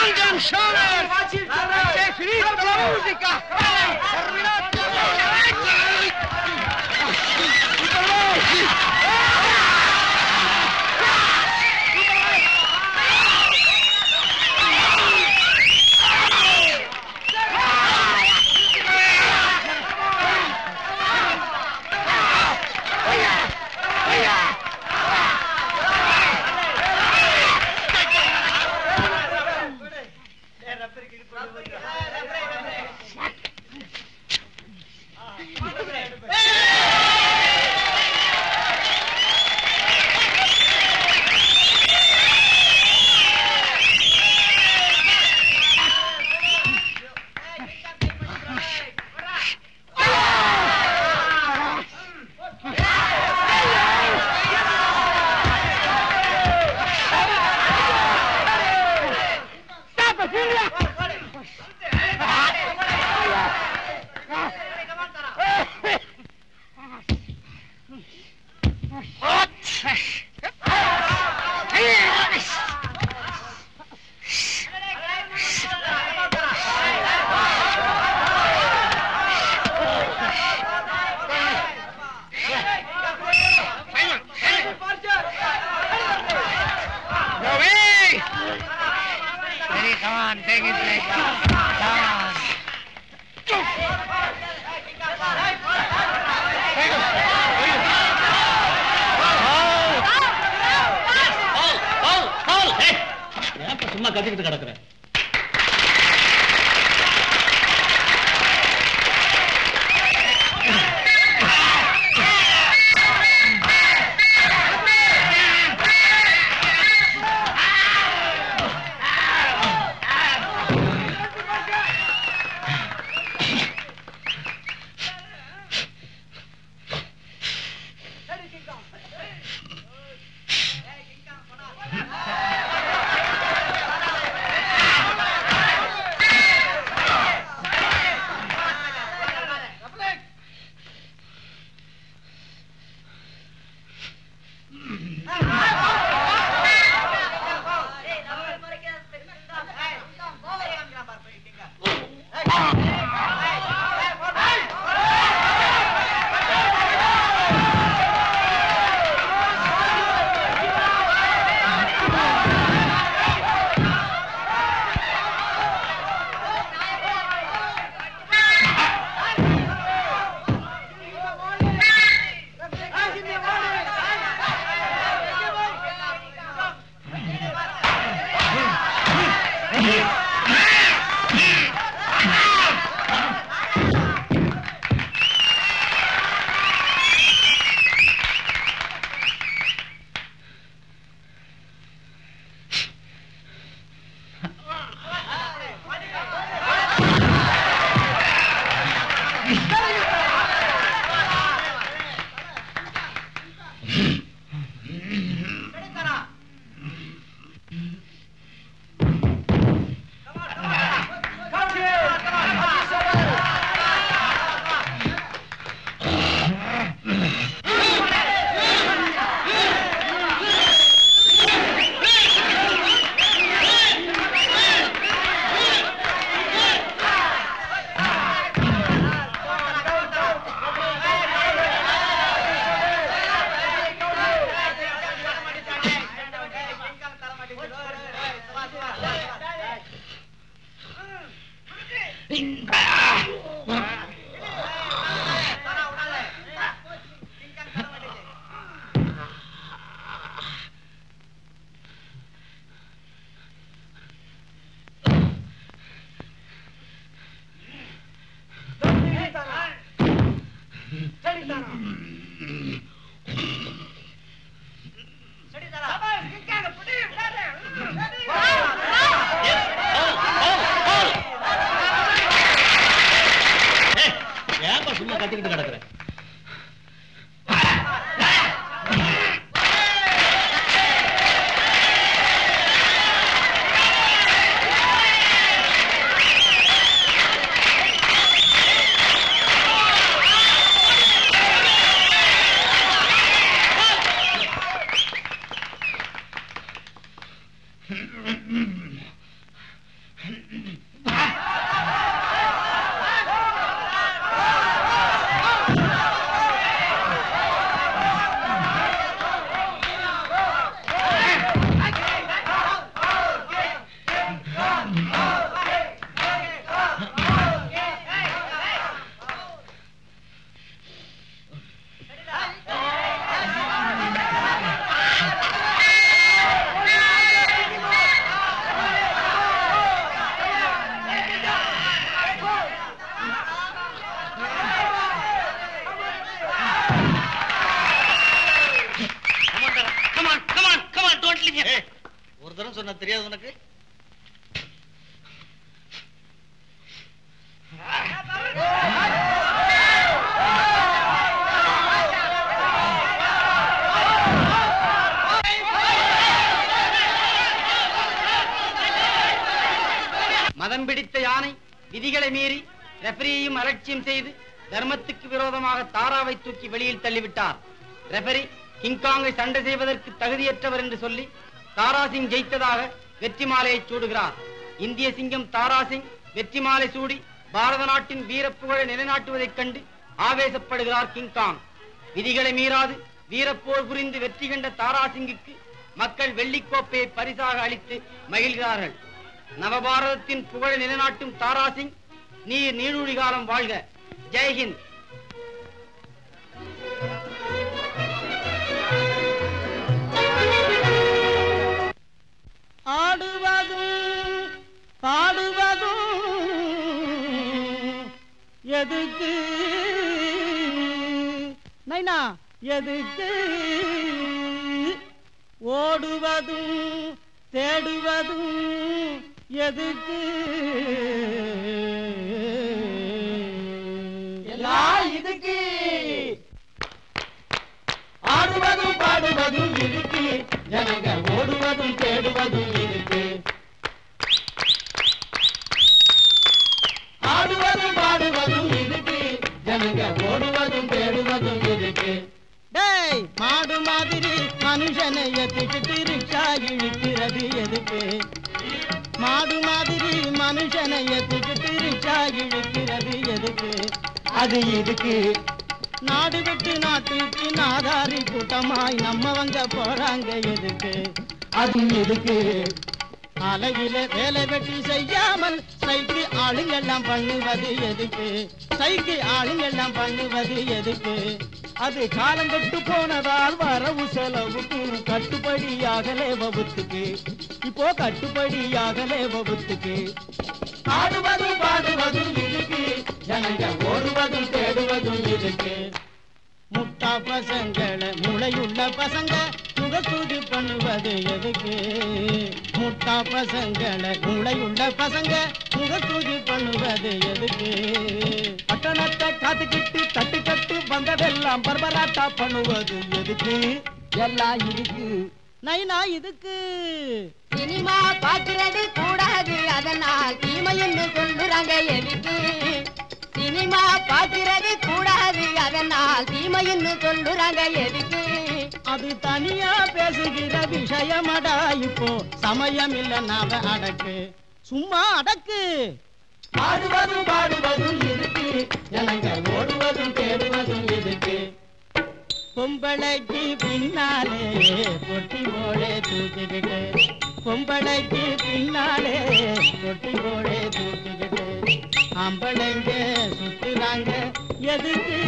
Finita la musica! Terminato! Ready, come on, take it, take it. Come on. ஏப்ப சும்மா கத்திக்கிட்டு கிடக்குற ஏப்ப சும்மா கத்திக்கிட்டு கிடக்குற ஒரு தரம் சொன்ன தெரியாது உனக்கு மதம் பிடித்த யானை விதிகளை மீறி ரெஃபரியையும் அலட்சியம் செய்து தர்மத்துக்கு விரோதமாக தாராவை தூக்கி வெளியில் தள்ளிவிட்டார் ரெஃபரி கிங்காங்கை சண்டை செய்வதற்கு தகுதியற்றவர் என்று சொல்லி தாராசிங் ஜெயித்ததாக வெற்றி மாலையை சூடுகிறார் இந்திய சிங்கம் தாராசிங் வெற்றி மாலை சூடி பாரத நாட்டின் வீரப்புகழை நிலைநாட்டுவதைக் கண்டு ஆவேசப்படுகிறார் கிங்காங் விதிகளை மீறாது வீரப்போர் புரிந்து வெற்றி கண்ட தாராசிங்குக்கு மக்கள் வெள்ளிக்கோப்பையை பரிசாக அளித்து மகிழ்கிறார்கள் நவபாரதத்தின் புகழை நிலைநாட்டும் தாராசிங் நீர் நீடூழி காலம் வாழ்க ஜெய்ஹிந்த் ஆடுவதும் பாடுவதும் எதுக்கு நைனா எதுக்கு ஓடுவதும் தேடுவதும் எதுக்கு எல்லாம் இதுக்கு ஆடுவதும் பாடுவதும் இருக்கு ஜனங்க ஓடுவதும் தேடுவதும் இருக்கு ஆடுவதும் பாடுவதும் இருக்கு ஜனங்க ஓடுவதும் தேடுவதும் இருக்கு டேய் மாடு மாதிரி மனுஷனை எத்திக்கிட்டு ரிக்ஷா இழுக்கிறது எதுக்கு மாடு மாதிரி மனுஷனை எத்திக்கிட்டு ரிக்ஷா இழுக்கிறது எதுக்கு அது இதுக்கு நாடு விட்டு நாட்டுக்கு நாதாரி கூட்டமாய் நம்மவங்க போறாங்க எதுக்கு அது எதுக்கு அலையில வேலை வெட்டி செய்யாமல் சைக்கு ஆளுங்கெல்லாம் பண்ணுவது எதுக்கு சைக்கு ஆளுங்கெல்லாம் பண்ணுவது எதுக்கு அது காலங்கட்டு போனதால் வரவு செலவுக்கு கட்டுப்படியாகலே வகுத்துக்கு இப்போ கட்டுப்படியாகலே வகுத்துக்கு ஆடுவதும் பாடுவதும் இதுக்கு ஜனங்க ஓடுவதும் தேடுவதும் இதுக்கு முட்டா பசங்களை முளையுள்ள பசங்க முகத்தூதி பண்ணுவது எதுக்கு முட்டா பசங்களை முளையுள்ள பசங்க முகத்தூதி பண்ணுவது எதுக்கு பட்டணத்தை காத்துக்கிட்டு தட்டு கட்டு வந்ததெல்லாம் பர்பராட்டா பண்ணுவது எதுக்கு எல்லாம் இருக்கு நைனா இதுக்கு சினிமா பாக்குறது கூடாது அதனால் தீமைன்னு சொல்லுறாங்க எதுக்கு சினிமா பாக்குறது கூடாது அதனால் தீமைன்னு சொல்லுறாங்க எதுக்கு அது தனியா பேசுகிற விஷயமடா இப்போ சமயம் இல்ல நாம அடக்கு சும்மா அடக்கு ஆடுவதும் பாடுவதும் இருக்கு ஜனங்க ஓடுவதும் தேடுவதும் இருக்கு பொம்பளைக்கு பின்னாலே பொட்டி போலே தூக்கிக்கிட்டு பொம்பளைக்கு பின்னாலே பொட்டி போலே தூக்கிக்கிட்டு ஆம்பளைங்க சுத்துறாங்க எதுக்கு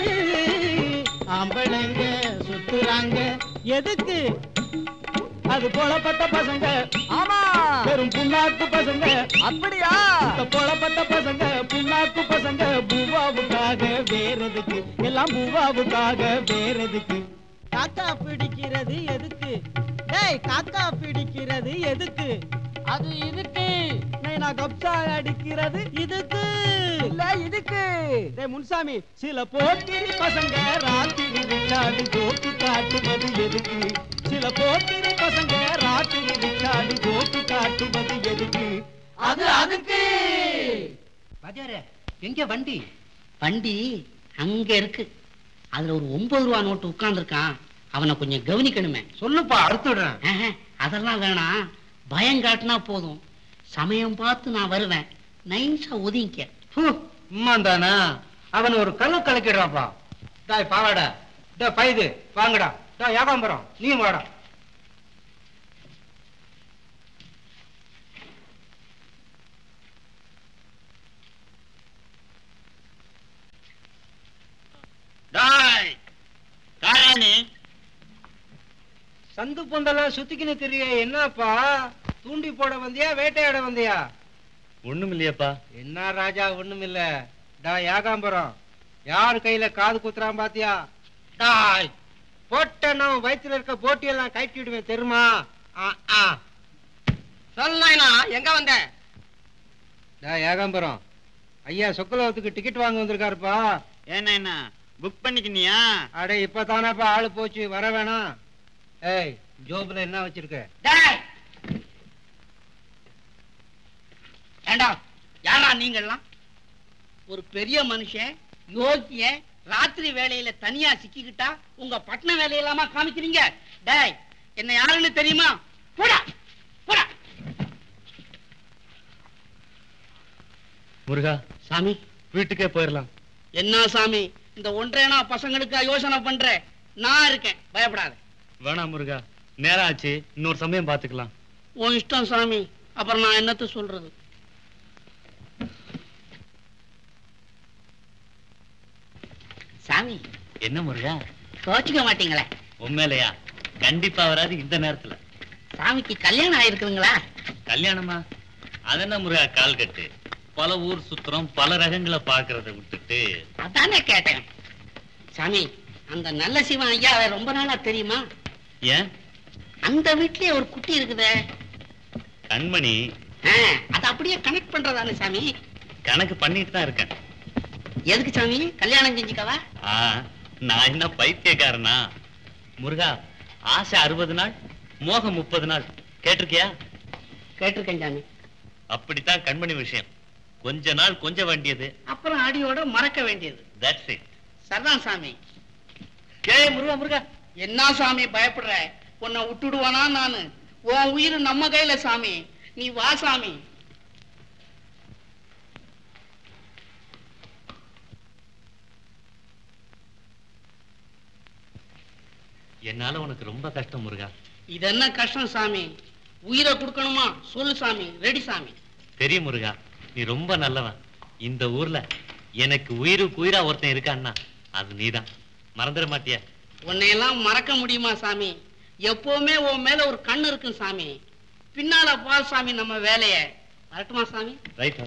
ஆம்பளைங்க சுத்துறாங்க எதுக்கு அது போலப்பட்ட பசங்க ஆமா வெறும் புண்ணாக்கு பசங்க அப்படியா போலப்பட்ட பசங்க புண்ணாக்கு பசங்க பூவாவுக்காக வேறதுக்கு எல்லாம் பூவாவுக்காக வேறதுக்கு காக்கா பிடிக்கிறது எதுக்கு டேய் காக்கா பிடிக்கிறது எதுக்கு அது இதுக்கு நான் கப்சா அடிக்கிறது இதுக்கு இல்ல இதுக்கு டேய் முன்சாமி சில போக்கிரி பசங்க ராத்திரி விளையாடு கோட்டு காட்டுவது எதுக்கு சில போக்கிரி பசங்க ராத்திரி விளையாடு கோட்டு காட்டுவது எதுக்கு அது அதுக்கு வாத்தியாரே எங்க வண்டி வண்டி அங்க இருக்கு அதுல ஒரு ஒன்பது ரூபா நோட்டு உட்கார்ந்துருக்கான் அவனை கொஞ்சம் கவனிக்கணுமே சொல்லுப்பா அறுத்துடுறேன் ஆஹா, அதெல்லாம் வேணாம் பயம் காட்டினா போதும் சமயம் பார்த்து நான் வருவேன் நைஸா ஒதுங்கிக்க உம்மா தானே அவன் ஒரு கல்லு கலக்கிடுறாப்பா டாய் பாவாடா டா பைது வாங்கடா டா ஏகாம்பரம் நீ வாடா டாய் தாராணி சந்து பொந்தெல்லாம் சுத்திக்கின்னு தெரிய என்னப்பா தூண்டி போட வந்தியா வேட்டையாட வந்தியா ஒண்ணும் இல்லையாப்பா என்ன ராஜா ஒண்ணுமில்ல டா ஏகாம்பரம் யார் கையில காது குத்துறான் பாத்தியா டாய் போட்டேன்னா உன் வயித்துல இருக்க போட்டியெல்லாம் கட்டிடுவேன் தெரியுமா ஆ, ஆ. சொல்லா எங்க வந்த டா ஏகாம்பரம் ஐயா சொக்கலோகத்துக்கு டிக்கெட் வாங்க வந்திருக்காருப்பா என்ன என்ன புக் பண்ணிக்கினியா அடே இப்பதானப்பா ஆளு போச்சு வர வேணாம் ஏய் ஜோப்ல என்ன வச்சிருக்க டேய்! ஏண்டா யாரா நீங்கெல்லாம் ஒரு பெரிய மனுஷன் யோகிய ராத்திரி வேலையில தனியா சிக்கிக்கிட்டா உங்க பட்டண வேலையெல்லாமா காமிக்கிறீங்க டேய் என்ன யாருன்னு தெரியுமா போடா போடா முருகா சாமி வீட்டுக்கே போயிடலாம் என்ன சாமி இந்த ஒன்றேனா பசங்களுக்கு யோசனை பண்ற நான் இருக்கேன் பயப்படாத வேணாம் முருகா நேரம் ஆச்சு இன்னொரு சமயம் பாத்துக்கலாம் உன் இஷ்டம் சாமி அப்புறம் நான் என்னத்த சொல்றது சாமி என்ன முருகா கோச்சிக்க மாட்டீங்களே உண்மையிலையா கண்டிப்பா வராது இந்த நேரத்துல சாமிக்கு கல்யாணம் ஆயிருக்குதுங்களா கல்யாணமா அதென்ன முருகா கால் கட்டு பல ஊர் சுத்துறோம் பல ரகங்களை பாக்குறத விட்டுட்டு அதானே கேட்டேன் சாமி அந்த நல்ல சிவன் ஐயா ரொம்ப நாளா தெரியுமா ஏன் அந்த வீட்லயே ஒரு குட்டி இருக்குதே கண்மணி ஆ, அதை அப்படியே கனெக்ட் பண்றதானே சாமி கணக்கு பண்ணிட்டு தான் இருக்கேன் எதுக்கு சாமி கல்யாணம் செஞ்சுக்கவா ஆ நான் என்ன பைத்தியக்காரனா முருகா ஆசை அறுபது நாள் மோகம் முப்பது நாள் கேட்டிருக்கியா கேட்டிருக்கேன் சாமி அப்படித்தான் கண்மணி விஷயம் கொஞ்ச நாள் கொஞ்ச வேண்டியது அப்புறம் அடியோட மறக்க வேண்டியது தட்ஸ் இட் சரிதான் சாமி ஏய் முருகா முருகா என்ன சாமி பயப்படுற உன்னை விட்டுடுவானா நானு உன் உயிர் நம்ம கையில சாமி நீ வா சாமி என்னால உனக்கு ரொம்ப கஷ்டம் முருகா இது என்ன கஷ்டம் சாமி உயிரை கொடுக்கணுமா சொல்லு சாமி ரெடி சாமி தெரியும் முருகா நீ ரொம்ப நல்லவன் இந்த ஊர்ல எனக்கு உயிருக்கு உயிரா ஒருத்தன் இருக்கான்னா அது நீதான் மறந்துட மாட்டியா உன்னையெல்லாம் மறக்க முடியுமா சாமி எப்பவுமே உன் மேல ஒரு கண்ணு இருக்கும் சாமி பின்னால பால் சாமி நம்ம வேலைய வரட்டுமா சாமி ரைட்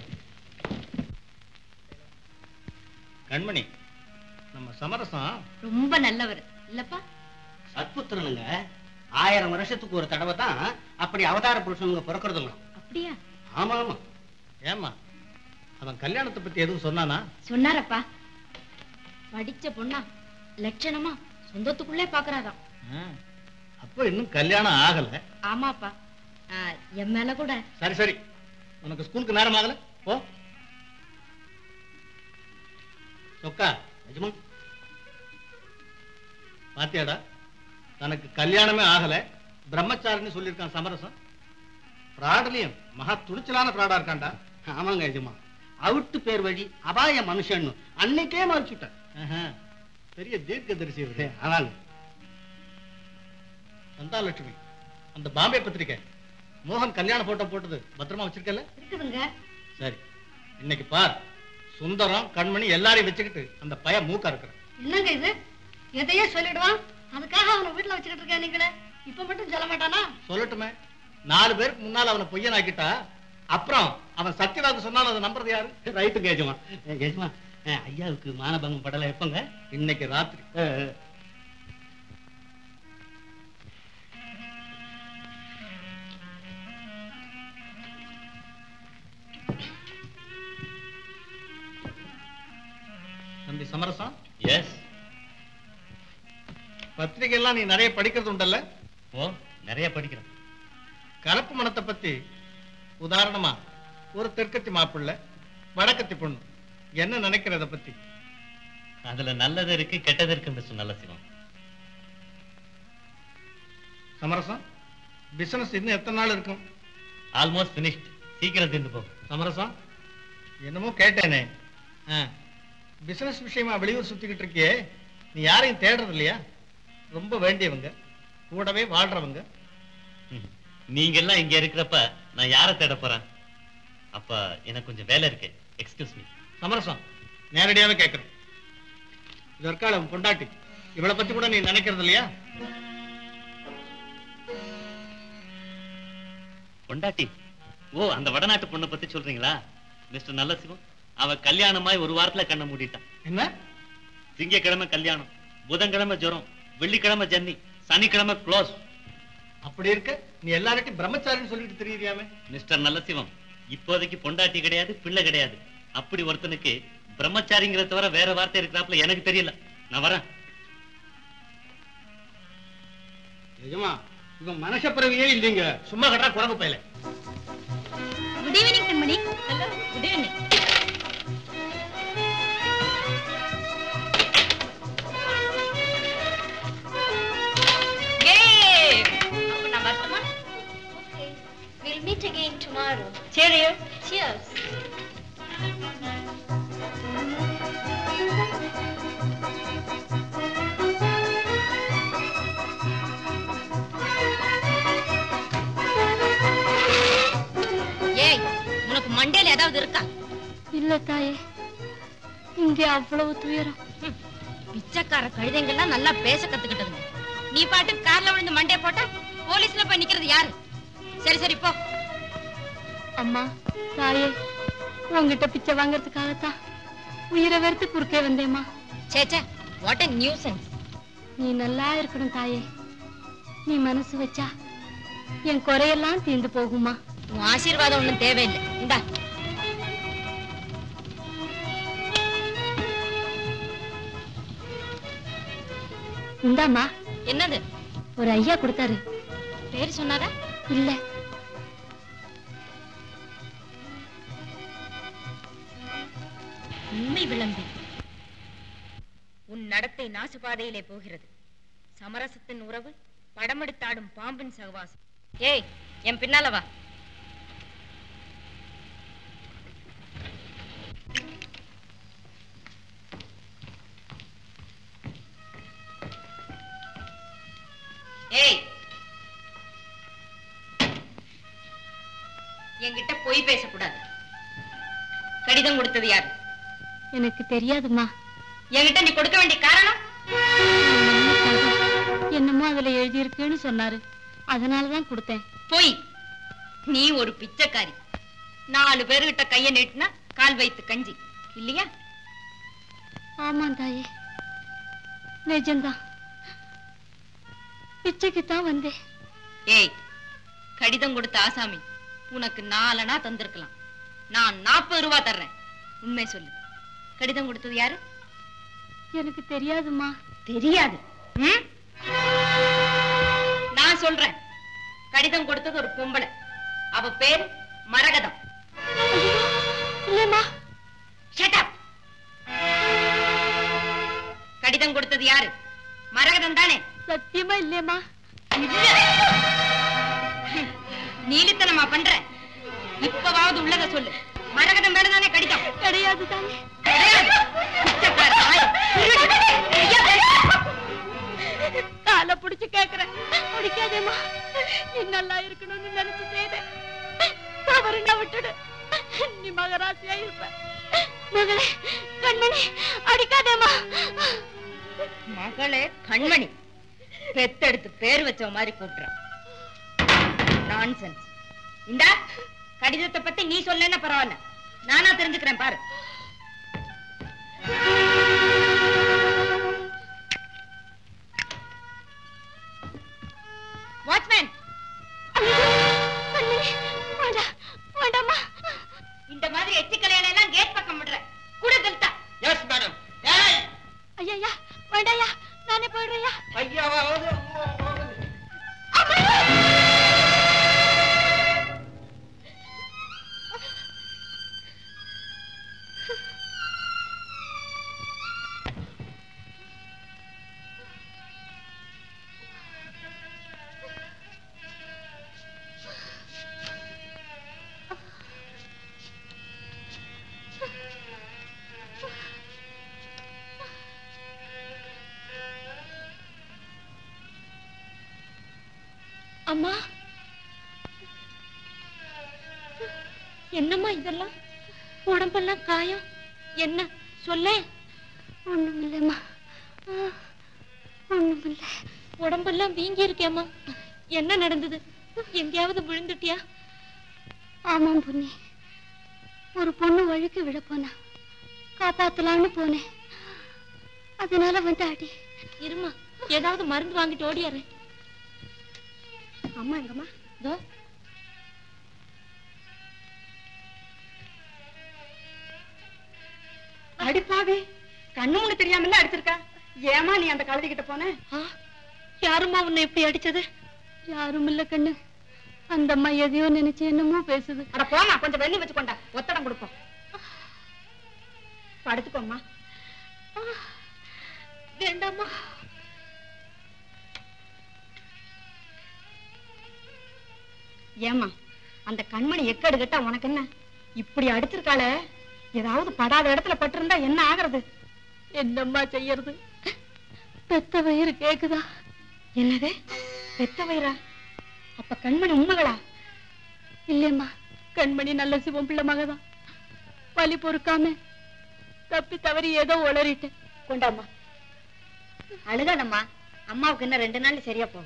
கண்மணி நம்ம சமரசம் ரொம்ப நல்லவர் இல்லப்பா சத்புத்திரனுங்க ஆயிரம் வருஷத்துக்கு ஒரு தடவை தான் அப்படி அவதார புருஷனுங்க பிறக்கிறதுங்களாம் அப்படியா ஆமா ஆமா ஏமா அவன் கல்யாணத்தை பத்தி எதுவும் சொன்னானா சொன்னாரப்பா படிச்ச பொண்ணா லட்சணமா சொந்தத்துக்குள்ளே பாக்குறாராம் அப்போ இன்னும் கல்யாணம் ஆகல ஆமாப்பா ஆ, என் மேல கூட சரி சரி உனக்கு ஸ்கூலுக்கு நேரம் ஆகல போ சொக்கா நிஜமா பாத்தியாடா தனக்கு கல்யாணமே ஆகல பிரம்மச்சாரின்னு சொல்லியிருக்கான் சமரசம் பிராடுலயும் மகா துணிச்சலான பிராடா இருக்கான்டா ஆமாங்க எஜமா அவுட்டு பேர் வழி அபாய மனுஷன் அன்னைக்கே மறைச்சுட்டேன் ஆஹா, பெரிய தீர்க்கதரிசி இவரு. ஆமாங்க சந்தாலட்சுமி அந்த பாம்பே பத்திரிக்கை மோகன் கல்யாண போட்டோ போட்டது பத்திரமா வச்சிருக்கல இருக்குதுங்க சரி இன்னைக்கு பார் சுந்தரம் கண்மணி எல்லாரையும் வச்சுக்கிட்டு அந்த பய மூக்கா இருக்கிற என்னங்க இது எதையோ சொல்லிடுவான் அதுக்காக அவனை வீட்டுல வச்சுக்கிட்டு இருக்கேன் நீங்களே இப்ப மட்டும் சொல்ல மாட்டானா சொல்லட்டுமே நாலு பேருக்கு முன்னால அவனை பொய்யன் ஆக்கிட்டா அப்புறம் அவன் சத்தியவாக்கு சொன்னாலும் அதை நம்புறது யாரு ரைட்டு கேஜமா கேஜமா ஐயாவுக்கு மானபங்கம் படலை எப்பங்க இன்னைக்கு ராத்திரி தம்பி சமரசம் எஸ் பத்திரிகை எல்லாம் நீ நிறைய படிக்கிறது உண்டல்ல ஓ நிறைய படிக்கிறேன் கலப்பு மனத்தை பத்தி உதாரணமா ஒரு தெற்கத்தி மாப்பிள்ளை வடக்கத்தி பொண்ணு என்ன நினைக்கிறத பத்தி அதுல நல்லது இருக்கு கெட்டது இருக்கு மிஸ்டர் நல்ல சிவம் சமரசம் பிசினஸ் இன்னும் எத்தனை நாள் இருக்கும் ஆல்மோஸ்ட் finished சீக்கிரம் தீர்ந்து போ சமரசம் என்னமோ கேட்டேனே பிசினஸ் விஷயமா வெளியூர் சுத்திக்கிட்டு இருக்கியே நீ யாரையும் தேடுறது இல்லையா ரொம்ப வேண்டியவங்க கூடவே வாழ்றவங்க நீங்க எல்லாம் இங்க இருக்கிறப்ப நான் யாரை தேட போறேன் அப்ப எனக்கு கொஞ்சம் வேலை இருக்கு எக்ஸ்கியூஸ் மீ சமரசம் நேரடியாவே கேட்கிறேன் இதற்கால உன் பொண்டாட்டி இவளை பத்தி கூட நீ நினைக்கிறது இல்லையா பொண்டாட்டி ஓ அந்த வடநாட்டு பொண்ணை பத்தி சொல்றீங்களா மிஸ்டர் நல்ல சிவம் அவ கல்யாணமாய் ஒரு வாரத்துல கண்ணை மூடிட்டான் என்ன திங்கக்கிழமை கல்யாணம் புதன்கிழமை ஜுரம் வெள்ளிக்கிழமை ஜன்னி சனிக்கிழமை க்ளோஸ் அப்படி இருக்க நீ எல்லார்ட்டையும் பிரம்மச்சாரின்னு சொல்லிட்டு தெரியுறியாமே மிஸ்டர் நல்லசிவம் இப்போதைக்கு பொண்டாட்டி கிடையாது பிள்ளை கிடையாது அப்படி ஒருத்தனுக்கு பிரம்மச்சாரிங்கிறத தவிர வேற வார்த்தை இருக்கிறாப்புல எனக்கு தெரியல நான் வரேன் நிஜமா இவன் மனுஷ பிறவியே இல்லைங்க சும்மா கட்டா குரங்கு பையல good evening Kanmani hello good evening tomorrow. Cheerio. Cheers. ஏய் உனக்கு மண்டையில ஏதாவது இருக்கா இல்ல தாயே இங்க அவ்வளவு துயரம் பிச்சைக்கார கழுதைங்கெல்லாம் நல்லா பேச கத்துக்கிட்டதுங்க நீ பாட்டு கார்ல விழுந்து மண்டைய போட்டா போலீஸ்ல போய் நிக்கிறது யாரு சரி சரி போ அம்மா தாயே உங்ககிட்ட பிச்சை வாங்குறதுக்காகத்தான் உயிரை வெறுத்து குறுக்கே வந்தேம்மா சேச்சே வாட் a நியூசன்ஸ் நீ நல்லா இருக்கணும் தாயே நீ மனசு வச்சா என் குறையெல்லாம் தீர்ந்து போகுமா உன் ஆசீர்வாதம் ஒண்ணும் தேவையில்லை இந்தா இந்தாம்மா என்னது ஒரு ஐயா கொடுத்தாரு பேர் சொன்னாரா இல்ல உண்மை விளம்பி உன் நடத்தை நாசுபாதையிலே போகிறது சமரசத்தின் உறவு படமெடுத்தாடும் பாம்பின் சகவாசம் ஏய் என் பின்னால வா ஏய் என்கிட்ட பொய் பேசக்கூடாது கடிதம் கொடுத்தது யார் எனக்கு தெரியாதும்மா என்கிட்ட நீ கொடுக்க வேண்டிய காரணம் என்னமோ அதுல எழுதியிருக்குன்னு சொன்னாரு அதனாலதான் கொடுத்தேன் பொய் நீ ஒரு பிச்சைக்காரி நாலு பேர்கிட்ட கைய நீட்டினா கால் வைத்து கஞ்சி இல்லையா ஆமா தாயே நிஜம்தான் பிச்சைக்குத்தான் வந்தேன் ஏய் கடிதம் கொடுத்த ஆசாமி உனக்கு நாலனா தந்திருக்கலாம் நான் நாற்பது ரூபா தர்றேன் உண்மை சொல்லு கடிதம் கொடுத்தது யாரு எனக்கு தெரியாதும்மா தெரியாது ம்? நான் சொல்றேன் கடிதம் கொடுத்தது ஒரு பொம்பளை அவ பேர் மரகதம் இல்லம்மா Shut up. கடிதம் கொடுத்தது யாரு மரகதம் தானே சத்தியமா இல்லையம்மா நீலித்தனமா பண்ற இப்பவாவது உள்ளத சொல்லு மரகதம் மேலதானே கடிதம் கிடையாது தானே கிடையாது பிச்சைக்கார நாய். ஐயா, காலை புடிச்சு கேக்குறேன் பிடிக்காதேம்மா நீ நல்லா இருக்கணும்னு நினைச்சு செய்தேன் தவறுனா விட்டுடு நீ மகராசியா இருப்ப மகளே கண்மணி அடிக்காதேம்மா மகளே கண்மணி பெத்தெடுத்து பேர் வச்ச மாதிரி கூப்பிடுறான் நான்சென்ஸ் இந்தா கடிதத்தை பத்தி நீ சொல்லena பரவாயில்ல நானா தெரிஞ்சுக்கிறேன் பாரு வாட்ச்மேன் வேண்டாமா இந்த மாதிரி எச்சி கலையான எல்லாம் கேட் பக்கம் விடுற கூட கல்தா எஸ் மேடம் ஐயா வேண்டாயா நானே போயிடுறையா ஐயாவாவது அம்மா என்னம்மா இதெல்லாம் உடம்பெல்லாம் காயம் என்ன சொல்ல ஒண்ணும் இல்லைம்மா ஒண்ணும் இல்ல உடம்பெல்லாம் வீங்கி இருக்கேம்மா என்ன நடந்தது எங்கேயாவது விழுந்துட்டியா ஆமாம் பொன்னி ஒரு பொண்ணு வழுக்கு விட போனா காப்பாத்தலாம்னு போனேன் அதனால வந்து அடி இருமா ஏதாவது மருந்து வாங்கிட்டு ஓடியாரு அம்மா எங்கம்மா இதோ அடிப்பாவி கண்ணு முன்னு தெரியாமல அடிச்சிருக்கா ஏமா நீ அந்த கழுதி கிட்ட போன யாரும்மா உன்னை இப்படி அடிச்சது யாரும் இல்ல கண்ணு அந்த அம்மா எதையோ நினைச்சு என்னமோ பேசுது அட போமா கொஞ்சம் வெண்ணி வச்சு கொண்டா ஒத்தடம் கொடுப்போம் படுத்துக்கோம்மா வேண்டாமா ஏம்மா அந்த கண்மணி எக்கடு கட்டா உனக்கு என்ன இப்படி அடிச்சிருக்காள ஏதாவது படாத இடத்துல பட்டிருந்தா என்ன ஆகுறது என்னம்மா செய்யறது பெத்த வயிறு கேக்குதா என்னது பெத்த வயிறா அப்ப கண்மணி உண்மைகளா இல்லையம்மா கண்மணி நல்ல சிவம் பிள்ளை மகதான் வலி பொறுக்காம தப்பி தவறி ஏதோ உளறிட்டேன் கொண்டாம்மா அழுகாதம்மா அம்மாவுக்கு இன்னும் ரெண்டு நாள் சரியா போ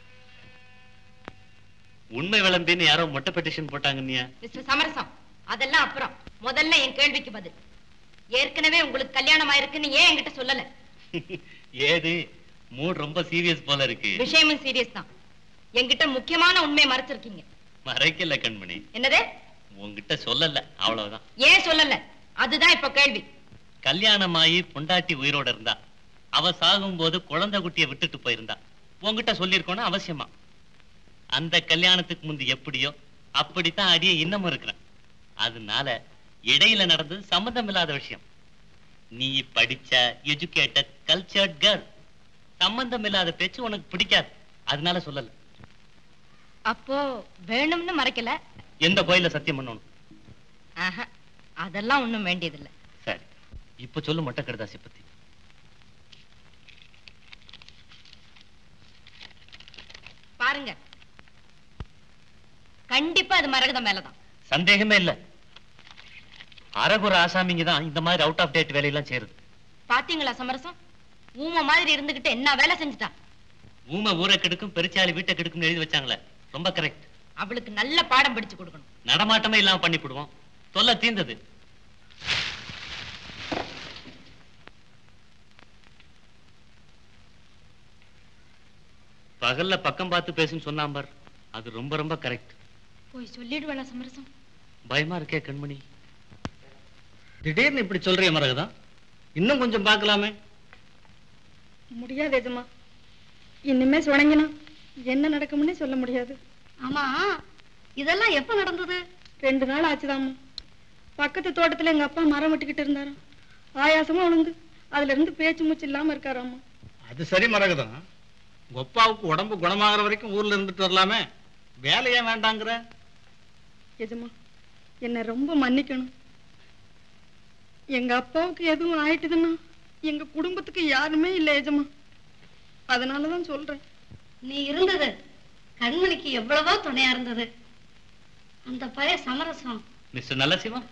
உண்மை விளம்பின்னு யாரோ மொட்டை பெட்டிஷன் போட்டாங்க நீ மிஸ்டர் சமரசம் அதெல்லாம் அப்புறம் முதல்ல என் கேள்விக்கு பதில் ஏற்கனவே உங்களுக்கு கல்யாணம் ஆயிருக்குன்னு ஏன் என்கிட்ட சொல்லல ஏது மூட் ரொம்ப சீரியஸ் போல இருக்கு விஷயமும் சீரியஸ் தான் என்கிட்ட முக்கியமான உண்மையை மறைச்சிருக்கீங்க மறைக்கல கண்மணி என்னது உன்கிட்ட சொல்லல அவ்வளவுதான் ஏன் சொல்லல அதுதான் இப்ப கேள்வி கல்யாணமாயி பொண்டாட்டி உயிரோட இருந்தா அவ சாகும்போது குழந்தை குட்டியை விட்டுட்டு போயிருந்தா உன்கிட்ட சொல்லியிருக்கோன்னா அவசியமா அந்த கல்யாணத்துக்கு முந்தி எப்படியோ அப்படித்தான் அடியே இன்னமும் இருக்கிறேன் அதனால இடையில நடந்தது சம்மந்தம் இல்லாத விஷயம் நீ படிச்ச எஜுகேட்டட் கல்ச்சர்ட் கேர்ள் சம்பந்தம் இல்லாத பேச்சு உனக்கு பிடிக்காது அதனால சொல்லல அப்போ வேணும்னு மறைக்கல எந்த கோயில்ல சத்தியம் பண்ணணும் ஆஹா, அதெல்லாம் ஒண்ணும் வேண்டியதில்லை சரி இப்ப சொல்லு மொட்டை கடுதாசி பத்தி பாருங்க கண்டிப்பா அது மரகத மேலதான் சந்தேகமே இல்ல அரகுர ஆசாமிங்க தான் இந்த மாதிரி அவுட் ஆஃப் டேட் வேலையெல்லாம் செய்யறது பாத்தீங்களா சமரசம் ஊம மாதிரி இருந்துகிட்டு என்ன வேலை செஞ்சுட்டான் ஊமை ஊரை கெடுக்கும் பெருச்சாளி வீட்டை கெடுக்கும்னு எழுதி வச்சாங்களே ரொம்ப கரெக்ட் அவளுக்கு நல்ல பாடம் படிச்சு கொடுக்கணும் நடமாட்டமே இல்லாம பண்ணிவிடுவோம் தொல்லை தீர்ந்தது பகல்ல பக்கம் பார்த்து பேசுன்னு சொன்னான் பார் அது ரொம்ப ரொம்ப கரெக்ட் போய் சொல்லிடுவேளா சமரசம் பயமா இருக்கே கண்மணி திடீர்னு இப்படி சொல்றிய மரகதம் இன்னும் கொஞ்சம் பார்க்கலாமே முடியாது எஜமா இனிமே சுணங்கினா என்ன நடக்கும்னே சொல்ல முடியாது ஆமா இதெல்லாம் எப்ப நடந்தது ரெண்டு நாள் ஆச்சுதாம்மா பக்கத்து தோட்டத்துல எங்க அப்பா மரம் வெட்டிக்கிட்டு இருந்தாராம் ஆயாசமா உணர்ந்து அதுல இருந்து பேச்சு மூச்சு இல்லாம இருக்காராம்மா அது சரி மரகதம் உங்க அப்பாவுக்கு உடம்பு குணமாகற வரைக்கும் ஊர்ல இருந்துட்டு வரலாமே வேலையே வேண்டாங்கிற எஜமா என்ன ரொம்ப மன்னிக்கணும் எங்க அப்பாவுக்கு எதுவும் ஆயிட்டுதுன்னா எங்க குடும்பத்துக்கு யாருமே இல்லை எஜமா அதனாலதான் சொல்றேன் நீ இருந்தது கண்மணிக்கு எவ்வளவோ துணையா இருந்தது அந்த பழைய சமரசம் மிஸ்டர் நல்லசிவம்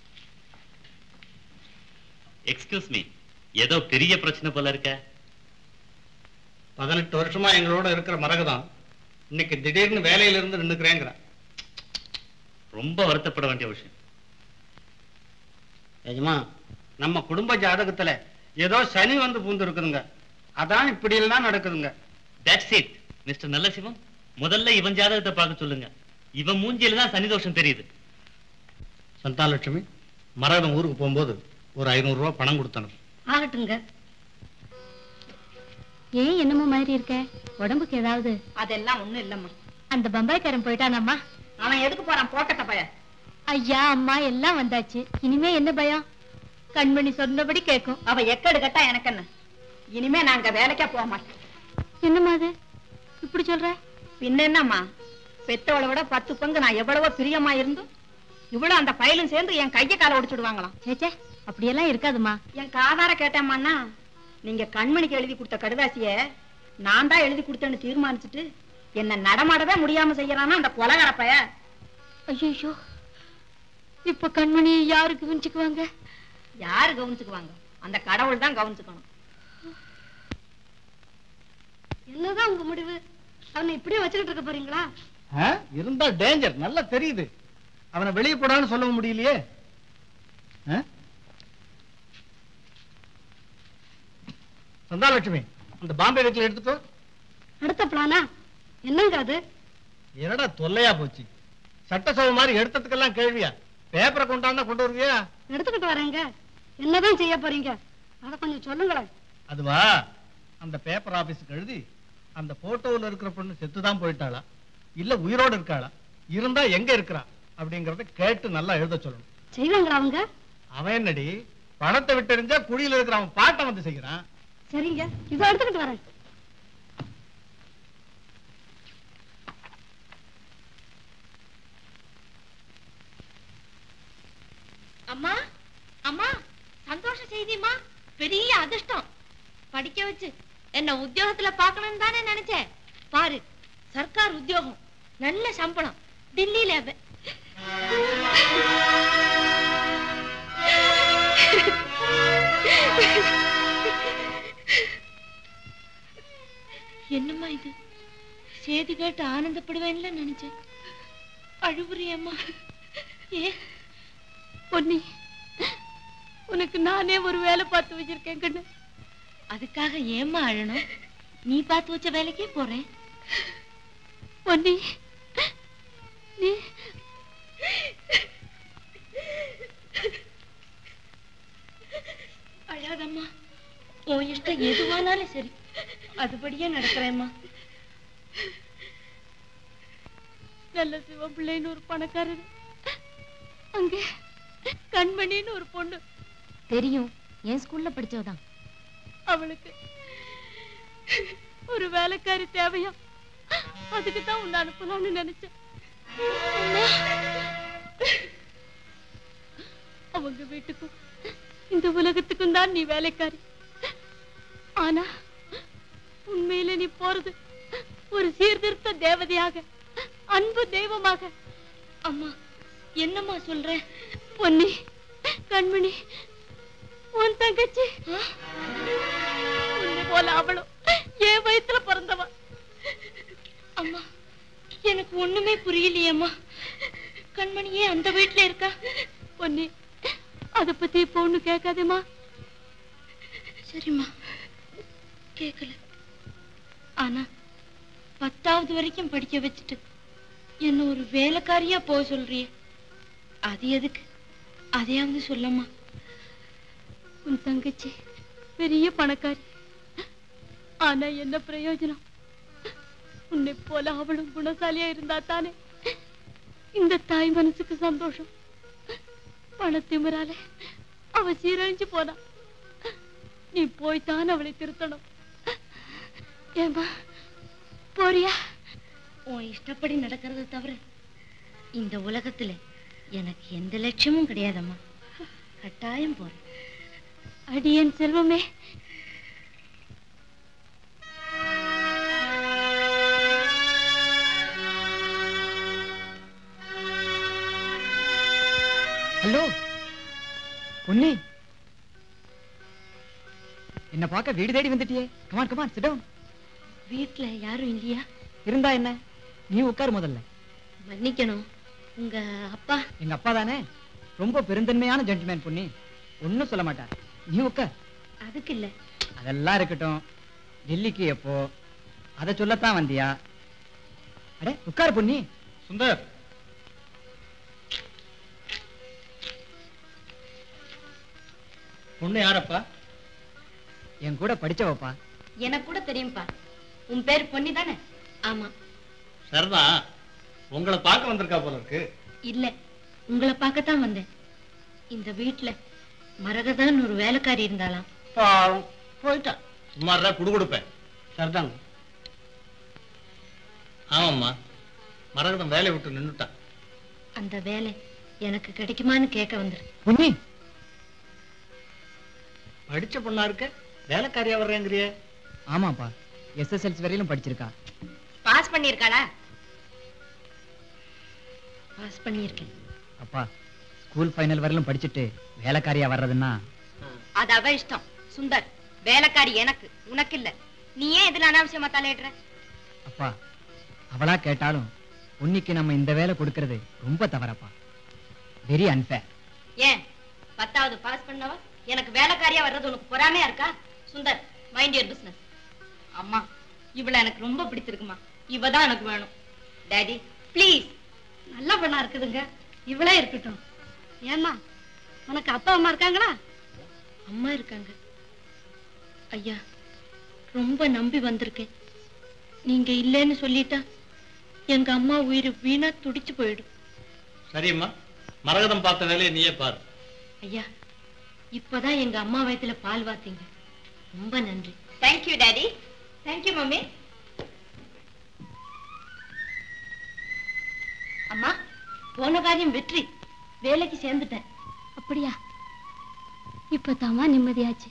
எக்ஸ்கியூஸ் மீ ஏதோ பெரிய பிரச்சனை போல இருக்க பதினெட்டு வருஷமா எங்களோட இருக்கிற மரகதம் இன்னைக்கு திடீர்னு வேலையில இருந்து நின்னுக்கிறேங்கிற ரொம்ப வருத்தப்பட வேண்டிய விஷயம் எஜமா நம்ம குடும்ப ஜாதகத்துல ஏதோ சனி வந்து பூந்து இருக்குதுங்க அதான் இப்படி எல்லாம் நடக்குதுங்க தட்ஸ் இட் மிஸ்டர் நல்லசிவம் முதல்ல இவன் ஜாதகத்தை பார்க்க சொல்லுங்க இவன் மூஞ்சியில தான் சனிதோஷம் தெரியுது சந்தாலட்சுமி மரகதம் ஊருக்கு போகும்போது ஒரு ஐநூறு ரூபாய் பணம் கொடுத்தனும் ஆகட்டுங்க ஏன் என்னமோ மாதிரி இருக்க உடம்புக்கு ஏதாவது அதெல்லாம் ஒண்ணும் இல்லம்மா அந்த பம்பாய்க்காரன் போயிட்டானாம்மா அவன் எதுக்கு போறான் போக்கட்ட பய ஐயா அம்மா எல்லாம் வந்தாச்சு இனிமே என்ன பயம் கண்மணி சொன்னபடி கேட்கும் அவ எக்கடு கட்டா எனக்கு என்ன இனிமே நாங்க வேலைக்கே போக மாட்டோம் என்னம்மா அது இப்படி சொல்ற பின்ன என்னம்மா பெத்தவளை விட பத்து பங்கு நான் எவ்வளவோ பிரியமா இருந்தும் இவ்வளவு அந்த பயலும் சேர்ந்து என் கைய காலை ஒடிச்சுடுவாங்களாம் சேச்சே அப்படியெல்லாம் இருக்காதுமா என் காதார கேட்டேம்மாண்ணா நீங்க கண்மணிக்கு எழுதி கொடுத்த கடுதாசிய நான் தான் எழுதி கொடுத்தேன்னு தீர்மானிச்சுட்டு என்ன நடமாடவே முடியாம செய்யறானா அந்த கொலகார பய ஐயோ இப்ப கண்மணி யாரு கவனிச்சுக்குவாங்க யாரு கவனிச்சுக்குவாங்க அந்த கடவுள் தான் கவனிச்சுக்கணும் என்னதான் உங்க முடிவு அவனை இப்படியே வச்சுக்கிட்டு இருக்க போறீங்களா ஆ? இருந்தா டேஞ்சர் நல்லா தெரியுது அவனை வெளியே போடான்னு சொல்ல முடியலையே ஆ? சந்தாலட்சுமி அந்த பாம்பே வீட்டில் எடுத்துக்கோ அடுத்த பிளானா என்னங்க அது என்னடா தொல்லையா போச்சு சட்டசபை மாதிரி எடுத்ததுக்கெல்லாம் கேள்வியா பேப்பரை கொண்டாந்தா கொண்டு வருவியா எடுத்துக்கிட்டு வரேங்க என்னதான் செய்ய போறீங்க அதை கொஞ்சம் சொல்லுங்களேன் அதுவா அந்த பேப்பர் ஆபீஸுக்கு எழுதி அந்த போட்டோவில் இருக்கிற பொண்ணு செத்துதான் போயிட்டாளா இல்ல உயிரோட இருக்காளா இருந்தா எங்க இருக்கிறா அப்படிங்கறத கேட்டு நல்லா எழுத சொல்லணும் செய்வாங்களா அவங்க அவன் என்னடி பணத்தை விட்டு எறிஞ்சா குழியில இருக்கிற அவன் பாட்டை வந்து செய்யறான் சரிங்க இதோ எடுத்துக்கிட்டு வரேன் அம்மா அம்மா சந்தோஷ செய்திமா பெரிய அதிர்ஷ்டம் படிக்க வச்சு என்ன உத்தியோகத்துல பார்க்கணும்னு தானே நினைச்சேன் பாரு சர்க்கார் உத்தியோகம் நல்ல சம்பளம் டில்லியில வே- என்னம்மா இது செய்தி கேட்டு ஆனந்தப்படுவேன்ல நினைச்சேன் அழுவுறியம்மா ஏ பொன்னி உனக்கு நானே ஒரு வேலை பார்த்து வச்சிருக்கேன் கண்ணு அதுக்காக ஏம்மா அழணும் நீ பார்த்து வச்ச வேலைக்கே போறேன் பொன்னி நீ அழாதம்மா உன் இஷ்டம் எதுவானாலும் சரி அதுபடியே நடக்கிறேம்மா நல்ல சிவப்பிள்ளைன்னு ஒரு பணக்காரர் அங்கே கண்மணின்னு ஒரு பொண்ணு தெரியும் என் ஸ்கூல்ல படிச்சவதான் அவளுக்கு ஒரு வேலைக்காரி தேவையா அதுக்கு தான் உன்னை அனுப்பலாம்னு நினைச்சேன் அவங்க வீட்டுக்கும் இந்த உலகத்துக்கும் தான் நீ வேலைக்காரி ஆனா உண்மையில நீ போறது ஒரு சீர்திருத்த தேவதையாக அன்பு தெய்வமாக அம்மா என்னம்மா சொல்ற பொன்னி கண்மணி உன் தங்கச்சி உன்னை போல அவளும் என் வயித்துல பிறந்தவ அம்மா எனக்கு ஒண்ணுமே புரியலையேம்மா கண்மணியே அந்த வீட்டுல இருக்கா பொன்னி அத பத்தி இப்ப ஒண்ணு கேட்காதேம்மா சரிம்மா கேட்கல ஆனா பத்தாவது வரைக்கும் படிக்க வச்சுட்டு என்ன ஒரு வேலைக்காரியா போக சொல்றியே அது எதுக்கு அதையாவது சொல்லம்மா உன் தங்கச்சி பெரிய பணக்காரி ஆனா என்ன பிரயோஜனம் உன்னை போல அவளும் குணசாலியா இருந்தா தானே இந்த தாய் மனசுக்கு சந்தோஷம் பணத்திமிரால அவ சீரழிஞ்சு போனா நீ போய்தான் அவளை திருத்தணும் ஏமா போறியா உன் இஷ்டப்படி நடக்கிறத தவிர இந்த உலகத்துல எனக்கு எந்த லட்சியமும் கிடையாதம்மா கட்டாயம் போறேன் அடியேன் செல்வமே ஹலோ பொன்னி என்ன பார்க்க வீடு தேடி வந்துட்டியே கமான் கமான் சிட் டவுன் வீட்டுல யாரும் இல்லையா இருந்தா என்ன நீ உட்காரு முதல்ல மன்னிக்கணும் உங்க அப்பா எங்க அப்பா தானே ரொம்ப பெருந்தன்மையான ஜென்டில்மேன் பொன்னி ஒன்னும் சொல்ல மாட்டார் நீ உட்கார் அதுக்கு இல்ல அதெல்லாம் இருக்கட்டும் டெல்லிக்கு எப்போ அதை சொல்லத்தான் வந்தியா அடே உட்காரு பொன்னி சுந்தர் பொண்ணு யாரப்பா என் கூட படிச்சவப்பா எனக்கு கூட தெரியும்பா உன் பேர் பொன்னி தானே ஆமா சரிதான் உங்களை பார்க்க வந்திருக்கா போல இருக்கு இல்ல உங்களை பார்க்கத்தான் வந்தேன் இந்த வீட்டுல மரகதான் ஒரு வேலைக்காரி இருந்தாளாம் பாவம் போயிட்டா சும்மாரா குடு கொடுப்பேன் சரிதாங்க ஆமாம்மா மரகதம் வேலையை விட்டு நின்னுட்டான் அந்த வேலை எனக்கு கிடைக்குமான்னு கேட்க வந்திருக்கேன் பொன்னி படிச்ச பொண்ணா இருக்க வேலைக்காரியா வர்றேங்கிறிய ஆமாப்பா எஸ்எஸ்எல்சி வரையிலும் படிச்சிருக்கா பாஸ் பண்ணிருக்காளா பாஸ் பண்ணியிருக்கேன் அப்பா ஸ்கூல் ஃபைனல் வரையிலும் படிச்சுட்டு வேலைக்காரியா வர்றதுன்னா அது அவ இஷ்டம் சுந்தர் வேலைக்காரி எனக்கு உனக்கு இல்ல நீ ஏன் இதுல அனாவசியமா தலையிடுற அப்பா அவளா கேட்டாலும் பொன்னிக்கு நம்ம இந்த வேலை கொடுக்கறது ரொம்ப தவறப்பா வெரி அன்ஃபேர் ஏன் பத்தாவது பாஸ் பண்ணவ எனக்கு வேலைக்காரியா வர்றது உனக்கு பொறாமையா இருக்கா சுந்தர் மைண்ட் யுவர் பிசினஸ் அம்மா இவள எனக்கு ரொம்ப பிடிச்சிருக்குமா இவ தான் எனக்கு வேணும் டாடி ப்ளீஸ் நல்ல பொண்ணா இருக்குதுங்க இவளே இருக்கட்டும் ஏம்மா உனக்கு அப்பா அம்மா இருக்காங்களா அம்மா இருக்காங்க ஐயா ரொம்ப நம்பி வந்திருக்கேன் நீங்க இல்லைன்னு சொல்லிட்டா எங்க அம்மா உயிர் வீணா துடிச்சு போயிடும் சரியம்மா மரகதம் பார்த்த வேலையை நீயே பாரு ஐயா இப்பதான் எங்க அம்மா வயித்துல பால் வாத்தீங்க ரொம்ப நன்றி தேங்க்யூ டாடி தேங்க்யூ மம்மி அம்மா போன காரியம் வெற்றி வேலைக்கு சேர்ந்துட்டேன் அப்படியா இப்பதாம்மா நிம்மதியாச்சு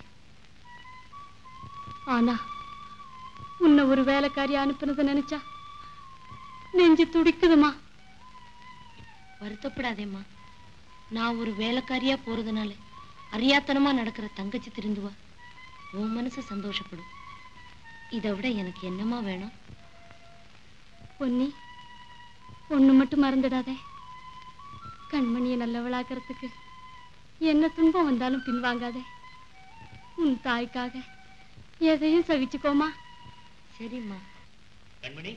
ஆனா உன்னை ஒரு வேலைக்காரி அனுப்புனதை நினைச்சா நெஞ்சு துடிக்குதுமா வருத்தப்படாதேம்மா நான் ஒரு வேலைக்காரியா போறதுனால அறியாத்தனமா நடக்கிற தங்கச்சி திருந்துவா உன் மனசு சந்தோஷப்படும் இதை விட எனக்கு என்னமா வேணும் பொன்னி ஒண்ணு மட்டும் மறந்துடாதே கண்மணியை நல்லவளாக்கிறதுக்கு என்ன துன்பம் வந்தாலும் பின்வாங்காதே உன் தாய்க்காக எதையும் சகிச்சுக்கோமா சரிம்மா கண்மணி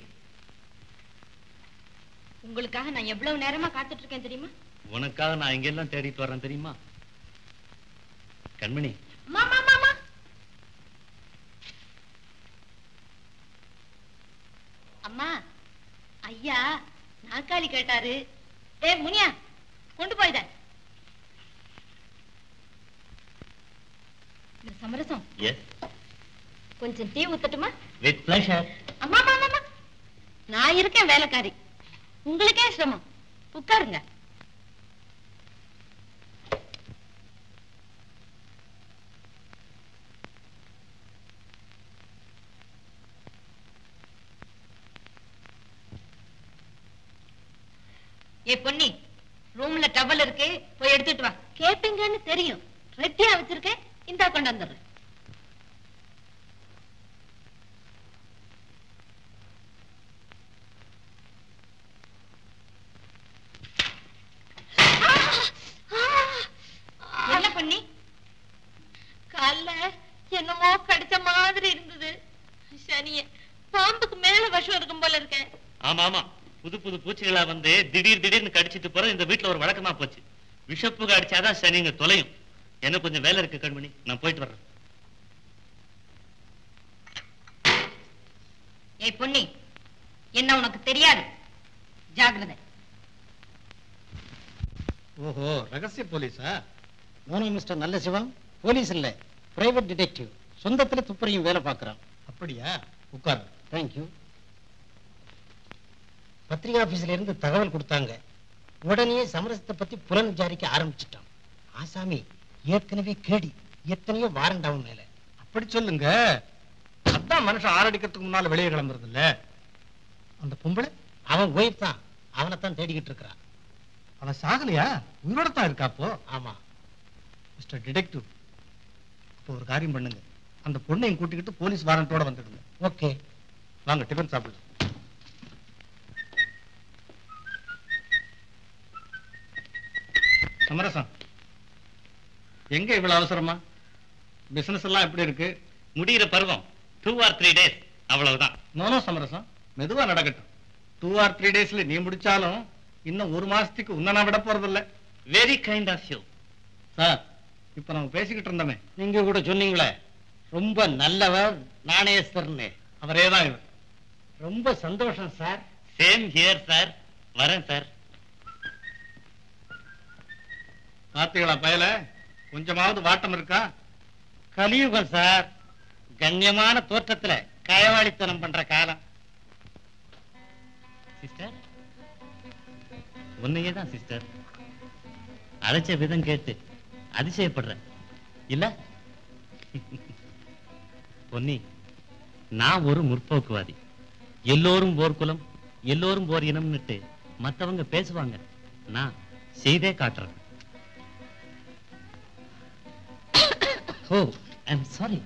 உங்களுக்காக நான் எவ்வளவு நேரமா காத்துட்டு இருக்கேன் தெரியுமா உனக்காக நான் எங்கெல்லாம் தேடிட்டு வரேன் தெரியுமா கண்மணி மாமா மாமா அம்மா ஐயா நாற்காலி கேட்டாரு ஏ முனியா கொண்டு போய்த இந்த சமரசம் எஸ் கொஞ்சம் டீ ஊத்தட்டுமா வித் பிளஷர் அம்மா அம்மா அம்மா நான் இருக்கேன் வேலைக்காரி உங்களுக்கே சிரமம் உட்காருங்க ஏ பொன்னி ரூம்ல டவல் இருக்கு போய் எடுத்துட்டு வா கேப்பீங்கன்னு தெரியும் ரெட்டியா வச்சிருக்கேன் இந்தா கொண்டு வந்துடுறேன் என்ன பண்ணி கால்ல என்னமோ கடிச்ச மாதிரி இருந்தது சனிய பாம்புக்கு மேல விஷம் இருக்கும் போல இருக்கேன் ஆமா ஆமா புது புது பூச்சிகளா வந்து திடீர் திடீர்னு கடிச்சிட்டு போறது இந்த வீட்டுல ஒரு வழக்கமா போச்சு விஷப்புக்கு அடிச்சாதான் சனிங்க தொலையும் எனக்கு கொஞ்சம் வேலை இருக்கு கண்மணி நான் போயிட்டு வர்றேன் ஏய் பொன்னி என்ன உனக்கு தெரியாது ஜாக்கிரதை ஓஹோ ரகசிய போலீஸா no no mister Nallasivam police இல்ல பிரைவேட் டிடெக்டிவ் சொந்தத்துல துப்புரையும் வேலை பார்க்கறான் அப்படியா உட்கார் தேங்க்யூ பத்திரிகை ஆபீஸ்ல இருந்து தகவல் கொடுத்தாங்க உடனே சமரசத்தை பத்தி புலன் விசாரிக்க ஆரம்பிச்சிட்டான் ஆசாமி ஏற்கனவே கேடி எத்தனையோ வாரண்ட் அவன் மேல அப்படி சொல்லுங்க அதான் மனுஷன் ஆரடிக்கிறதுக்கு முன்னால வெளியே கிளம்புறது இல்ல அந்த பொம்பளை அவன் ஒய்ஃப் தான் அவனைத்தான் தேடிக்கிட்டு இருக்கிறான் அவன் சாகலையா உயிரோட தான் இருக்கா அப்போ ஆமா மிஸ்டர் டிடெக்டிவ் அப்போ ஒரு காரியம் பண்ணுங்க அந்த பொண்ணையும் கூட்டிக்கிட்டு போலீஸ் வாரண்டோட வந்துடுங்க ஓகே வாங்க டிஃபன் சாப்பிடுங்க சமரசம் எங்க இவ்வளவு அவசரமா பிசினஸ் எல்லாம் எப்படி இருக்கு முடிகிற பருவம் டூ ஆர் த்ரீ டேஸ் அவ்வளவுதான் நோனோ சமரசம் மெதுவா நடக்கட்டும் டூ ஆர் த்ரீ டேஸ்ல நீ முடிச்சாலும் இன்னும் ஒரு மாசத்துக்கு உன்னை நான் விட போறதில்ல very kind of you sir இப்ப நம்ம பேசிக்கிட்டு இருந்தோமே நீங்க கூட சொன்னீங்களே ரொம்ப நல்லவர் நாணயஸ்தர்னு அவரே தான் இவர் ரொம்ப சந்தோஷம் சார் சேம் ஹியர் சார் வரேன் சார் பாத்தீங்களா பயல கொஞ்சமாவது வாட்டம் இருக்கா கலியுகம் சார் கண்ணியமான தோற்றத்துல கயவாளித்தனம் பண்ற காலம் சிஸ்டர் உன்னையே தான் சிஸ்டர் அழைச்ச விதம் கேட்டு அதிசயப்படுறேன் இல்ல பொன்னி நான் ஒரு முற்போக்குவாதி எல்லோரும் ஓர் குலம் எல்லோரும் ஓர் இனம்னுட்டு மத்தவங்க பேசுவாங்க நான் செய்தே காட்டுறேன் ஓ ஐம் சாரி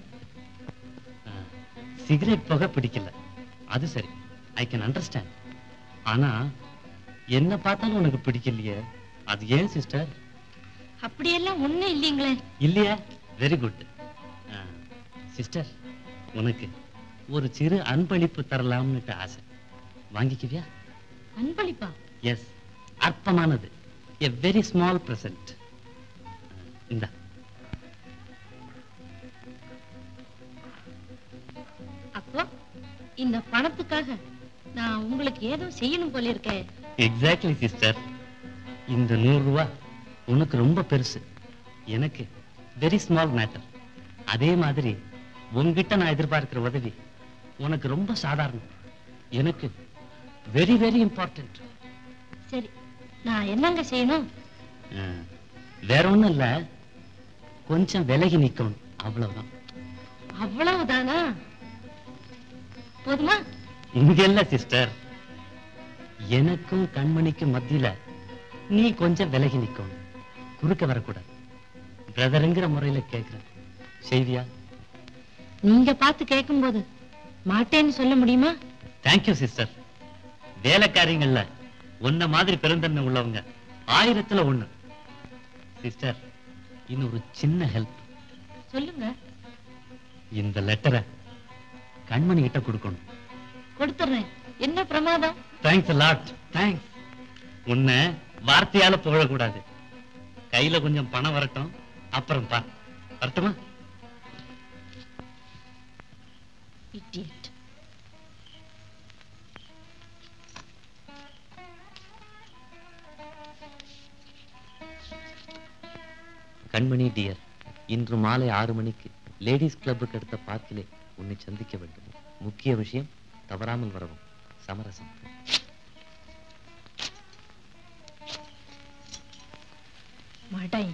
சிகரெட் புகை பிடிக்கல அது சரி ஐ கேன் அண்டர்ஸ்டாண்ட் ஆனா என்ன பார்த்தாலும் உனக்கு பிடிக்கலையே அது ஏன் சிஸ்டர் அப்படியெல்லாம் ஒண்ணும் இல்லைங்களே இல்லையா வெரி குட் சிஸ்டர் உனக்கு ஒரு சிறு அன்பளிப்பு தரலாம்னுட்டு ஆசை வாங்கிக்குவியா அன்பளிப்பா எஸ் அற்பமானது எ வெரி ஸ்மால் பிரசன்ட் இந்த அப்போ இந்த பணத்துக்காக நான் உங்களுக்கு ஏதோ செய்யணும் போல இருக்கேன் எக்ஸாக்ட்லி சிஸ்டர் இந்த நூறு ரூபா உனக்கு ரொம்ப பெருசு எனக்கு வெரி ஸ்மால் மேட்டர் அதே மாதிரி உன்கிட்ட நான் எதிர்பார்க்கிற உதவி உனக்கு ரொம்ப சாதாரணம் எனக்கு வெரி வெரி இம்பார்ட்டன்ட் சரி நான் என்னங்க செய்யணும் வேற ஒண்ணும் இல்ல கொஞ்சம் விலகி நிக்கணும் அவ்வளவுதான் அவ்வளவுதானா போதுமா இங்க இல்ல சிஸ்டர் எனக்கும் கண்மணிக்கும் மத்தியில நீ கொஞ்சம் விலகி நிக்கணும் குறுக்க வரக்கூடாது பிரதருங்கிற முறையில கேக்குறேன் செய்வியா நீங்க பார்த்து கேட்கும்போது மாட்டேன்னு சொல்ல முடியுமா தேங்க்யூ சிஸ்டர் வேலைக்காரிங்கள்ல உன்ன மாதிரி பெருந்தன்மை உள்ளவங்க ஆயிரத்துல ஒண்ணு சிஸ்டர் இன்னொரு சின்ன ஹெல்ப் சொல்லுங்க இந்த லெட்டரை கண்மணி கிட்ட கொடுக்கணும் கொடுத்துறேன் என்ன பிரமாதம் தேங்க்ஸ் லாட் தேங்க்ஸ் உன்னை வார்த்தையால புகழக்கூடாது கையில கொஞ்சம் பணம் வரட்டும் அப்புறம் பா வரட்டுமா இடியட் கண்மணி டியர் இன்று மாலை ஆறு மணிக்கு லேடிஸ் கிளப்புக்கு அடுத்த பார்க்கிலே உன்னை சந்திக்க வேண்டும் முக்கிய விஷயம் தவறாமல் வரவும் சமரசம் மடை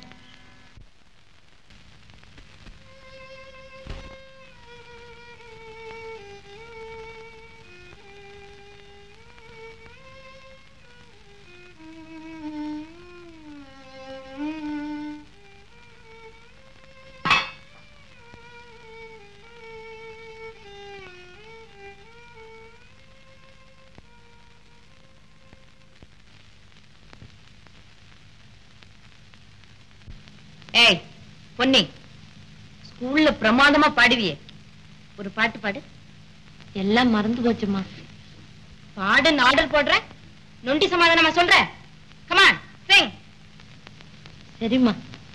ஏய் பொன்னி ஸ்கூல்ல பிரமாதமா பாடுவியே ஒரு பாட்டு பாடு எல்லாம் மறந்து போச்சுமா பாடுன்னு ஆர்டர் போடுற நொண்டி சமாதானமா சொல்ற கமான் சிங் சரிம்மா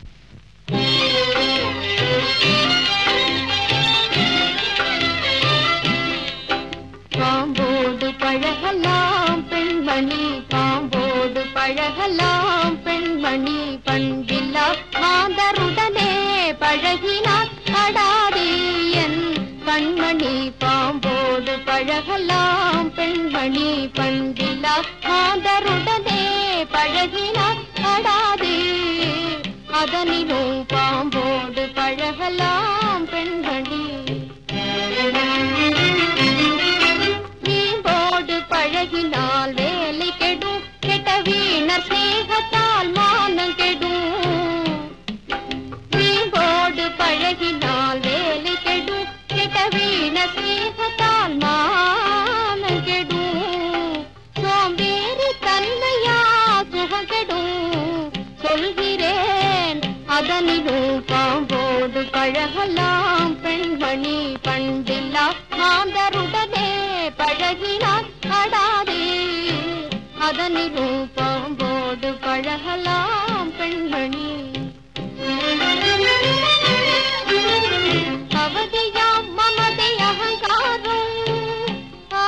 பாம்போடு பழகலாம் பெண்மணி பாம்போடு பழகலாம் பெண்மணி பண்பில்லா மாந்தருடனே பழகினார் அடாதே என் கண்மணி பாம்போடு பழகலாம் பெண்மணி பண்பில்லா மாந்தருடனே பழகினார் அடாதே அதனிலும் பாம்போடு பழகலாம் பெண்மணி வீம்போடு பழகினால் வேலை கெடும் கெட்ட வீணர் சேகத்தால் மானம் கெடும் வீம்போடு பழகினால் வேலை கெடும் கெட்ட வீணர் சேகத்தால் மானம் கெடும் சோம்பேறி தன்மையா சுகம் கெடும் சொல்கிறேன் அதனிலும் பாம்போடு பழகலாம் பெண்மணி பண்டில்லா மாந்தருடனே பழகினார் அடாதே அதனிலும் பாம்போடு பழகலாம் பெண்மணி அவதியாம் மமதை அகங்காரம் ஆ,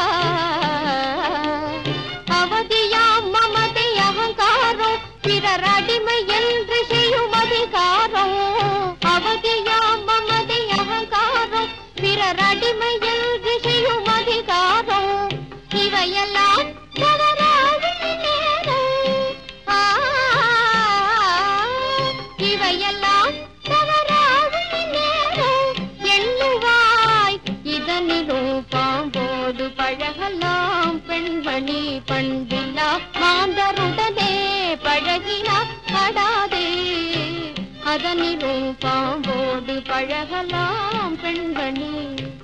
அவதியாம் மமதை அகங்காரம் பிறர் அடிமை என்று செய்யும் அதிகாரம் அவதியாம் மமதை அகங்காரம் பிறர் அடிமை என்று செய்யும் அதிகாரம் இவையெல்லாம் தவறாகும் நேரம். ஆ, இவையெல்லாம் தவறாகும் நேரம். எண்ணுவாய் இதனிலும் பாம்போடு பழகலாம் பெண்மணி பண்பில்லா மாந்தருடனே பழகினா படாதே அதனிலும் பாம்போடு பழகலாம் பெண்மணி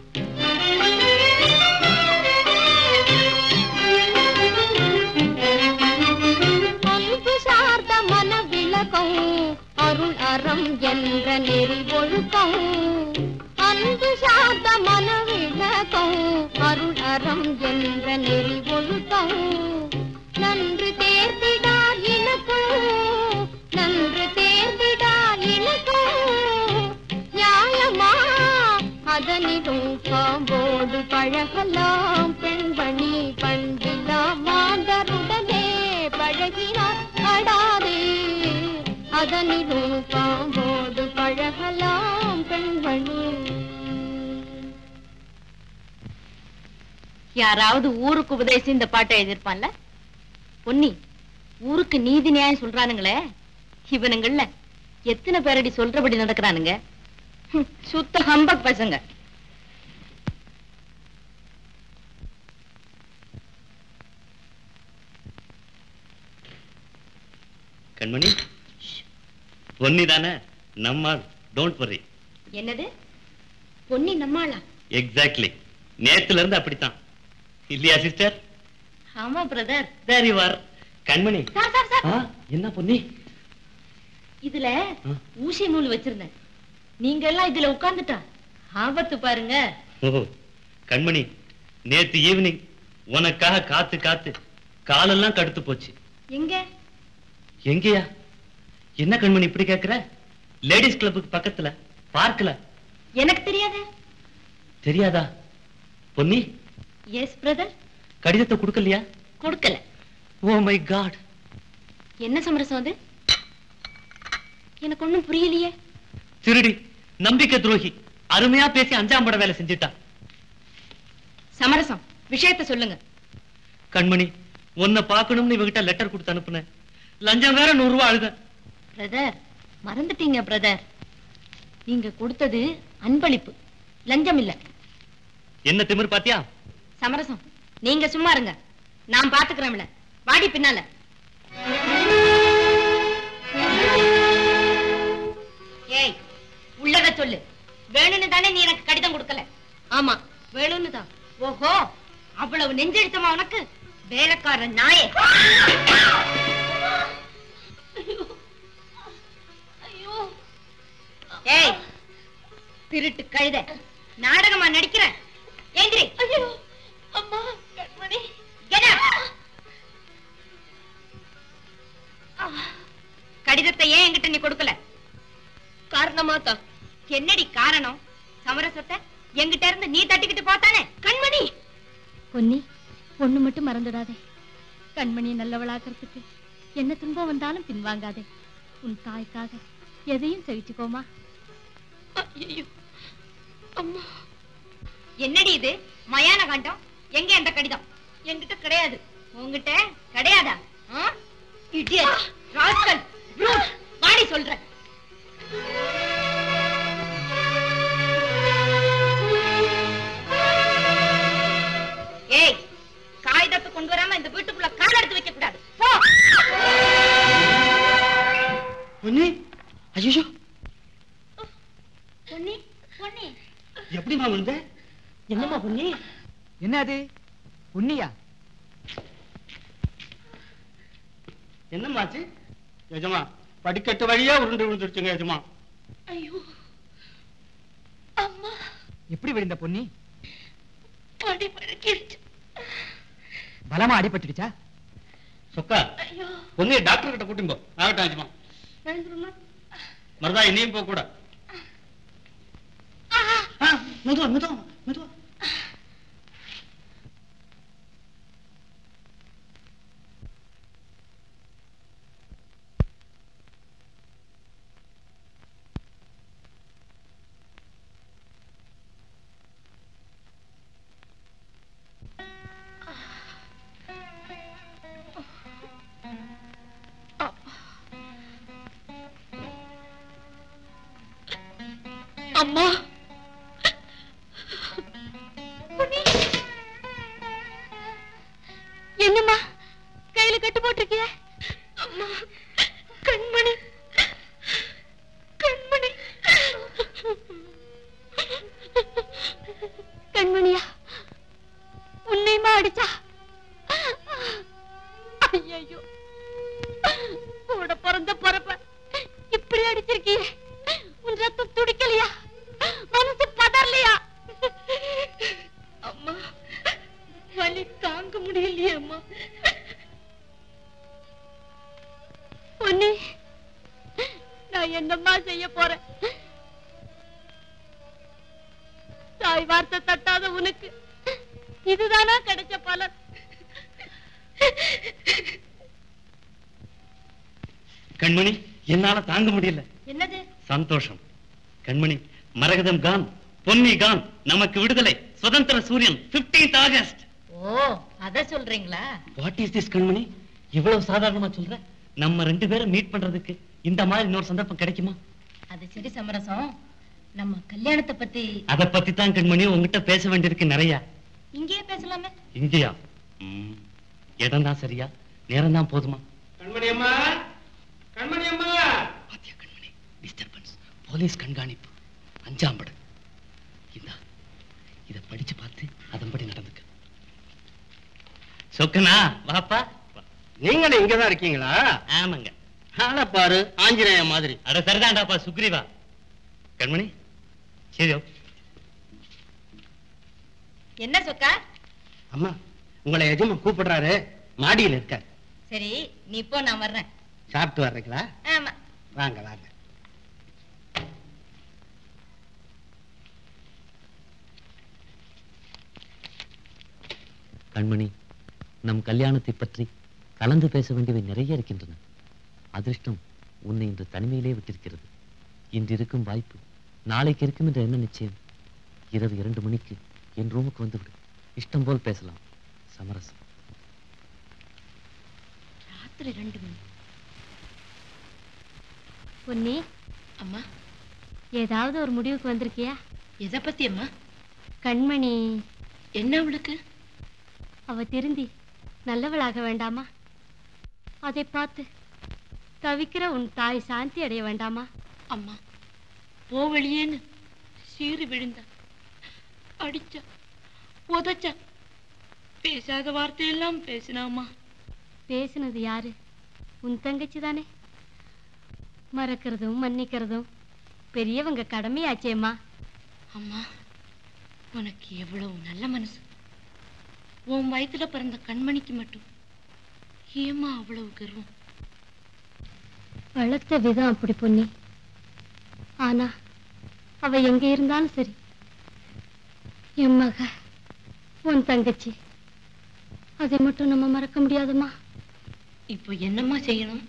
அன்பு சார்ந்த மன விளக்கம் அருள் அறம் என்ற நெறி ஒழுக்கம் அன்பு சார்ந்த மன விளக்கம் அருள் அறம் என்ற நெறி ஒழுக்கம் நன்று தேர்ந்திடார் இலக்கம் நன்று தேர்ந்திடார் இலக்கம் நியாயமா அதனிலும் பாம்போடு பழகலாம் பெண்மணி பண்பிலா மாந்தருடனே பழகினார் அடாதே அதனிலும் பாம்போடு பழகலாம் பெண்மணி யாராவது ஊருக்கு உபதேசி இந்த பாட்டை எழுதியிருப்பான்ல பொன்னி ஊருக்கு நீதி நியாயம் சொல்றானுங்களே இவனுங்கள்ல எத்தனை பேரடி சொல்றபடி நடக்கிறானுங்க ஹம், சுத்த ஹம்பக் பசங்க கண்மணி பொன்னி தானே நம்ம டோன்ட் வரி என்னது பொன்னி நம்மாளா எக்ஸாக்ட்லி நேத்துல இருந்து அப்படித்தான் இல்லையா சிஸ்டர் ஆமா brother there you are Kanmani sir sir sir ஆ, என்ன பொன்னி இதுல ஊசி நூல் வச்சிருந்தேன் நீங்க எல்லாம் இதுல உட்கார்ந்துட்டா ஆபத்து பாருங்க ஓ கண்மணி நேத்து ஈவினிங் உனக்காக காத்து காத்து காலெல்லாம் கடுத்து போச்சு எங்க எங்கேயா என்ன கண்மணி இப்படி கேக்குற லேடிஸ் கிளப்புக்கு பக்கத்துல பார்க்கல எனக்கு தெரியாதே தெரியாதா பொன்னி எஸ் பிரதர் கடிதத்தை கொடுக்கலையா கொடுக்கல ஓ மை காட் என்ன சமரசம் அது எனக்கு ஒண்ணும் புரியலையே திருடி நம்பிக்கை துரோகி அருமையா பேசி அஞ்சாம் பட வேலை செஞ்சுட்டா சமரசம் விஷயத்த சொல்லுங்க கண்மணி உன்னை பார்க்கணும்னு இவகிட்ட லெட்டர் கொடுத்து அனுப்புனேன் லஞ்சம் வேற நூறு ரூபாய் அழுத பிரதர் மறந்துட்டீங்க பிரதர் நீங்க கொடுத்தது அன்பளிப்பு லஞ்சம் இல்ல என்ன திமிர் பாத்தியா சமரசம் நீங்க சும்மா இருங்க நான் பாத்துக்கிறேன்ல வாடி பின்னால ஏய் உள்ளத சொல்லு வேணும்னு தானே நீ எனக்கு கடிதம் கொடுக்கல ஆமா வேணும்னு தான் ஓஹோ அவ்வளவு நெஞ்செழுத்தமா உனக்கு வேலைக்காரன் நாயே ஏய் திருட்டு கழுத நாடகமா நடிக்கிற ஏந்திரி ஐயோ அம்மா கண்மணி கடிதத்தை ஏன் என்கிட்ட நீ கொடுக்கல காரணமா தான் என்னடி காரணம் சமரசத்தை என்கிட்ட இருந்து நீ தட்டிக்கிட்டு போத்தானே கண்மணி பொன்னி ஒண்ணு மட்டும் மறந்துடாதே கண்மணியை நல்லவளாக்குறதுக்கு என்ன துன்பம் வந்தாலும் பின்வாங்காதே உன் தாய்க்காக எதையும் சகிச்சுக்கோமா ஐயோ அம்மா என்னடி இது மயான காண்டம் எங்க அந்த கடிதம் என்கிட்ட கிடையாது உன்கிட்ட கிடையாதா இடியட் ராஸ்கல் ப்ரூட் வாடி சொல்றேன் ஏய் காகிதத்தை கொண்டு வராம இந்த வீட்டுக்குள்ள கால் எடுத்து வைக்க கூடாது போ பொன்னி ஐயோ பொன்னி பொன்னி எப்படிமா வந்த என்னம்மா பொன்னி என்ன அது பொன்னியா என்னம்மாச்சு எஜமா படிக்கட்டு வழியா உருண்டு விழுந்துருச்சுங்க எஜமா ஐயோ அம்மா எப்படி விழுந்த பொன்னி படி படுக்கிடுச்சு பலமா அடிபட்டுடுச்சா சொக்கா ஐயோ பொன்னியை டாக்டர் கிட்ட கூட்டிங்க போ ஆகட்டும் எஜமா வேண்டுமா மருதா இனியும் போக கூட மெதுவா மெதுவா மெதுவா அம்மா பொன்னி. என்னம்மா கையில கட்டு போட்டிருக்கிய அம்மா கண்மணி கண்மணி கண்மணியா உன்னையுமா அடிச்சா ஐயோ கூட பிறந்த பிறப்ப இப்படி அடிச்சிருக்கியே உன் ரத்தம் துடிக்கலையா மனசு பதறலையா அம்மா வலி தாங்க முடியலையே அம்மா பொன்னி நான் என்னம்மா செய்ய போறேன் தாய் வார்த்தை தட்டாத உனக்கு இதுதானா கிடைச்ச பலன் கண்மணி என்னால தாங்க முடியல என்னது சந்தோஷம் கண்மணி மரகதம் கான் பொன்னி கான் நமக்கு விடுதலை சுதந்திர சூரியன் 15th ஆகஸ்ட் ஓ அத சொல்றீங்களா வாட் இஸ் திஸ் கண்மணி இவ்வளவு சாதாரணமா சொல்ற நம்ம ரெண்டு பேரும் மீட் பண்றதுக்கு இந்த மாதிரி இன்னொரு சந்தர்ப்பம் கிடைக்குமா அது சரி சமரசம் நம்ம கல்யாணத்தை பத்தி அத பத்தி தான் கண்மணி உங்ககிட்ட பேச வேண்டியிருக்கு நிறைய இங்கேயே பேசலாமே இங்கேயா ம், இடம் தான் சரியா நேரம் தான் போதுமா கண்மணி அம்மா கண்மணி அம்மா டிஸ்டர்பன்ஸ் போலீஸ் கண்காணிப்பு அஞ்சாம் படம் இந்தா இத படிச்சு பார்த்து அதன்படி நடந்துக்க சொக்கனா வாப்பா நீங்களும் இங்கதான் இருக்கீங்களா ஆமாங்க ஆளை பாரு ஆஞ்சநேய மாதிரி அட சரிதான்டாப்பா சுக்ரீவா கண்மணி சரியோ என்ன சொக்கா அம்மா உங்களை எஜமா கூப்பிடுறாரு மாடியில் இருக்கார் சரி நீ இப்போ நான் வர்றேன் சாப்பிட்டு வர்றீங்களா ஆமா வாங்க வாங்க கண்மணி நம் கல்யாணத்தை பற்றி கலந்து பேச வேண்டியவை நிறைய இருக்கின்றன அதிர்ஷ்டம் உன்னை இன்று தனிமையிலே விட்டிருக்கிறது இன்று இருக்கும் வாய்ப்பு நாளைக்கு இருக்கும் என்ற என்ன நிச்சயம் இரவு இரண்டு மணிக்கு என் ரூமுக்கு வந்துவிடு இஷ்டம் போல் பேசலாம் சமரசம் ராத்திரி ரெண்டு மணி பொன்னி அம்மா ஏதாவது ஒரு முடிவுக்கு வந்திருக்கியா எதை பத்தி அம்மா கண்மணி என்ன அவளுக்கு அவ திருந்தி நல்லவளாக வேண்டாமா அதை பார்த்து தவிக்கிற உன் தாய் சாந்தி அடைய வேண்டாமா அம்மா போ வெளியேன்னு சீறி விழுந்தா அடிச்சா உதச்சா பேசாத வார்த்தையெல்லாம் பேசினாமா பேசுனது யாரு உன் தங்கச்சி தானே மறக்கிறதும் மன்னிக்கிறதும் பெரியவங்க கடமையாச்சேம்மா அம்மா உனக்கு எவ்வளவு நல்ல மனசு உன் வயித்துல பிறந்த கண்மணிக்கு மட்டும் ஏம்மா அவ்வளவு கர்வம் வளர்த்த விதம் அப்படி பொன்னி ஆனா அவ எங்க இருந்தாலும் சரி என் மக உன் தங்கச்சி அதை மட்டும் நம்ம மறக்க முடியாதும்மா இப்போ என்னம்மா செய்யணும்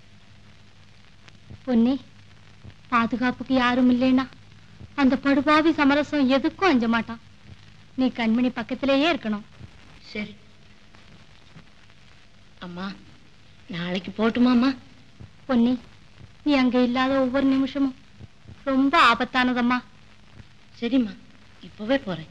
பொன்னி பாதுகாப்புக்கு யாரும் இல்லைனா அந்த படுபாவி சமரசம் எதுக்கும் அஞ்ச மாட்டான் நீ கண்மணி பக்கத்திலேயே இருக்கணும் சரி அம்மா நாளைக்கு போட்டுமாம்மா பொன்னி நீ அங்க இல்லாத ஒவ்வொரு நிமிஷமும் ரொம்ப ஆபத்தானதம்மா சரிம்மா இப்பவே போறேன்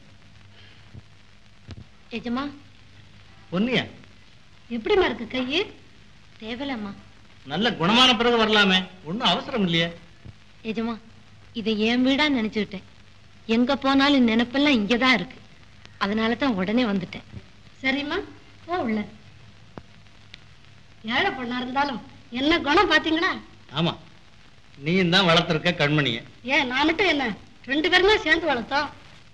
எஜமா பொன்னியா எப்படிம்மா இருக்கு கையு தேவலம்மா நல்ல குணமான பிறகு வரலாமே ஒண்ணும் அவசரம் இல்லையே எஜமா இதை என் வீடா நினைச்சுக்கிட்டேன் எங்க போனாலும் நினைப்பெல்லாம் இங்கதான் இருக்கு அதனால தான் உடனே வந்துட்டேன் சரிம்மா போ உள்ள ஏழை பொண்ணா இருந்தாலும் என்ன குணம் பாத்தீங்களா ஆமா நீயும் தான் வளர்த்திருக்க கண்மணிய ஏன் நான் மட்டும் என்ன ரெண்டு பேருமே சேர்ந்து வளர்த்தோம்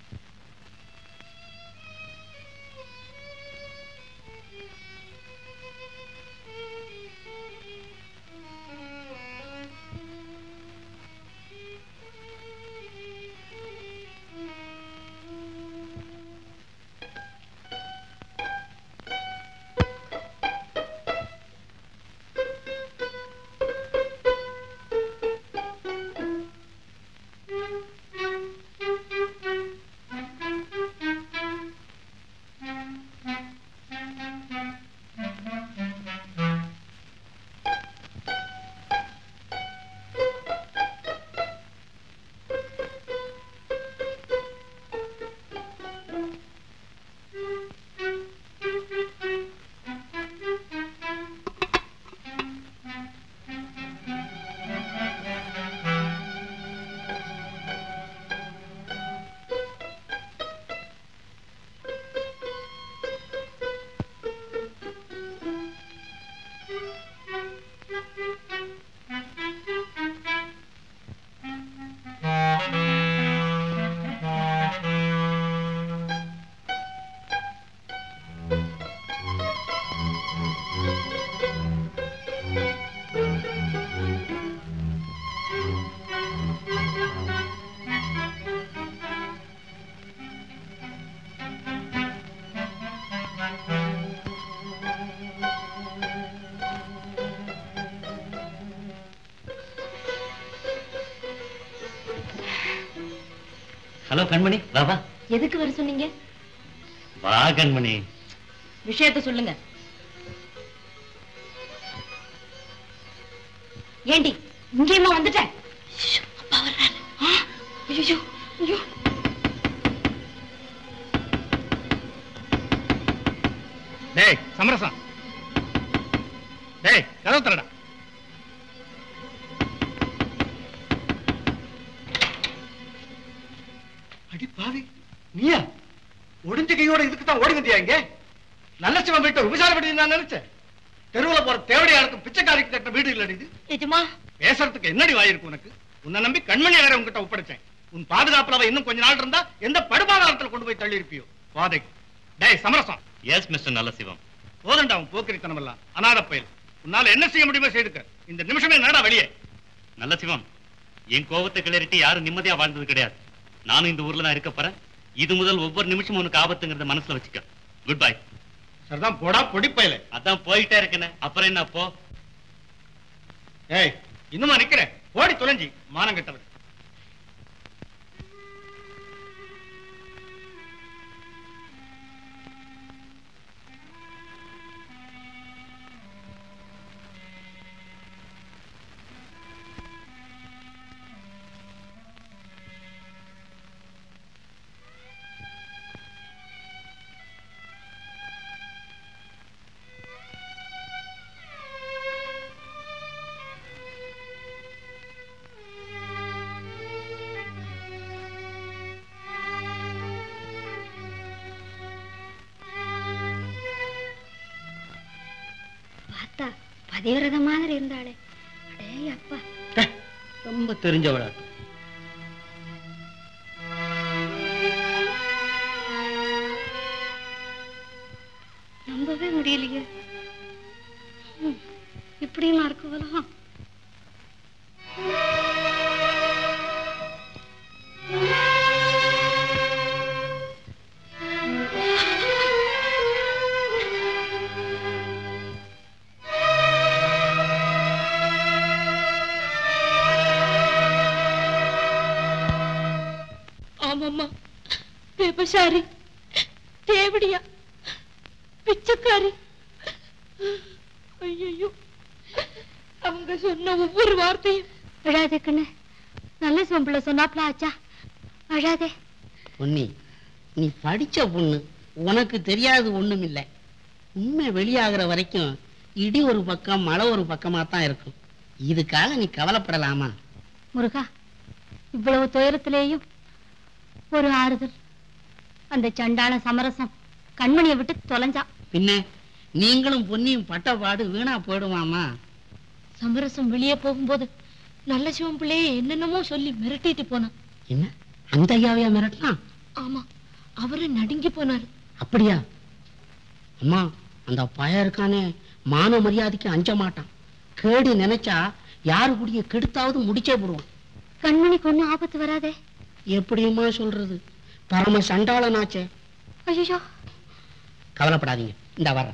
ஹலோ கண்மணி வா வா எதுக்கு வர சொன்னீங்க வா கண்மணி விஷயத்த சொல்லுங்க ஏண்டி இங்கேயுமா வந்துட்டேன் ஐயோ, அப்பா வர்றாரு ஆ, ஐயோ ஐயோ டேய் சமரசம் டேய் கதவு தரடா அடி பாவி நீயா ஒடிஞ்ச கையோட இதுக்கு தான் ஓடி வந்தியா இங்க நல்ல சிவன் வீட்டை விபச்சாரம் பண்ணி நான் நினைச்சேன் தெருவுல போற தேவடியாளுக்கும் பிச்சைக்காரிக்கு கட்ட வீடு இல்லடி இது எஜமா பேசுறதுக்கு என்னடி வாயிருக்கு உனக்கு உன்னை நம்பி கண்மணி வேற உன்கிட்ட ஒப்படைச்சேன் உன் பாதுகாப்புல அவ இன்னும் கொஞ்ச நாள் இருந்தா எந்த படுபாதாரத்துல கொண்டு போய் தள்ளி இருப்பியோ வாதை டேய் சமரசம் எஸ் மிஸ்டர் நல்லசிவம் போதண்டா உன் போக்கிரித்தனம் எல்லாம் அநாத பயல் உன்னால என்ன செய்ய முடியுமோ செய்துக்க இந்த நிமிஷமே நடா வெளியே நல்லசிவம் என் கோபத்தை கிளறிட்டு யாரும் நிம்மதியா வாழ்ந்தது கிடையாது நானும் இந்த ஊர்ல தான் இருக்க போறேன் இது முதல் ஒவ்வொரு நிமிஷமும் உனக்கு ஆபத்துங்கிறத மனசுல வச்சுக்க குட் பை சரிதான் போடா பொடி பயல அதான் போயிட்டே இருக்கேனே அப்புறம் என்ன போ ஏய் இன்னுமா நிக்கிறேன் ஓடி தொலைஞ்சி மானம் கெட்டவன் பார்த்தா பதிவிரத மாதிரி இருந்தாளே அடே அப்பா ரொம்ப தெரிஞ்சவளா நம்பவே முடியலையே ம், இப்படியும் இருக்குவலாம் ஆமாம்மா விபசாரி தேவடியா பிச்சைக்காரி ஐயோ அவங்க சொன்ன ஒவ்வொரு வார்த்தையும் அழாதே கண்ணு நல்ல சொம்பிள்ள சொன்னாப்ல ஆச்சா அழாதே பொன்னி நீ படிச்ச பொண்ணு உனக்கு தெரியாது ஒண்ணும் இல்லை உண்மை வெளியாகிற வரைக்கும் இடி ஒரு பக்கம் மழை ஒரு பக்கமா தான் இருக்கும் இதுக்காக நீ கவலைப்படலாமா முருகா இவ்வளவு துயரத்திலேயும் ஒரு ஆறுதல் அந்த சண்டாள சமரசம் கண்மணியை விட்டு தொலைஞ்சான் பின்ன நீங்களும் பொன்னியும் பட்ட பாடு வீணா போயிடுவாமா சமரசம் வெளியே போகும்போது நல்ல சிவன் பிள்ளைய என்னென்னமோ சொல்லி மிரட்டிட்டு போனான் என்ன அந்த ஐயாவையா மிரட்டினா ஆமா அவரு நடுங்கி போனாரு அப்படியா அம்மா அந்த பையன் இருக்கானே மான மரியாதைக்கு அஞ்ச மாட்டான் கேடு நினைச்சா யாரு கூடிய கெடுத்தாவது முடிச்சே போடுவான் கண்மணிக்கு ஒண்ணும் ஆபத்து வராதே எப்படியுமா சொல்றது பரம சண்டாளனாச்சே ஐயோ கவலைப்படாதீங்க இந்த வர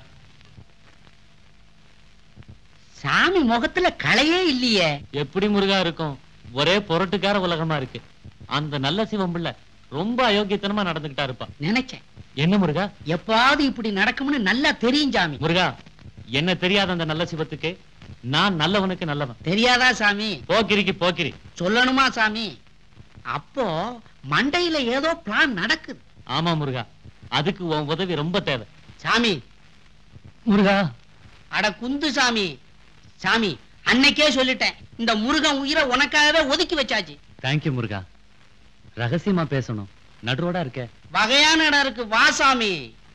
சாமி முகத்துல களையே இல்லையே எப்படி முருகா இருக்கும் ஒரே பொருட்டுக்கார உலகமா இருக்கு அந்த நல்ல சிவம் பிள்ளை ரொம்ப அயோக்கியத்தனமா நடந்துகிட்டா இருப்பா நினைச்சேன் என்ன முருகா எப்பாவது இப்படி நடக்கும்னு நல்லா தெரியும் சாமி முருகா என்ன தெரியாத அந்த நல்ல சிவத்துக்கு நான் நல்லவனுக்கு நல்லவன் தெரியாதா சாமி போக்கிரிக்கு போக்கிரி சொல்லணுமா சாமி அப்போ மண்டையில ஏதோ பிளான் நடக்குது ஆமா முருகா அதுக்கு உன் உதவி ரொம்ப தேவை சாமி முருகா அட குந்து சாமி சாமி அன்னைக்கே சொல்லிட்டேன் இந்த முருகன் உயிரை உனக்காகவே ஒதுக்கி வச்சாச்சு தேங்க்யூ முருகா ரகசியமா பேசணும் நடுரோடா இருக்க வகையான இடம் இருக்கு வா சாமி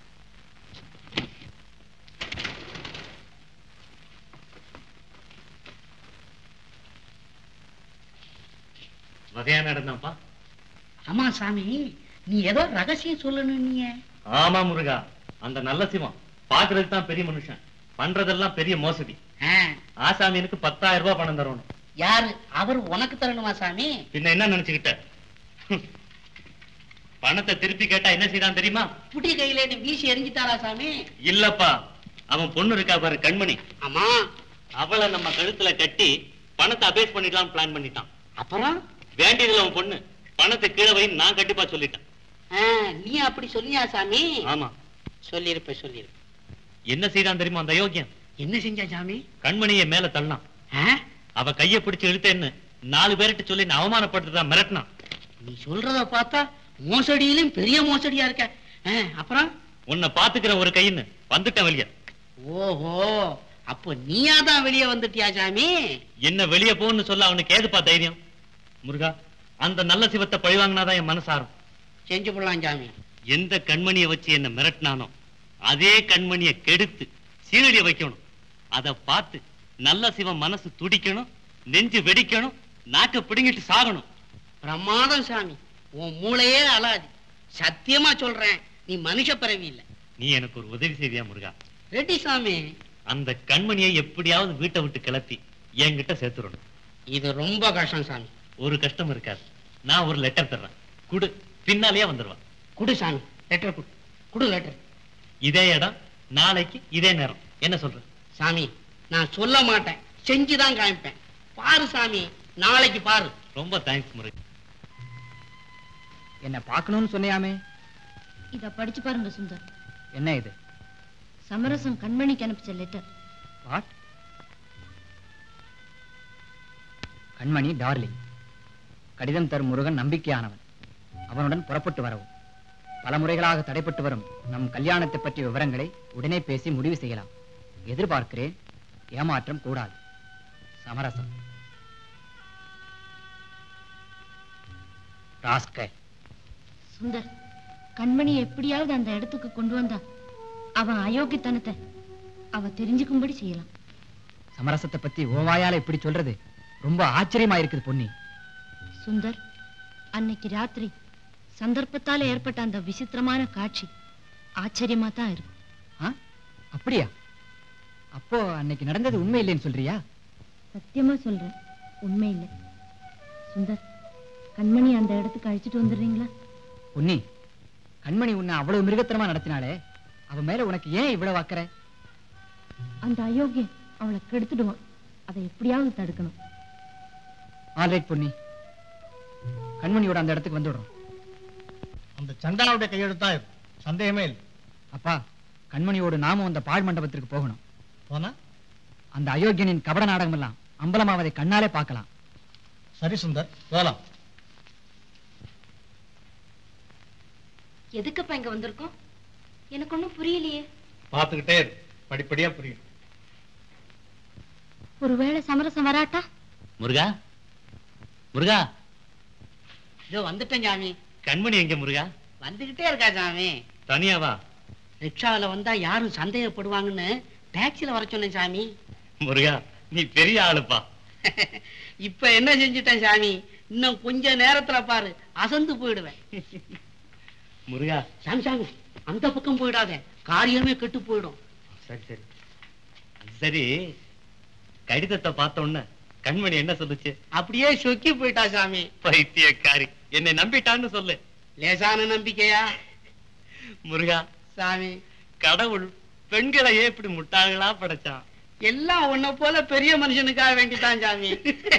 வகையான இடம் தான்ப்பா ஆமா சாமி நீ ஏதோ ரகசியம் சொல்லணும் நீ ஆமா முருகா அந்த நல்ல சிவம் பாக்குறதுக்கு தான் பெரிய மனுஷன் பண்றதெல்லாம் பெரிய மோசடி ஆசாமி எனக்கு பத்தாயிரம் ரூபாய் பணம் தரணும் யாரு அவர் உனக்கு தரணுமா சாமி பின்ன என்ன நினைச்சுக்கிட்ட பணத்தை திருப்பி கேட்டா என்ன செய்யறான் தெரியுமா புடி கையில நீ வீசி எரிஞ்சிட்டாரா சாமி இல்லப்பா அவன் பொண்ணு இருக்கா பாரு கண்மணி ஆமா அவளை நம்ம கழுத்துல கட்டி பணத்தை அபேஸ் பண்ணிடலாம் பிளான் பண்ணிட்டான் அப்புறம் வேண்டியதுல அவன் பொண்ணு பணத்தை கீழே வை நான் கண்டிப்பா சொல்லிட்டேன் ஆ, நீ அப்படி சொல்லியா சாமி ஆமா சொல்லிருப்ப சொல்லிருப்ப என்ன செய்தான் தெரியுமா அந்த அயோக்கியம் என்ன செஞ்சா சாமி கண்மணியை மேல தள்ளான் ஆ? அவ கைய பிடிச்சு இழுத்தேன்னு நாலு பேர்கிட்ட சொல்லி நான் அவமானப்படுத்துதான் மிரட்டினான் நீ சொல்றத பார்த்தா மோசடியிலும் பெரிய மோசடியா இருக்க ஆ, அப்புறம் உன்னை பாத்துக்கிற ஒரு கைன்னு வந்துட்டேன் வெளிய ஓஹோ அப்போ நீயா தான் வெளியே வந்துட்டியா சாமி என்ன வெளிய போன்னு சொல்ல அவனுக்கு ஏதுப்பா தைரியம் முருகா அந்த நல்ல சிவத்தை பழிவாங்கினாதான் என் மனசாரும் செஞ்சு போடலாம் சாமி எந்த கண்மணியை வச்சு என்ன மிரட்டினானோ அதே கண்மணியை கெடுத்து சீரடிய வைக்கணும் அத பார்த்து நல்ல சிவன் மனசு துடிக்கணும் நெஞ்சு வெடிக்கணும் நாக்க பிடுங்கிட்டு சாகணும் பிரமாதம் சாமி உன் மூளையே அலாதி சத்தியமா சொல்றேன் நீ மனுஷ பிறவி இல்ல நீ எனக்கு ஒரு உதவி செய்வியா முருகா ரெட்டி சாமி அந்த கண்மணியை எப்படியாவது வீட்டை விட்டு கிளப்பி என்கிட்ட சேர்த்துடணும் இது ரொம்ப கஷ்டம் சாமி ஒரு கஷ்டம் இருக்காது நான் ஒரு லெட்டர் தர்றேன் குடு பின்னாலேயே வந்துருவான் குடு சாமி லெட்டர் குடு குடு லெட்டர் இதே இடம் நாளைக்கு இதே நேரம் என்ன சொல்ற சாமி நான் சொல்ல மாட்டேன் செஞ்சுதான் காமிப்பேன் பாரு சாமி நாளைக்கு பாரு ரொம்ப தேங்க்ஸ் முருகா என்ன பார்க்கணும்னு சொன்னியாமே இத படிச்சு பாருங்க சுந்தர் என்ன இது சமரசம் கண்மணிக்கு அனுப்பிச்ச லெட்டர் வாட் கண்மணி டார்லிங் கடிதம் தரும் முருகன் நம்பிக்கையானவன் அவனுடன் புறப்பட்டு வரவும் பல முறைகளாக தடைப்பட்டு வரும் நம் கல்யாணத்தை பற்றிய விவரங்களை உடனே பேசி முடிவு செய்யலாம் எதிர்பார்க்கிறேன் ஏமாற்றம் கூடாது சமரசம் ராஸ்கல் சுந்தர் கண்மணி எப்படியாவது அந்த இடத்துக்கு கொண்டு வந்தா அவன் அயோக்கியத்தனத்தை அவ தெரிஞ்சுக்கும்படி செய்யலாம் சமரசத்தை பத்தி ஓவாயால இப்படி சொல்றது ரொம்ப ஆச்சரியமா இருக்குது பொன்னி சுந்தர் அன்னைக்கு ராத்திரி சந்தர்ப்பத்தால ஏற்பட்ட அந்த விசித்திரமான காட்சி ஆச்சரியமா தான் இருக்கு ஆ? அப்படியா அப்போ அன்னைக்கு நடந்தது உண்மை இல்லைன்னு சொல்றியா சத்தியமா சொல்றேன் உண்மை இல்லை சுந்தர் கண்மணி அந்த இடத்துக்கு அழைச்சிட்டு வந்துடுறீங்களா பொன்னி கண்மணி உன்னை அவ்வளவு மிருகத்தனமா நடத்தினாலே அவ மேல உனக்கு ஏன் இவ்வளவு அக்கறை அந்த அயோக்கியன் அவளை கெடுத்துடுவான் அதை எப்படியாவது தடுக்கணும் ஆல்ரைட் பொன்னி கண்மணியோட அந்த இடத்துக்கு வந்துடுறோம் அந்த சண்டாவுடைய கையெழுத்தா இது சந்தேகமே இல்லை அப்பா கண்மணியோடு நாமும் அந்த பாழ் மண்டபத்திற்கு போகணும் போனா அந்த அயோக்கியனின் கபட நாடகம் எல்லாம் அம்பலமாவதை கண்ணாலே பார்க்கலாம் சரி சுந்தர் போலாம் எதுக்குப்பா இங்க வந்திருக்கோம் எனக்கு ஒண்ணும் புரியலையே பார்த்துக்கிட்டே இரு படிப்படியா புரியும் ஒருவேளை சமரசம் வராட்டா முருகா முருகா இதோ வந்துட்டேன் சாமி கண்மணி எங்க முருகா வந்துகிட்டே இருக்கா சாமி தனியாவா ரிக்ஷாவில் வந்தா யாரும் சந்தேகப்படுவாங்கன்னு டாக்ஸில வர சொன்னேன் சாமி முருகா நீ பெரிய ஆளுப்பா இப்ப என்ன செஞ்சுட்டேன் சாமி இன்னும் கொஞ்ச நேரத்துல பாரு அசந்து போயிடுவேன் முருகா சாமி சாமி அந்த பக்கம் போயிடாத காரியமே கெட்டு போயிடும் சரி சரி அது சரி கடிதத்தை பார்த்த உடனே கண்மணி என்ன சொல்லுச்சு அப்படியே சொக்கி போயிட்டா சாமி பைத்தியக்காரி என்னை நம்பிட்டான்னு சொல்லு லேசான நம்பிக்கையா முருகா சாமி கடவுள் பெண்களை ஏன் இப்படி முட்டாள்களா படைச்சான் எல்லாம் உன்னை போல பெரிய மனுஷனுக்காக வேண்டிதான் சாமி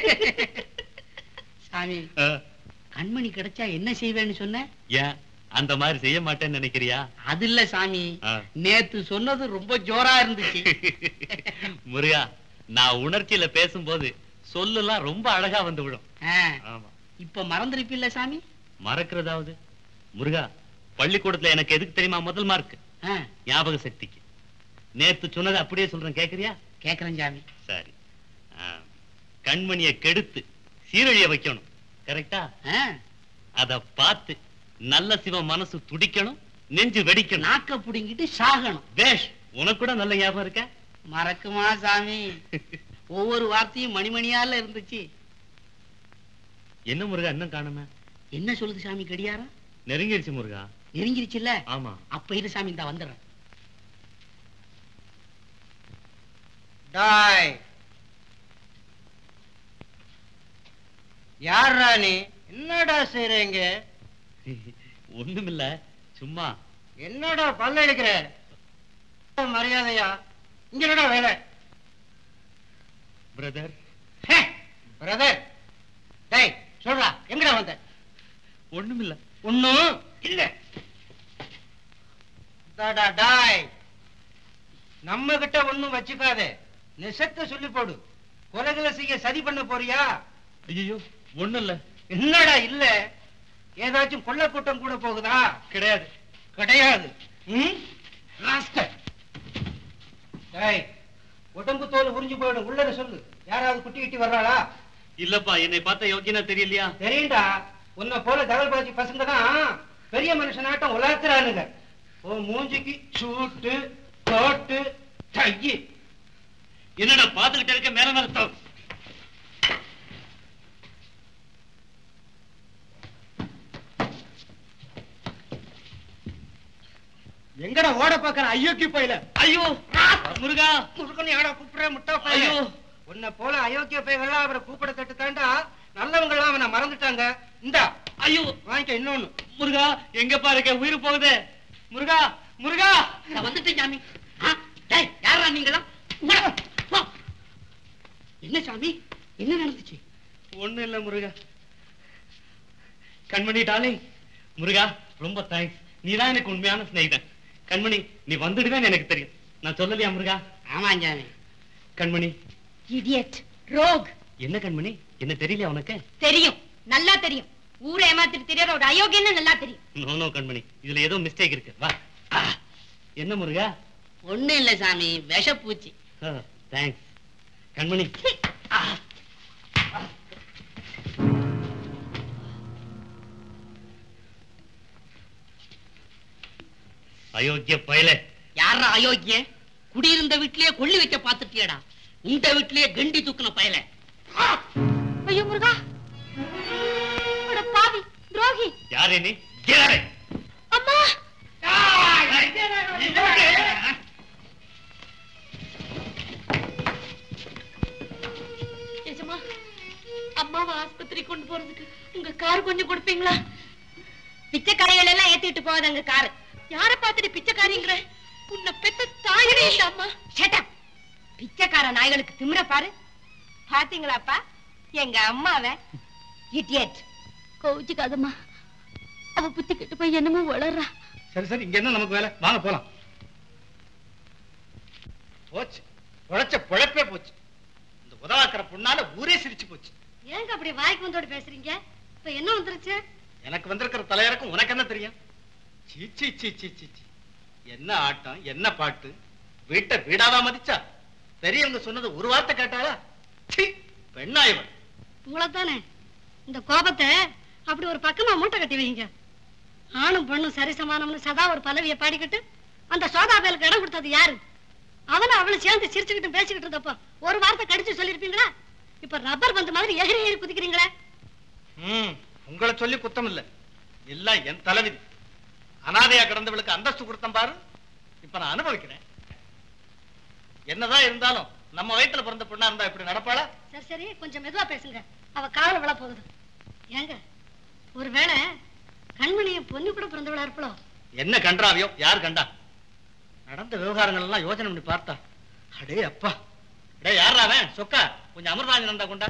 சாமி ஆ, கண்மணி கிடைச்சா என்ன செய்வேன்னு சொன்ன ஏன் அந்த மாதிரி செய்ய மாட்டேன்னு நினைக்கிறியா அது இல்ல சாமி ஆ. நேத்து சொன்னது ரொம்ப ஜோரா இருந்துச்சு முருகா நான் உணர்ச்சியில பேசும்போது சொல்லலாம் ரொம்ப அழகா வந்து விடும் ஆ, ஆமா இப்ப மறந்துருப்பில்ல சாமி மறக்கிறதாவது முருகா பள்ளிக்கூடத்துல எனக்கு எதுக்கு தெரியுமா முதல் மார்க் ஆ, ஞாபக சக்திக்கு நேத்து சொன்னதை அப்படியே சொல்றேன் கேக்குறியா கேக்குறேன் சாமி சரி ஆ, கண்மணியை கெடுத்து சீரழிய வைக்கணும் கரெக்டா ஆ, அத பார்த்து நல்ல சிவ மனசு துடிக்கணும் நெஞ்சு வெடிக்கணும் நாக்க புடுங்கிட்டு சாகணும் பேஷ் உனக்கு கூட நல்ல ஞாபகம் இருக்க மறக்குமா சாமி ஒவ்வொரு வார்த்தையும் மணிமணியால இருந்துச்சு என்ன முருகா இன்னும் காணுமே என்ன சொல்லுது சாமி கடியாரம் நெருங்கிருச்சு முருகா நெருங்கிருச்சுல்ல ஆமா அப்ப இரு சாமி இந்த வந்துடுறேன் டாய் யார்ரா நீ என்னடா செய்றீங்க ஒண்ணுமில்ல சும்மா என்னடா பல்ல எடுக்கிற மரியாதையா இங்க என்னடா வேலை பிரதர் பிரதர் டேய் சொல்றா எங்கடா வந்த ஒண்ணுமில்ல ஒண்ணும் இல்ல தாடா டாய் நம்ம கிட்ட ஒண்ணும் வச்சுக்காதே நிசத்த சொல்லி போடு கொலைகளை செய்ய சதி பண்ண போறியா ஐயோ ஒண்ணும் இல்ல என்னடா இல்ல ஏதாச்சும் கொள்ள கூட்டம் கூட போகுதா கிடையாது கிடையாது ம்? ராஸ்கல். டேய், உடம்பு தோல் உறிஞ்சு போயிடும் உள்ளத சொல்லு யாராவது குட்டி கிட்டி வர்றாளா இல்லப்பா என்னை பார்த்தா யோக்கியனா தெரியலையா தெரியும்டா உன்னை போல தகவல் பாஜி பசங்க தான் பெரிய மனுஷனாட்டம் உலாத்துறானுங்க ஓ மூஞ்சிக்கு சூட்டு கோட்டு டையி என்னடா பாத்துக்கிட்டே இருக்க மேல நடத்தம் எங்கடா ஓட பாக்குற ஐயோக்கி பையில ஐயோ முருகா முருகன் யாரா கூப்பிடுற முட்டா பையல ஐயோ. உன்னை போல அயோக்கிய பையெல்லாம் அவரை கூப்பிட தட்டு தாண்டா நல்லவங்க எல்லாம் அவனை மறந்துட்டாங்க இந்தா ஐயோ வாங்கிக்க இன்னொன்னு முருகா எங்கப்பா இருக்க உயிர் போகுது முருகா முருகா நான் வந்துட்டேன் சாமி ஆ, டேய் யாரா நீங்களா என்ன சாமி என்ன நடந்துச்சு ஒண்ணும் இல்ல முருகா கண்மணி டாலிங் முருகா ரொம்ப தேங்க்ஸ் நீதான் எனக்கு உண்மையான சிநேகிதன் கண்மணி நீ வந்துடுவேன்னு எனக்கு தெரியும் நான் சொல்லலையா முருகா ஆமா சாமி கண்மணி இடியட் ரோக் என்ன கண்மணி என்ன தெரியலையா உனக்கு தெரியும் நல்லா தெரியும் ஊரை ஏமாத்திட்டு தெரியாத ஒரு அயோக்கியன்னு நல்லா தெரியும் நோ நோ கண்மணி இதுல ஏதோ மிஸ்டேக் இருக்கு வா ஆ, என்ன முருகா ஒண்ணும் இல்ல சாமி விஷப்பூச்சி தேங்க்ஸ் கண்மணி அயோக்கிய பயலே யாரா அயோக்கிய குடியிருந்த வீட்லயே கொள்ளி வைக்க பாத்துட்டியடா இந்த வீட்லயே கண்டி தூக்குன பயல ஐயோ முருகா அட பாவி துரோகி யாரே நீ யாரே அம்மா எஜமா அம்மாவை ஆஸ்பத்திரி கொண்டு போறதுக்கு உங்க கார் கொஞ்சம் கொடுப்பீங்களா பிச்சைக்காரிகள் எல்லாம் ஏத்திட்டு போகுது அங்க காரு யார பார்த்துட்டு பிச்சைக்காரிங்கிற உன்னை பெத்த தாயனே இல்ல அம்மா ஷட் பிச்சைக்கார நாய்களுக்கு திமிர பாரு பாத்தீங்களாப்பா எங்க அம்மாவை இடியட் கோவிச்சுக்காதம்மா அவ புத்தி கெட்டு போய் என்னமோ வளர்றா சரி சரி இங்க என்ன நமக்கு வேலை வாங்க போலாம் போச்சு உழைச்ச பொழப்பே போச்சு இந்த உதவாக்கிற பொண்ணால ஊரே சிரிச்சு போச்சு ஏங்க அப்படி வாய்க்கு வந்தோடு பேசுறீங்க இப்ப என்ன வந்துருச்சு எனக்கு வந்திருக்கிற தலையறக்கும் உனக்கு என்ன தெரியும் சீ சீ சீ சீ சீ சீ. என்ன ஆட்டம் என்ன பாட்டு வீட்டை வீடாவா மதிச்சா பெரியவங்க சொன்னது ஒரு வார்த்தை கேட்டாளா சீ பெண்ணா இவன் உங்களைத்தானே இந்த கோபத்தை அப்படி ஒரு பக்கமா மூட்டை கட்டி வைங்க ஆணும் பொண்ணும் சரி சமானம்னு சதா ஒரு பல்லவியை பாடிக்கிட்டு அந்த சோதா பயலுக்கு இடம் கொடுத்தது யாரு அவனும் அவளும் சேர்ந்து சிரிச்சுக்கிட்டு பேசிக்கிட்டு இருந்தப்போ ஒரு வார்த்தை கடிச்சு சொல்லிருப்பீங்களா இப்ப ரப்பர் பந்து மாதிரி எகிரி எகிரி குதிக்கிறீங்களே ம் உங்களை சொல்லி குத்தம் இல்ல எல்லாம் என் தலைவிதி அனாதையா கிடந்தவளுக்கு அந்தஸ்து கொடுத்தேன் பாரு இப்ப நான் அனுபவிக்கிறேன் என்னதான் இருந்தாலும் நம்ம வயித்துல பிறந்த பொண்ணா இருந்தா இப்படி நடப்பாளா சரி சரி கொஞ்சம் மெதுவா பேசுங்க அவ காதல விழ போகுது ஏங்க ஒருவேளை கண்மணிய பொண்ணு கூட பிறந்தவளா இருப்பளோ என்ன கன்றாவியோ யார் கண்டா நடந்த விவகாரங்கள் எல்லாம் யோசனை பண்ணி பார்த்தா அடே அப்பா அடே யாரா அவன் சொக்கா கொஞ்சம் அமர்ராஜன் நந்தா கொண்டா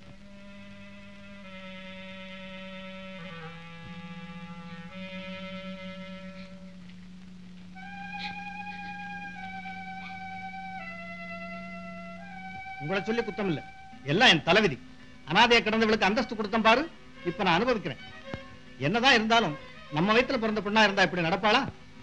உங்களை சொல்லி குத்தம் இல்ல எல்லாம் என் தலைவிதி அனாதையா கிடந்தவளுக்கு அந்தஸ்து கொடுத்தேன் பாரு இப்ப நான் அனுபவிக்கிறேன் என்னதான் இருந்தாலும் நம்ம வயித்துல பிறந்த பொண்ணா இருந்தா இப்படி நடப்பாளா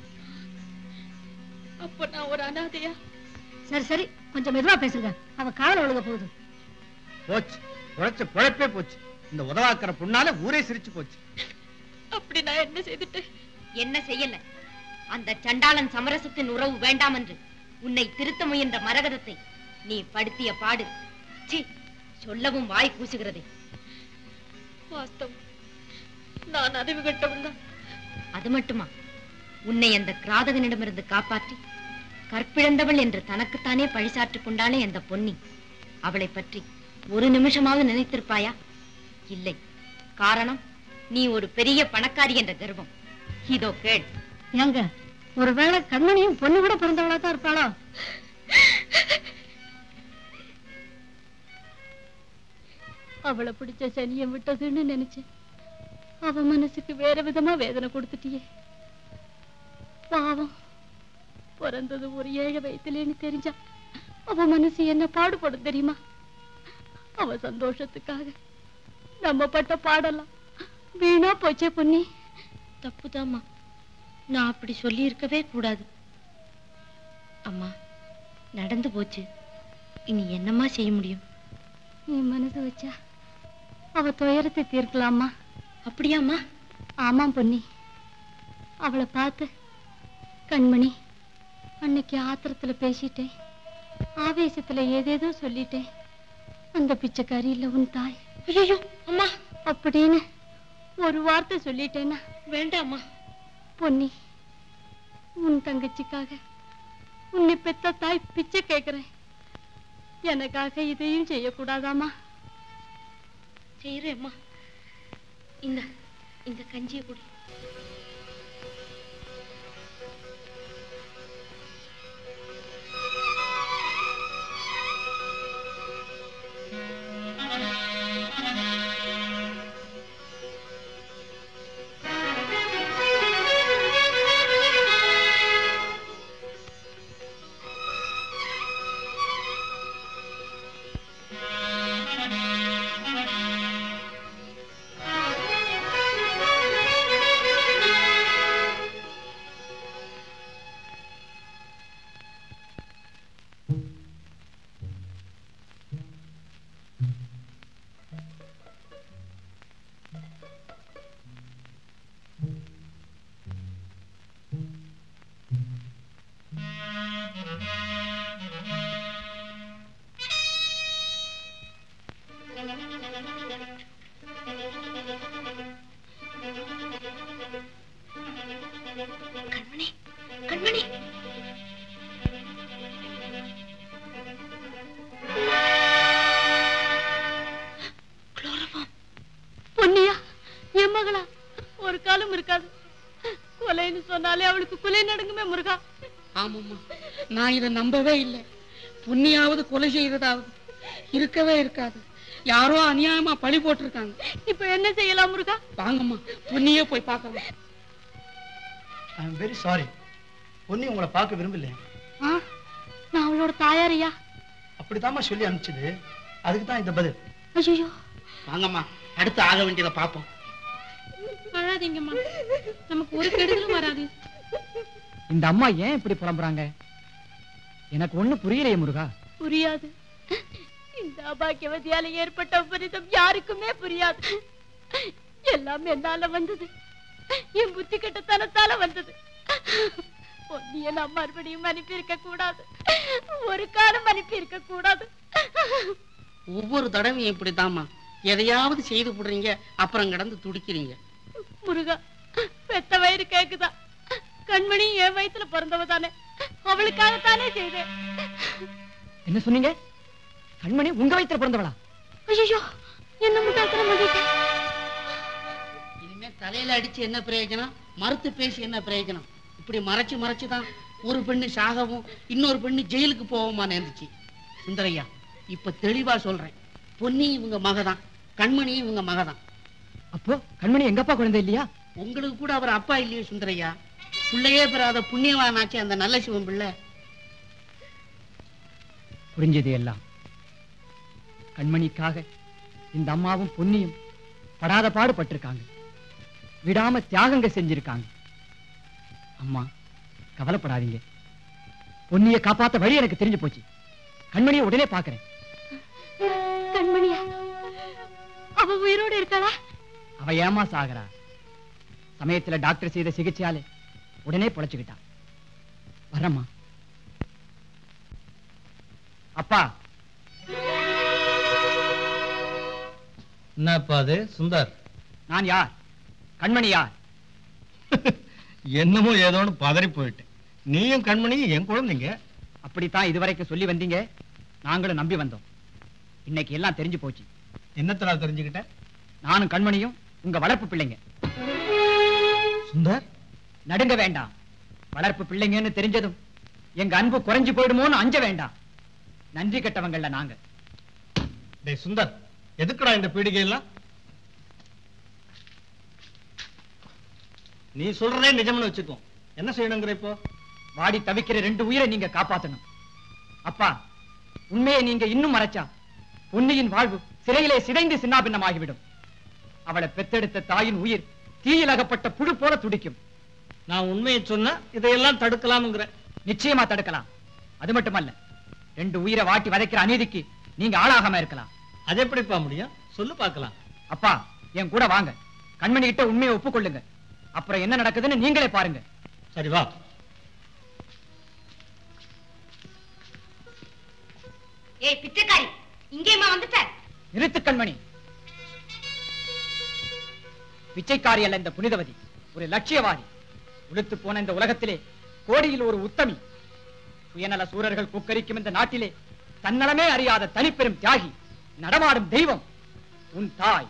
அப்ப நான் ஒரு அனாதையா சரி சரி கொஞ்சம் மெதுவா பேசுங்க அவ காதல விழுக போகுது போச்சு உழைச்ச பொழைப்பே போச்சு இந்த உதவாக்கிற பொண்ணால ஊரே சிரிச்சு போச்சு அப்படி நான் என்ன செய்துட்டேன் என்ன செய்யல அந்த சண்டாளன் சமரசத்தின் உறவு வேண்டாம் என்று உன்னை திருத்த முயன்ற மரகதத்தை நீ படுத்திய பாடு சி சொல்லவும் வாய் கூசுகிறதே வாஸ்தவம் நான் அறிவு கட்டவன் தான் அது மட்டுமா உன்னை அந்த கிராதகனிடமிருந்து காப்பாற்றி கற்பிழந்தவள் என்று தனக்குத்தானே பழிசாற்றிக் கொண்டாளே அந்த பொன்னி அவளை பற்றி ஒரு நிமிஷமாவது நினைத்திருப்பாயா இல்லை காரணம் நீ ஒரு பெரிய பணக்காரி என்ற கர்வம் இதோ கேள் ஏங்க ஒருவேளை கண்மணியும் பொண்ணு கூட பிறந்தவளா தான் இருப்பாளோ அவளை பிடிச்ச சனியை விட்டதுன்னு நினைச்சேன் அவ மனசுக்கு வேற விதமா வேதனை கொடுத்துட்டியே பாவம் பிறந்தது ஒரு ஏழை வயசுலேன்னு தெரிஞ்சா அவ மனசு என்ன பாடுபடும் தெரியுமா அவ சந்தோஷத்துக்காக நம்ம பட்ட பாடலாம் வீணா போச்சே பொன்னி தப்புதாம்மா நான் அப்படி சொல்லி இருக்கவே கூடாது அம்மா நடந்து போச்சு இனி என்னம்மா செய்ய முடியும் நீ மனசு வச்சா அவ துயரத்தை தீர்க்கலாமா அப்படியாம்மா ஆமாம் பொன்னி அவளை பார்த்து கண்மணி அன்னைக்கு ஆத்திரத்துல பேசிட்டேன் ஆவேசத்துல ஏதேதோ சொல்லிட்டேன் அந்த பிச்சைக்காரி இல்ல உன் தாய் ஐயோ அம்மா அப்படின்னு ஒரு வார்த்தை சொல்லிட்டேனா வேண்டாம்மா பொன்னி உன் தங்கச்சிக்காக உன்னை பெத்த தாய் பிச்சை கேக்குறேன் எனக்காக இதையும் செய்யக்கூடாதாமா செய்யறேம்மா இந்த இந்த கஞ்சியை குடி கண்மணி கண்மணி பொன்னியா என் மகளா ஒரு காலம் இருக்காது கொலைன்னு சொன்னாலே அவளுக்கு கொலை நடுங்குமே முருகா ஆமாம்மா நான் இதை நம்பவே இல்லை புண்ணியாவது கொலை செய்யறதாவது இருக்கவே இருக்காது யாரோ அநியாயமா பழி போட்டிருக்காங்க இப்ப என்ன செய்யலாம் முருகா வாங்கம்மா புண்ணியே போய் பார்க்கலாம் I am very sorry Ponni உங்களை பார்க்க விரும்பல ஆ, நான் அவளோட தாயாரியா அப்படித்தாம்மா சொல்லி அனுப்பிச்சது அதுக்கு தான் இந்த பதில் ஐயோ வாங்கம்மா அடுத்து ஆக வேண்டியதை பார்ப்போம் அழாதீங்கம்மா நமக்கு ஒரு கெடுதலும் வராது இந்த அம்மா ஏன் இப்படி புலம்புறாங்க எனக்கு ஒண்ணு புரியலையே முருகா புரியாது இந்த அபாக்கியவதியால ஏற்பட்ட உபரிதம் யாருக்குமே புரியாது எல்லாம் என்னால வந்தது என் புத்தி கெட்டத்தனத்தால வந்தது பொன்னிய நான் மறுபடியும் அனுப்பி இருக்க கூடாது ஒரு காலம் அனுப்பி இருக்க கூடாது ஒவ்வொரு தடவையும் இப்படித்தாம்மா எதையாவது செய்து போடுறீங்க அப்புறம் கிடந்து துடிக்கிறீங்க முருகா பெத்த வயிறு கேக்குதா கண்மணி என் வயித்துல பிறந்தவ தானே அவளுக்காகத்தானே செய்தேன் என்ன சொன்னீங்க கண்மணி உங்க வயித்துல பிறந்தவளா ஐயோ என்ன முட்டாத்தனம் பண்ணிட்டேன் இனிமே தலையில அடிச்சு என்ன பிரயோஜனம் மறுத்து பேசி என்ன பிரயோஜனம் இப்படி மறைச்சு மறைச்சு தான் ஒரு பெண்ணு சாகவும் இன்னொரு பெண்ணு ஜெயிலுக்கு போவோமா நேர்ந்துச்சு சுந்தரையா இப்ப தெளிவா சொல்றேன் பொன்னி இவங்க மகதான் கண்மணி இவங்க மகதான் அப்போ கண்மணி எங்கப்பா குழந்தை இல்லையா உங்களுக்கு கூட அவர் அப்பா இல்லையே சுந்தரையா பிள்ளையே பெறாத புண்ணியவானாச்சு அந்த நல்ல சிவன் பிள்ளை புரிஞ்சது எல்லாம் கண்மணிக்காக இந்த அம்மாவும் பொன்னியும் படாத பாடுபட்டிருக்காங்க விடாம தியாகங்க செஞ்சிருக்காங்க அம்மா கவலைப்படாதீங்க பொன்னியை காப்பாத்த வழி எனக்கு தெரிஞ்சு போச்சு கண்மணியை உடனே பாக்குறேன் கண்மணியா அவ உயிரோடு இருக்காளா அவ ஏமா சாகரா சமயத்துல டாக்டர் செய்த சிகிச்சையாலே உடனே பொழைச்சுக்கிட்டா வரம்மா அப்பா என்னப்பா அது சுந்தர் நான் யார் கண்மணி யார் என்னமோ ஏதோன்னு பதறி போயிட்டேன் நீயும் கண்மணியும் என் குழந்தைங்க அப்படித்தான் இதுவரைக்கும் சொல்லி வந்தீங்க நாங்களும் நம்பி வந்தோம் இன்னைக்கு எல்லாம் தெரிஞ்சு போச்சு என்னத்தனால தெரிஞ்சுக்கிட்ட நானும் கண்மணியும் உங்க வளர்ப்பு பிள்ளைங்க சுந்தர் நடுங்க வேண்டாம் வளர்ப்பு பிள்ளைங்கன்னு தெரிஞ்சதும் எங்க அன்பு குறைஞ்சு போயிடுமோன்னு அஞ்ச வேண்டாம் நன்றி கெட்டவங்கள்ல நாங்க டேய் சுந்தர் எதுக்குடா இந்த பீடிகை எல்லாம் நீ சொல்றதே நிஜம்னு வச்சுக்கோ என்ன செய்யணுங்கிற இப்போ வாடி தவிக்கிற ரெண்டு உயிரை நீங்க காப்பாத்தணும் அப்பா உண்மையை நீங்க இன்னும் மறைச்சா பொன்னியின் வாழ்வு சிறையிலே சிதைந்து சின்னாபின்னமாகிவிடும் அவளை பெத்தெடுத்த தாயின் உயிர் தீயில் அகப்பட்ட புழு போல துடிக்கும் நான் உண்மையை சொன்னா இதையெல்லாம் தடுக்கலாம்ங்கிற நிச்சயமா தடுக்கலாம் அது மட்டுமல்ல ரெண்டு உயிரை வாட்டி வதைக்கிற அநீதிக்கு நீங்க ஆளாகாம இருக்கலாம் அது எப்படிப்பா முடியும் சொல்லு பார்க்கலாம் அப்பா என் கூட வாங்க கண்மணி கிட்ட உண்மையை ஒப்புக்கொள்ளுங்க அப்புறம் என்ன நடக்குதுன்னு நீங்களே பாருங்க சரி வா ஏய் பிச்சைக்காரி இங்கேயுமா வந்துட்ட நிறுத்து கண்மணி பிச்சைக்காரி அல்ல இந்த புனிதவதி ஒரு லட்சியவாதி உளுத்து போன இந்த உலகத்திலே கோடியில் ஒரு உத்தமி சுயநல சூரர்கள் குக்கரிக்கும் இந்த நாட்டிலே தன்னலமே அறியாத தனிப்பெரும் தியாகி நடமாடும் தெய்வம் உன் தாய்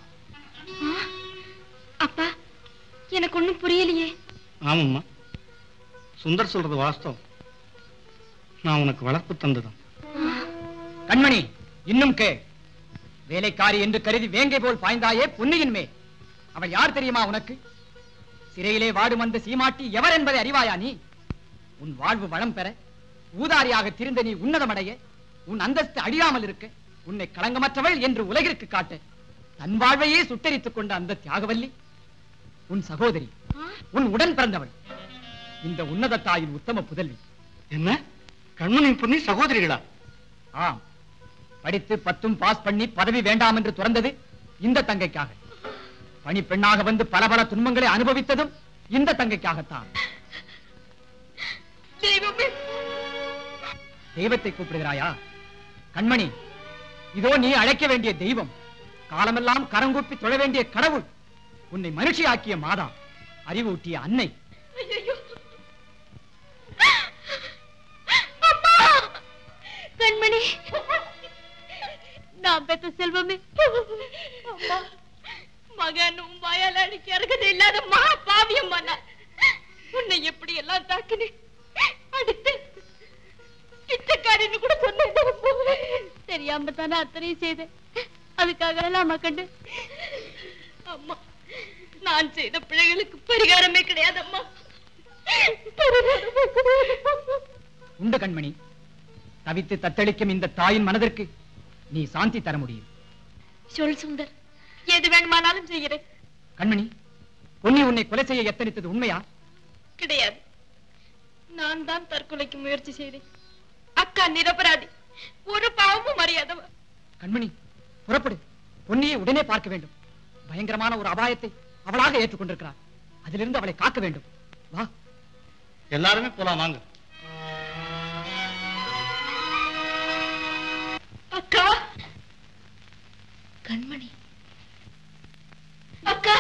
அப்பா எனக்கு ஒண்ணும் புரியலையே ஆமாம்மா சுந்தர் சொல்றது வாஸ்தவம் நான் உனக்கு வளர்ப்பு தந்ததும் கண்மணி இன்னும் கே வேலைக்காரி என்று கருதி வேங்கை போல் பாய்ந்தாயே பொன்னியின் மேல் அவள் யார் தெரியுமா உனக்கு சிறையிலே வாடும் அந்த சீமாட்டி எவர் என்பதை அறிவாயா நீ உன் வாழ்வு வளம் பெற ஊதாரியாக திரிந்த நீ உன்னதமடைய உன் அந்தஸ்து அழியாமல் இருக்க உன்னை களங்கமற்றவள் என்று உலகிற்கு காட்ட தன் வாழ்வையே சுட்டரித்துக் கொண்ட அந்த தியாகவல்லி உன் சகோதரி உன் உடன் பிறந்தவள் இந்த உன்னத தாயின் உத்தம புதல்வி என்ன கண்மணி பொன்னி சகோதரிகளா ஆம் படித்து பத்தும் பாஸ் பண்ணி பதவி வேண்டாம் என்று துறந்தது இந்த தங்கைக்காக பணி பெண்ணாக வந்து பல பல துன்பங்களை அனுபவித்ததும் இந்த தங்கைக்காகத்தான் தெய்வமே தெய்வத்தை கூப்பிடுகிறாயா கண்மணி இதோ நீ அழைக்க வேண்டிய தெய்வம் காலமெல்லாம் கரங்கூப்பி தொழ வேண்டிய கடவுள் உன்னை மனுஷியாக்கிய மாதா அறிவூட்டிய அன்னை ஐயையோ. அம்மா! கண்மணி நான் பெத்த செல்வமே அம்மா மகன் உன் வாயால் அடிக்க அருகதை இல்லாத மகா பாவியம்மா நான் உன்னை எப்படி எல்லாம் தாக்கினேன் அடுத்து பிச்சைக்காரின்னு கூட சொன்னேன் தெரியாம தானே அத்தனையும் செய்தேன் அதுக்காக எல்லாம் கண்டு அம்மா நான் செய்த பிழைகளுக்கு பரிகாரமே கிடையாது அம்மா பரிகாரமே கிடையாது உண்டு கண்மணி தவித்து தத்தளிக்கும் இந்த தாயின் மனதிற்கு நீ சாந்தி தர முடியும் சொல் சுந்தர் எது வேணுமானாலும் செய்கிறேன் கண்மணி பொன்னி உன்னை கொலை செய்ய எத்தனித்தது உண்மையா கிடையாது நான் தான் தற்கொலைக்கு முயற்சி செய்தேன் அக்கா நிரபராதி ஒரு பாவமும் அறியாதவ கண்மணி புறப்படு பொன்னியை உடனே பார்க்க வேண்டும் பயங்கரமான ஒரு அபாயத்தை அவளாக ஏற்றுக்கொண்டிருக்கிறார் அதிலிருந்து அவளை காக்க வேண்டும் வா எல்லாருமே போலாம் வாங்க அக்கா கண்மணி அக்கா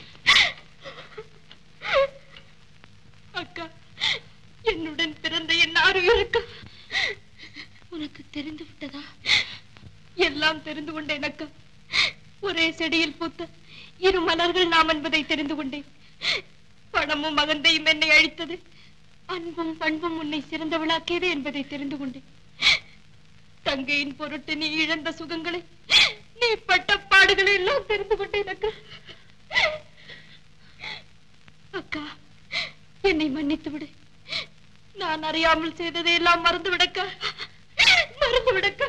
அக்கா என்னுடன் பிறந்த என் ஆறுயிருக்கு உனக்கு தெரிந்து விட்டதா எல்லாம் தெரிந்து கொண்டேன் அக்கா ஒரே செடியில் பூத்த இரு மலர்கள் நாம் என்பதை தெரிந்து கொண்டேன் பணமும் மகந்தையும் என்னை அழித்தது அன்பும் பண்பும் உன்னை சிறந்தவளாக்கியது என்பதை தெரிந்து கொண்டேன் தங்கையின் பொருட்டு நீ இழந்த சுகங்களை நீ பட்ட பாடுகளை எல்லாம் தெரிந்து கொண்டேன் அக்கா அக்கா என்னை மன்னித்து விடு நான் அறியாமல் செய்ததை எல்லாம் மறந்து விடக்கா மறந்து விடக்கா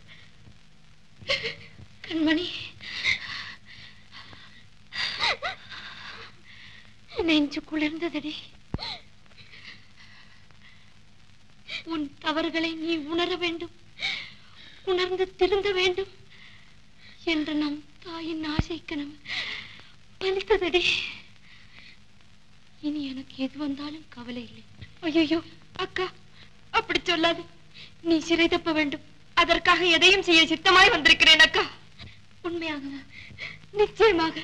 கண்மணி நெஞ்சு குளிர்ந்ததடி உன் தவறுகளை நீ உணர வேண்டும் உணர்ந்து திருந்த வேண்டும் என்று நம் தாயின் ஆசை கனவு பலித்ததடி இனி எனக்கு எது வந்தாலும் கவலை இல்லை ஐயோ அக்கா அப்படி சொல்லாது நீ சிறை தப்ப வேண்டும் அதற்காக எதையும் செய்ய சித்தமாய் வந்திருக்கிறேன் அக்கா உண்மையாக நிச்சயமாக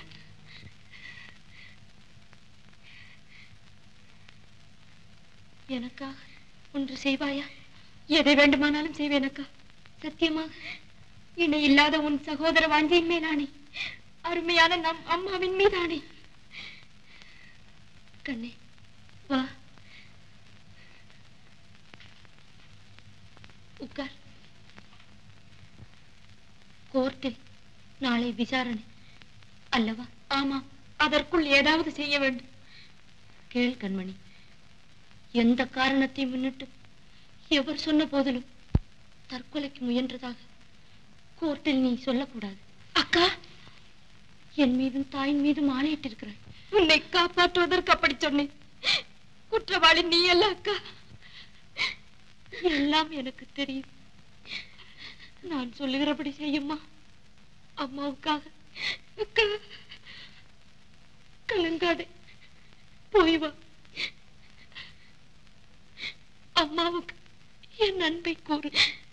எனக்காக ஒன்று செய்வாயா எதை வேண்டுமானாலும் செய்வேன் அக்கா சத்தியமாக இணை இல்லாத உன் சகோதர வாஞ்சியின் மேலானே அருமையான நம் அம்மாவின் மீதானே கண்ணே வா உட்கார் கோர்ட்டில் நாளை விசாரணை அல்லவா ஆமாம் அதற்குள் ஏதாவது செய்ய வேண்டும் கேள் கண்மணி எந்த காரணத்தை முன்னிட்டு எவர் சொன்ன போதிலும் தற்கொலைக்கு முயன்றதாக கோர்ட்டில் நீ சொல்லக்கூடாது அக்கா என் மீதும் தாயின் மீதும் ஆணையிட்டு இருக்கிறாய் உன்னை காப்பாற்றுவதற்கு அப்படி சொன்னேன் குற்றவாளி நீ அல்ல அக்கா எல்லாம் எனக்கு தெரியும் நான் சொல்லுகிறபடி செய்யுமா அம்மாவுக்காக அக்கா கலங்காதே போய் வா அம்மாவுக்கு என் அன்பை கூறு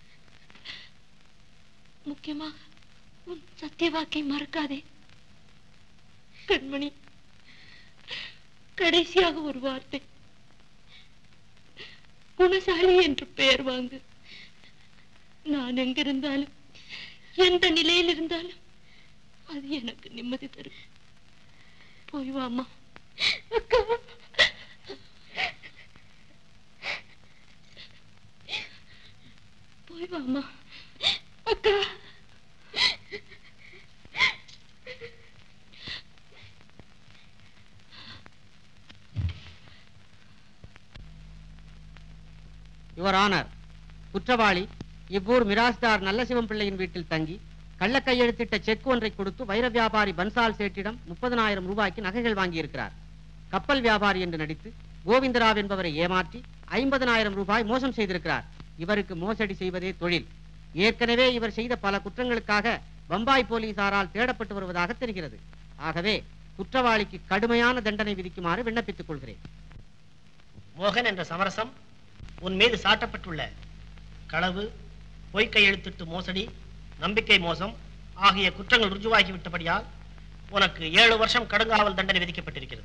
முக்கியமாக உன் சத்தியவாக்கை மறக்காதே கண்மணி கடைசியாக ஒரு வார்த்தை குணசாலி என்று பெயர் வாங்கு நான் எங்கிருந்தாலும் எந்த நிலையில் இருந்தாலும் அது எனக்கு நிம்மதி தரும் போய் வாமா அக்கா போய் வாமா அக்கா யுவர் ஆனர் குற்றவாளி இவ்வூர் மிராஸ்தார் நல்லசிவம் பிள்ளையின் வீட்டில் தங்கி கள்ள கையெழுத்திட்ட செக் ஒன்றை கொடுத்து வைர வியாபாரி பன்சால் சேட்டிடம் முப்பதனாயிரம் ரூபாய்க்கு நகைகள் வாங்கியிருக்கிறார் கப்பல் வியாபாரி என்று நடித்து கோவிந்தராவ் என்பவரை ஏமாற்றி ஐம்பதனாயிரம் ரூபாய் மோசம் செய்திருக்கிறார் இவருக்கு மோசடி செய்வதே தொழில் ஏற்கனவே இவர் செய்த பல குற்றங்களுக்காக பம்பாய் போலீசாரால் தேடப்பட்டு வருவதாக தெரிகிறது ஆகவே குற்றவாளிக்கு கடுமையான தண்டனை விதிக்குமாறு விண்ணப்பித்துக் கொள்கிறேன் மோகன் என்ற சமரசம் உன் மீது சாட்டப்பட்டுள்ள களவு பொய் கையெழுத்திட்டு மோசடி நம்பிக்கை மோசம் ஆகிய குற்றங்கள் ருஜுவாகி விட்டபடியால் உனக்கு ஏழு வருஷம் கடுங்காவல் தண்டனை விதிக்கப்பட்டிருக்கிறது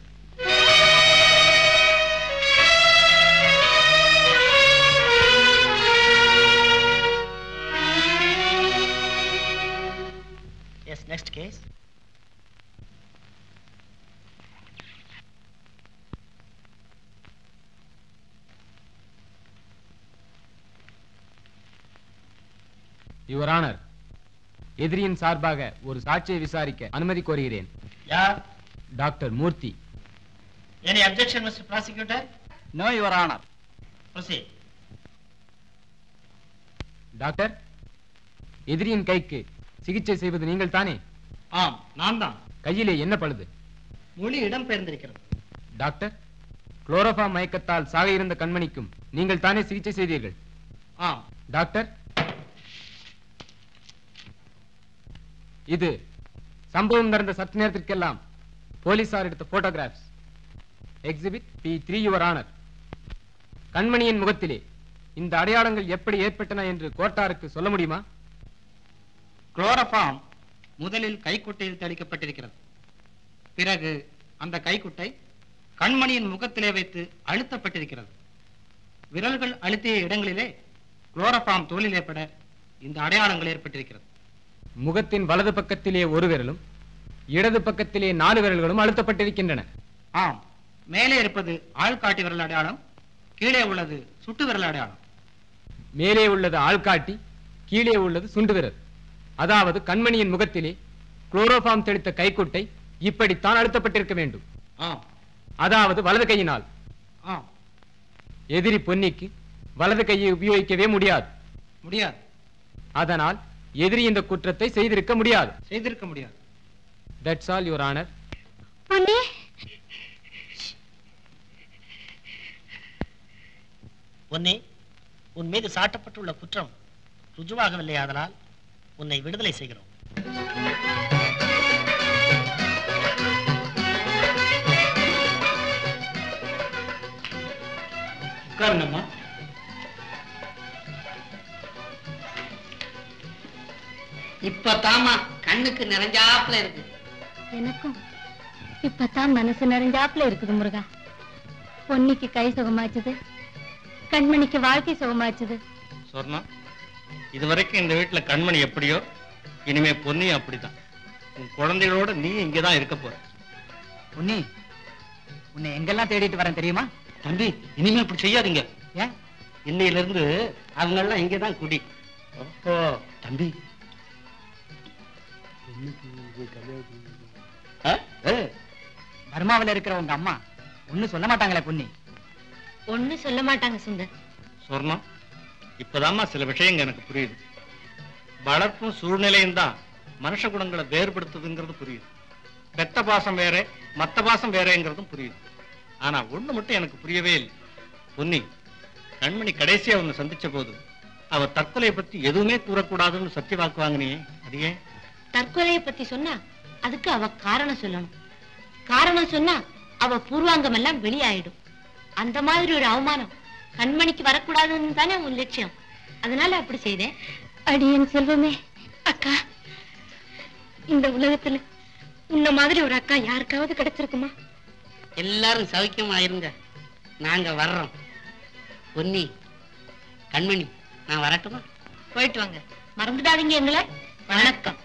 yes next case your honour எதிரியின் சார்பாக ஒரு சாட்சியை விசாரிக்க அனுமதி கோருகிறேன் யார் doctor Murthy any objection mister prosecutor no your honour proceed doctor எதிரியின் கைக்கு சிகிச்சை செய்வது நீங்கள் தானே ஆம் நான் தான் கையிலே என்ன பழுது மொழி இடம் பெயர்ந்திருக்கிறது டாக்டர் குளோரோஃபா மயக்கத்தால் சாக இருந்த கண்மணிக்கும் நீங்கள் தானே சிகிச்சை செய்தீர்கள் ஆம் டாக்டர் இது சம்பவம் நடந்த சற்று நேரத்திற்கெல்லாம் போலீசார் எடுத்த photographs exhibit P three your honour கண்மணியின் முகத்திலே இந்த அடையாளங்கள் எப்படி ஏற்பட்டன என்று கோட்டாருக்கு சொல்ல முடியுமா குளோரோஃபார்ம் முதலில் கைக்குட்டையில் தெளிக்கப்பட்டிருக்கிறது பிறகு அந்த கைக்குட்டை கண்மணியின் முகத்திலே வைத்து அழுத்தப்பட்டிருக்கிறது விரல்கள் அழுத்திய இடங்களிலே குளோரோஃபார்ம் தோலிலே பட இந்த அடையாளங்கள் ஏற்பட்டிருக்கிறது முகத்தின் வலது பக்கத்திலே ஒரு விரலும் இடது பக்கத்திலே நாலு விரல்களும் அழுத்தப்பட்டிருக்கின்றன ஆம் மேலே இருப்பது ஆள்காட்டி விரல் அடையாளம் கீழே உள்ளது சுட்டு விரல் அடையாளம் மேலே உள்ளது ஆள்காட்டி கீழே உள்ளது சுண்டு விரல் அதாவது கண்மணியின் முகத்திலே குளோரோஃபார்ம் தெளித்த கைக்குட்டை இப்படித்தான் அழுத்தப்பட்டிருக்க வேண்டும் ஆம் அதாவது வலது கையினால் ஆம் எதிரி பொன்னிக்கு வலது கையை உபயோகிக்கவே முடியாது முடியாது அதனால் எதிரி இந்த குற்றத்தை செய்திருக்க முடியாது செய்திருக்க முடியாது that's all your honour Ponni Ponni உன் மீது சாட்டப்பட்டுள்ள குற்றம் ருஜுவாகவில்லை ஆதலால் உன்னை விடுதலை செய்கிறோம் உட்காருங்கம்மா இப்பதாம்மா கண்ணுக்கு நிறைஞ்சாப்புல இருக்கு எனக்கும் இப்பதான் மனசு நிறைஞ்சாப்புல இருக்குது முருகா பொன்னிக்கு கை சுகமாச்சுது கண்மணிக்கு வாழ்க்கை சுகமாச்சுது சொர்ணா இதுவரைக்கும் இந்த வீட்டுல கண்மணி எப்படியோ இனிமே பொன்னியும் அப்படிதான் உன் குழந்தைகளோட நீ இங்கதான் இருக்க போற பொன்னி உன்னை எங்கெல்லாம் தேடிட்டு வரேன் தெரியுமா தம்பி இனிமே அப்படி செய்யாதீங்க ஏன் இன்னையில இருந்து அவங்க எல்லாம் இங்கதான் குடி ஓஹோ தம்பி பர்மாவில் இருக்கிற உங்க அம்மா ஒண்ணும் சொல்ல மாட்டாங்களே பொன்னி ஒண்ணு சொல்ல மாட்டாங்க சுந்தர் சொர்ணம் இப்பதாம்மா சில விஷயங்க எனக்கு புரியுது வளர்ப்பும் சூழ்நிலையும் தான் மனுஷ குணங்களை வேறுபடுத்துதுங்கிறது புரியுது பெத்த பாசம் வேற மத்த பாசம் வேறங்கிறதும் புரியுது ஆனா ஒண்ணு மட்டும் எனக்கு புரியவே இல்லை பொன்னி கண்மணி கடைசியா உன்னை சந்திச்ச போது அவ தற்கொலையை பத்தி எதுவுமே கூறக்கூடாதுன்னு சத்திய வாக்கு வாங்கினியே அது ஏன் தற்கொலையை பத்தி சொன்னா அதுக்கு அவ காரணம் சொல்லணும் காரணம் சொன்னா அவ பூர்வாங்கம் எல்லாம் வெளியாயிடும் அந்த மாதிரி ஒரு அவமானம் கண்மணிக்கு வரக்கூடாதுன்னு தானே உன் லட்சியம் அதனால அப்படி செய்தேன் அடியன் செல்வமே அக்கா இந்த உலகத்துல உன்ன மாதிரி ஒரு அக்கா யாருக்காவது கிடைச்சிருக்குமா எல்லாரும் சௌக்கியமா இருங்க நாங்க வர்றோம் பொன்னி கண்மணி நான் வரட்டுமா போயிட்டு வாங்க மறந்துடாதீங்க எங்களை வணக்கம்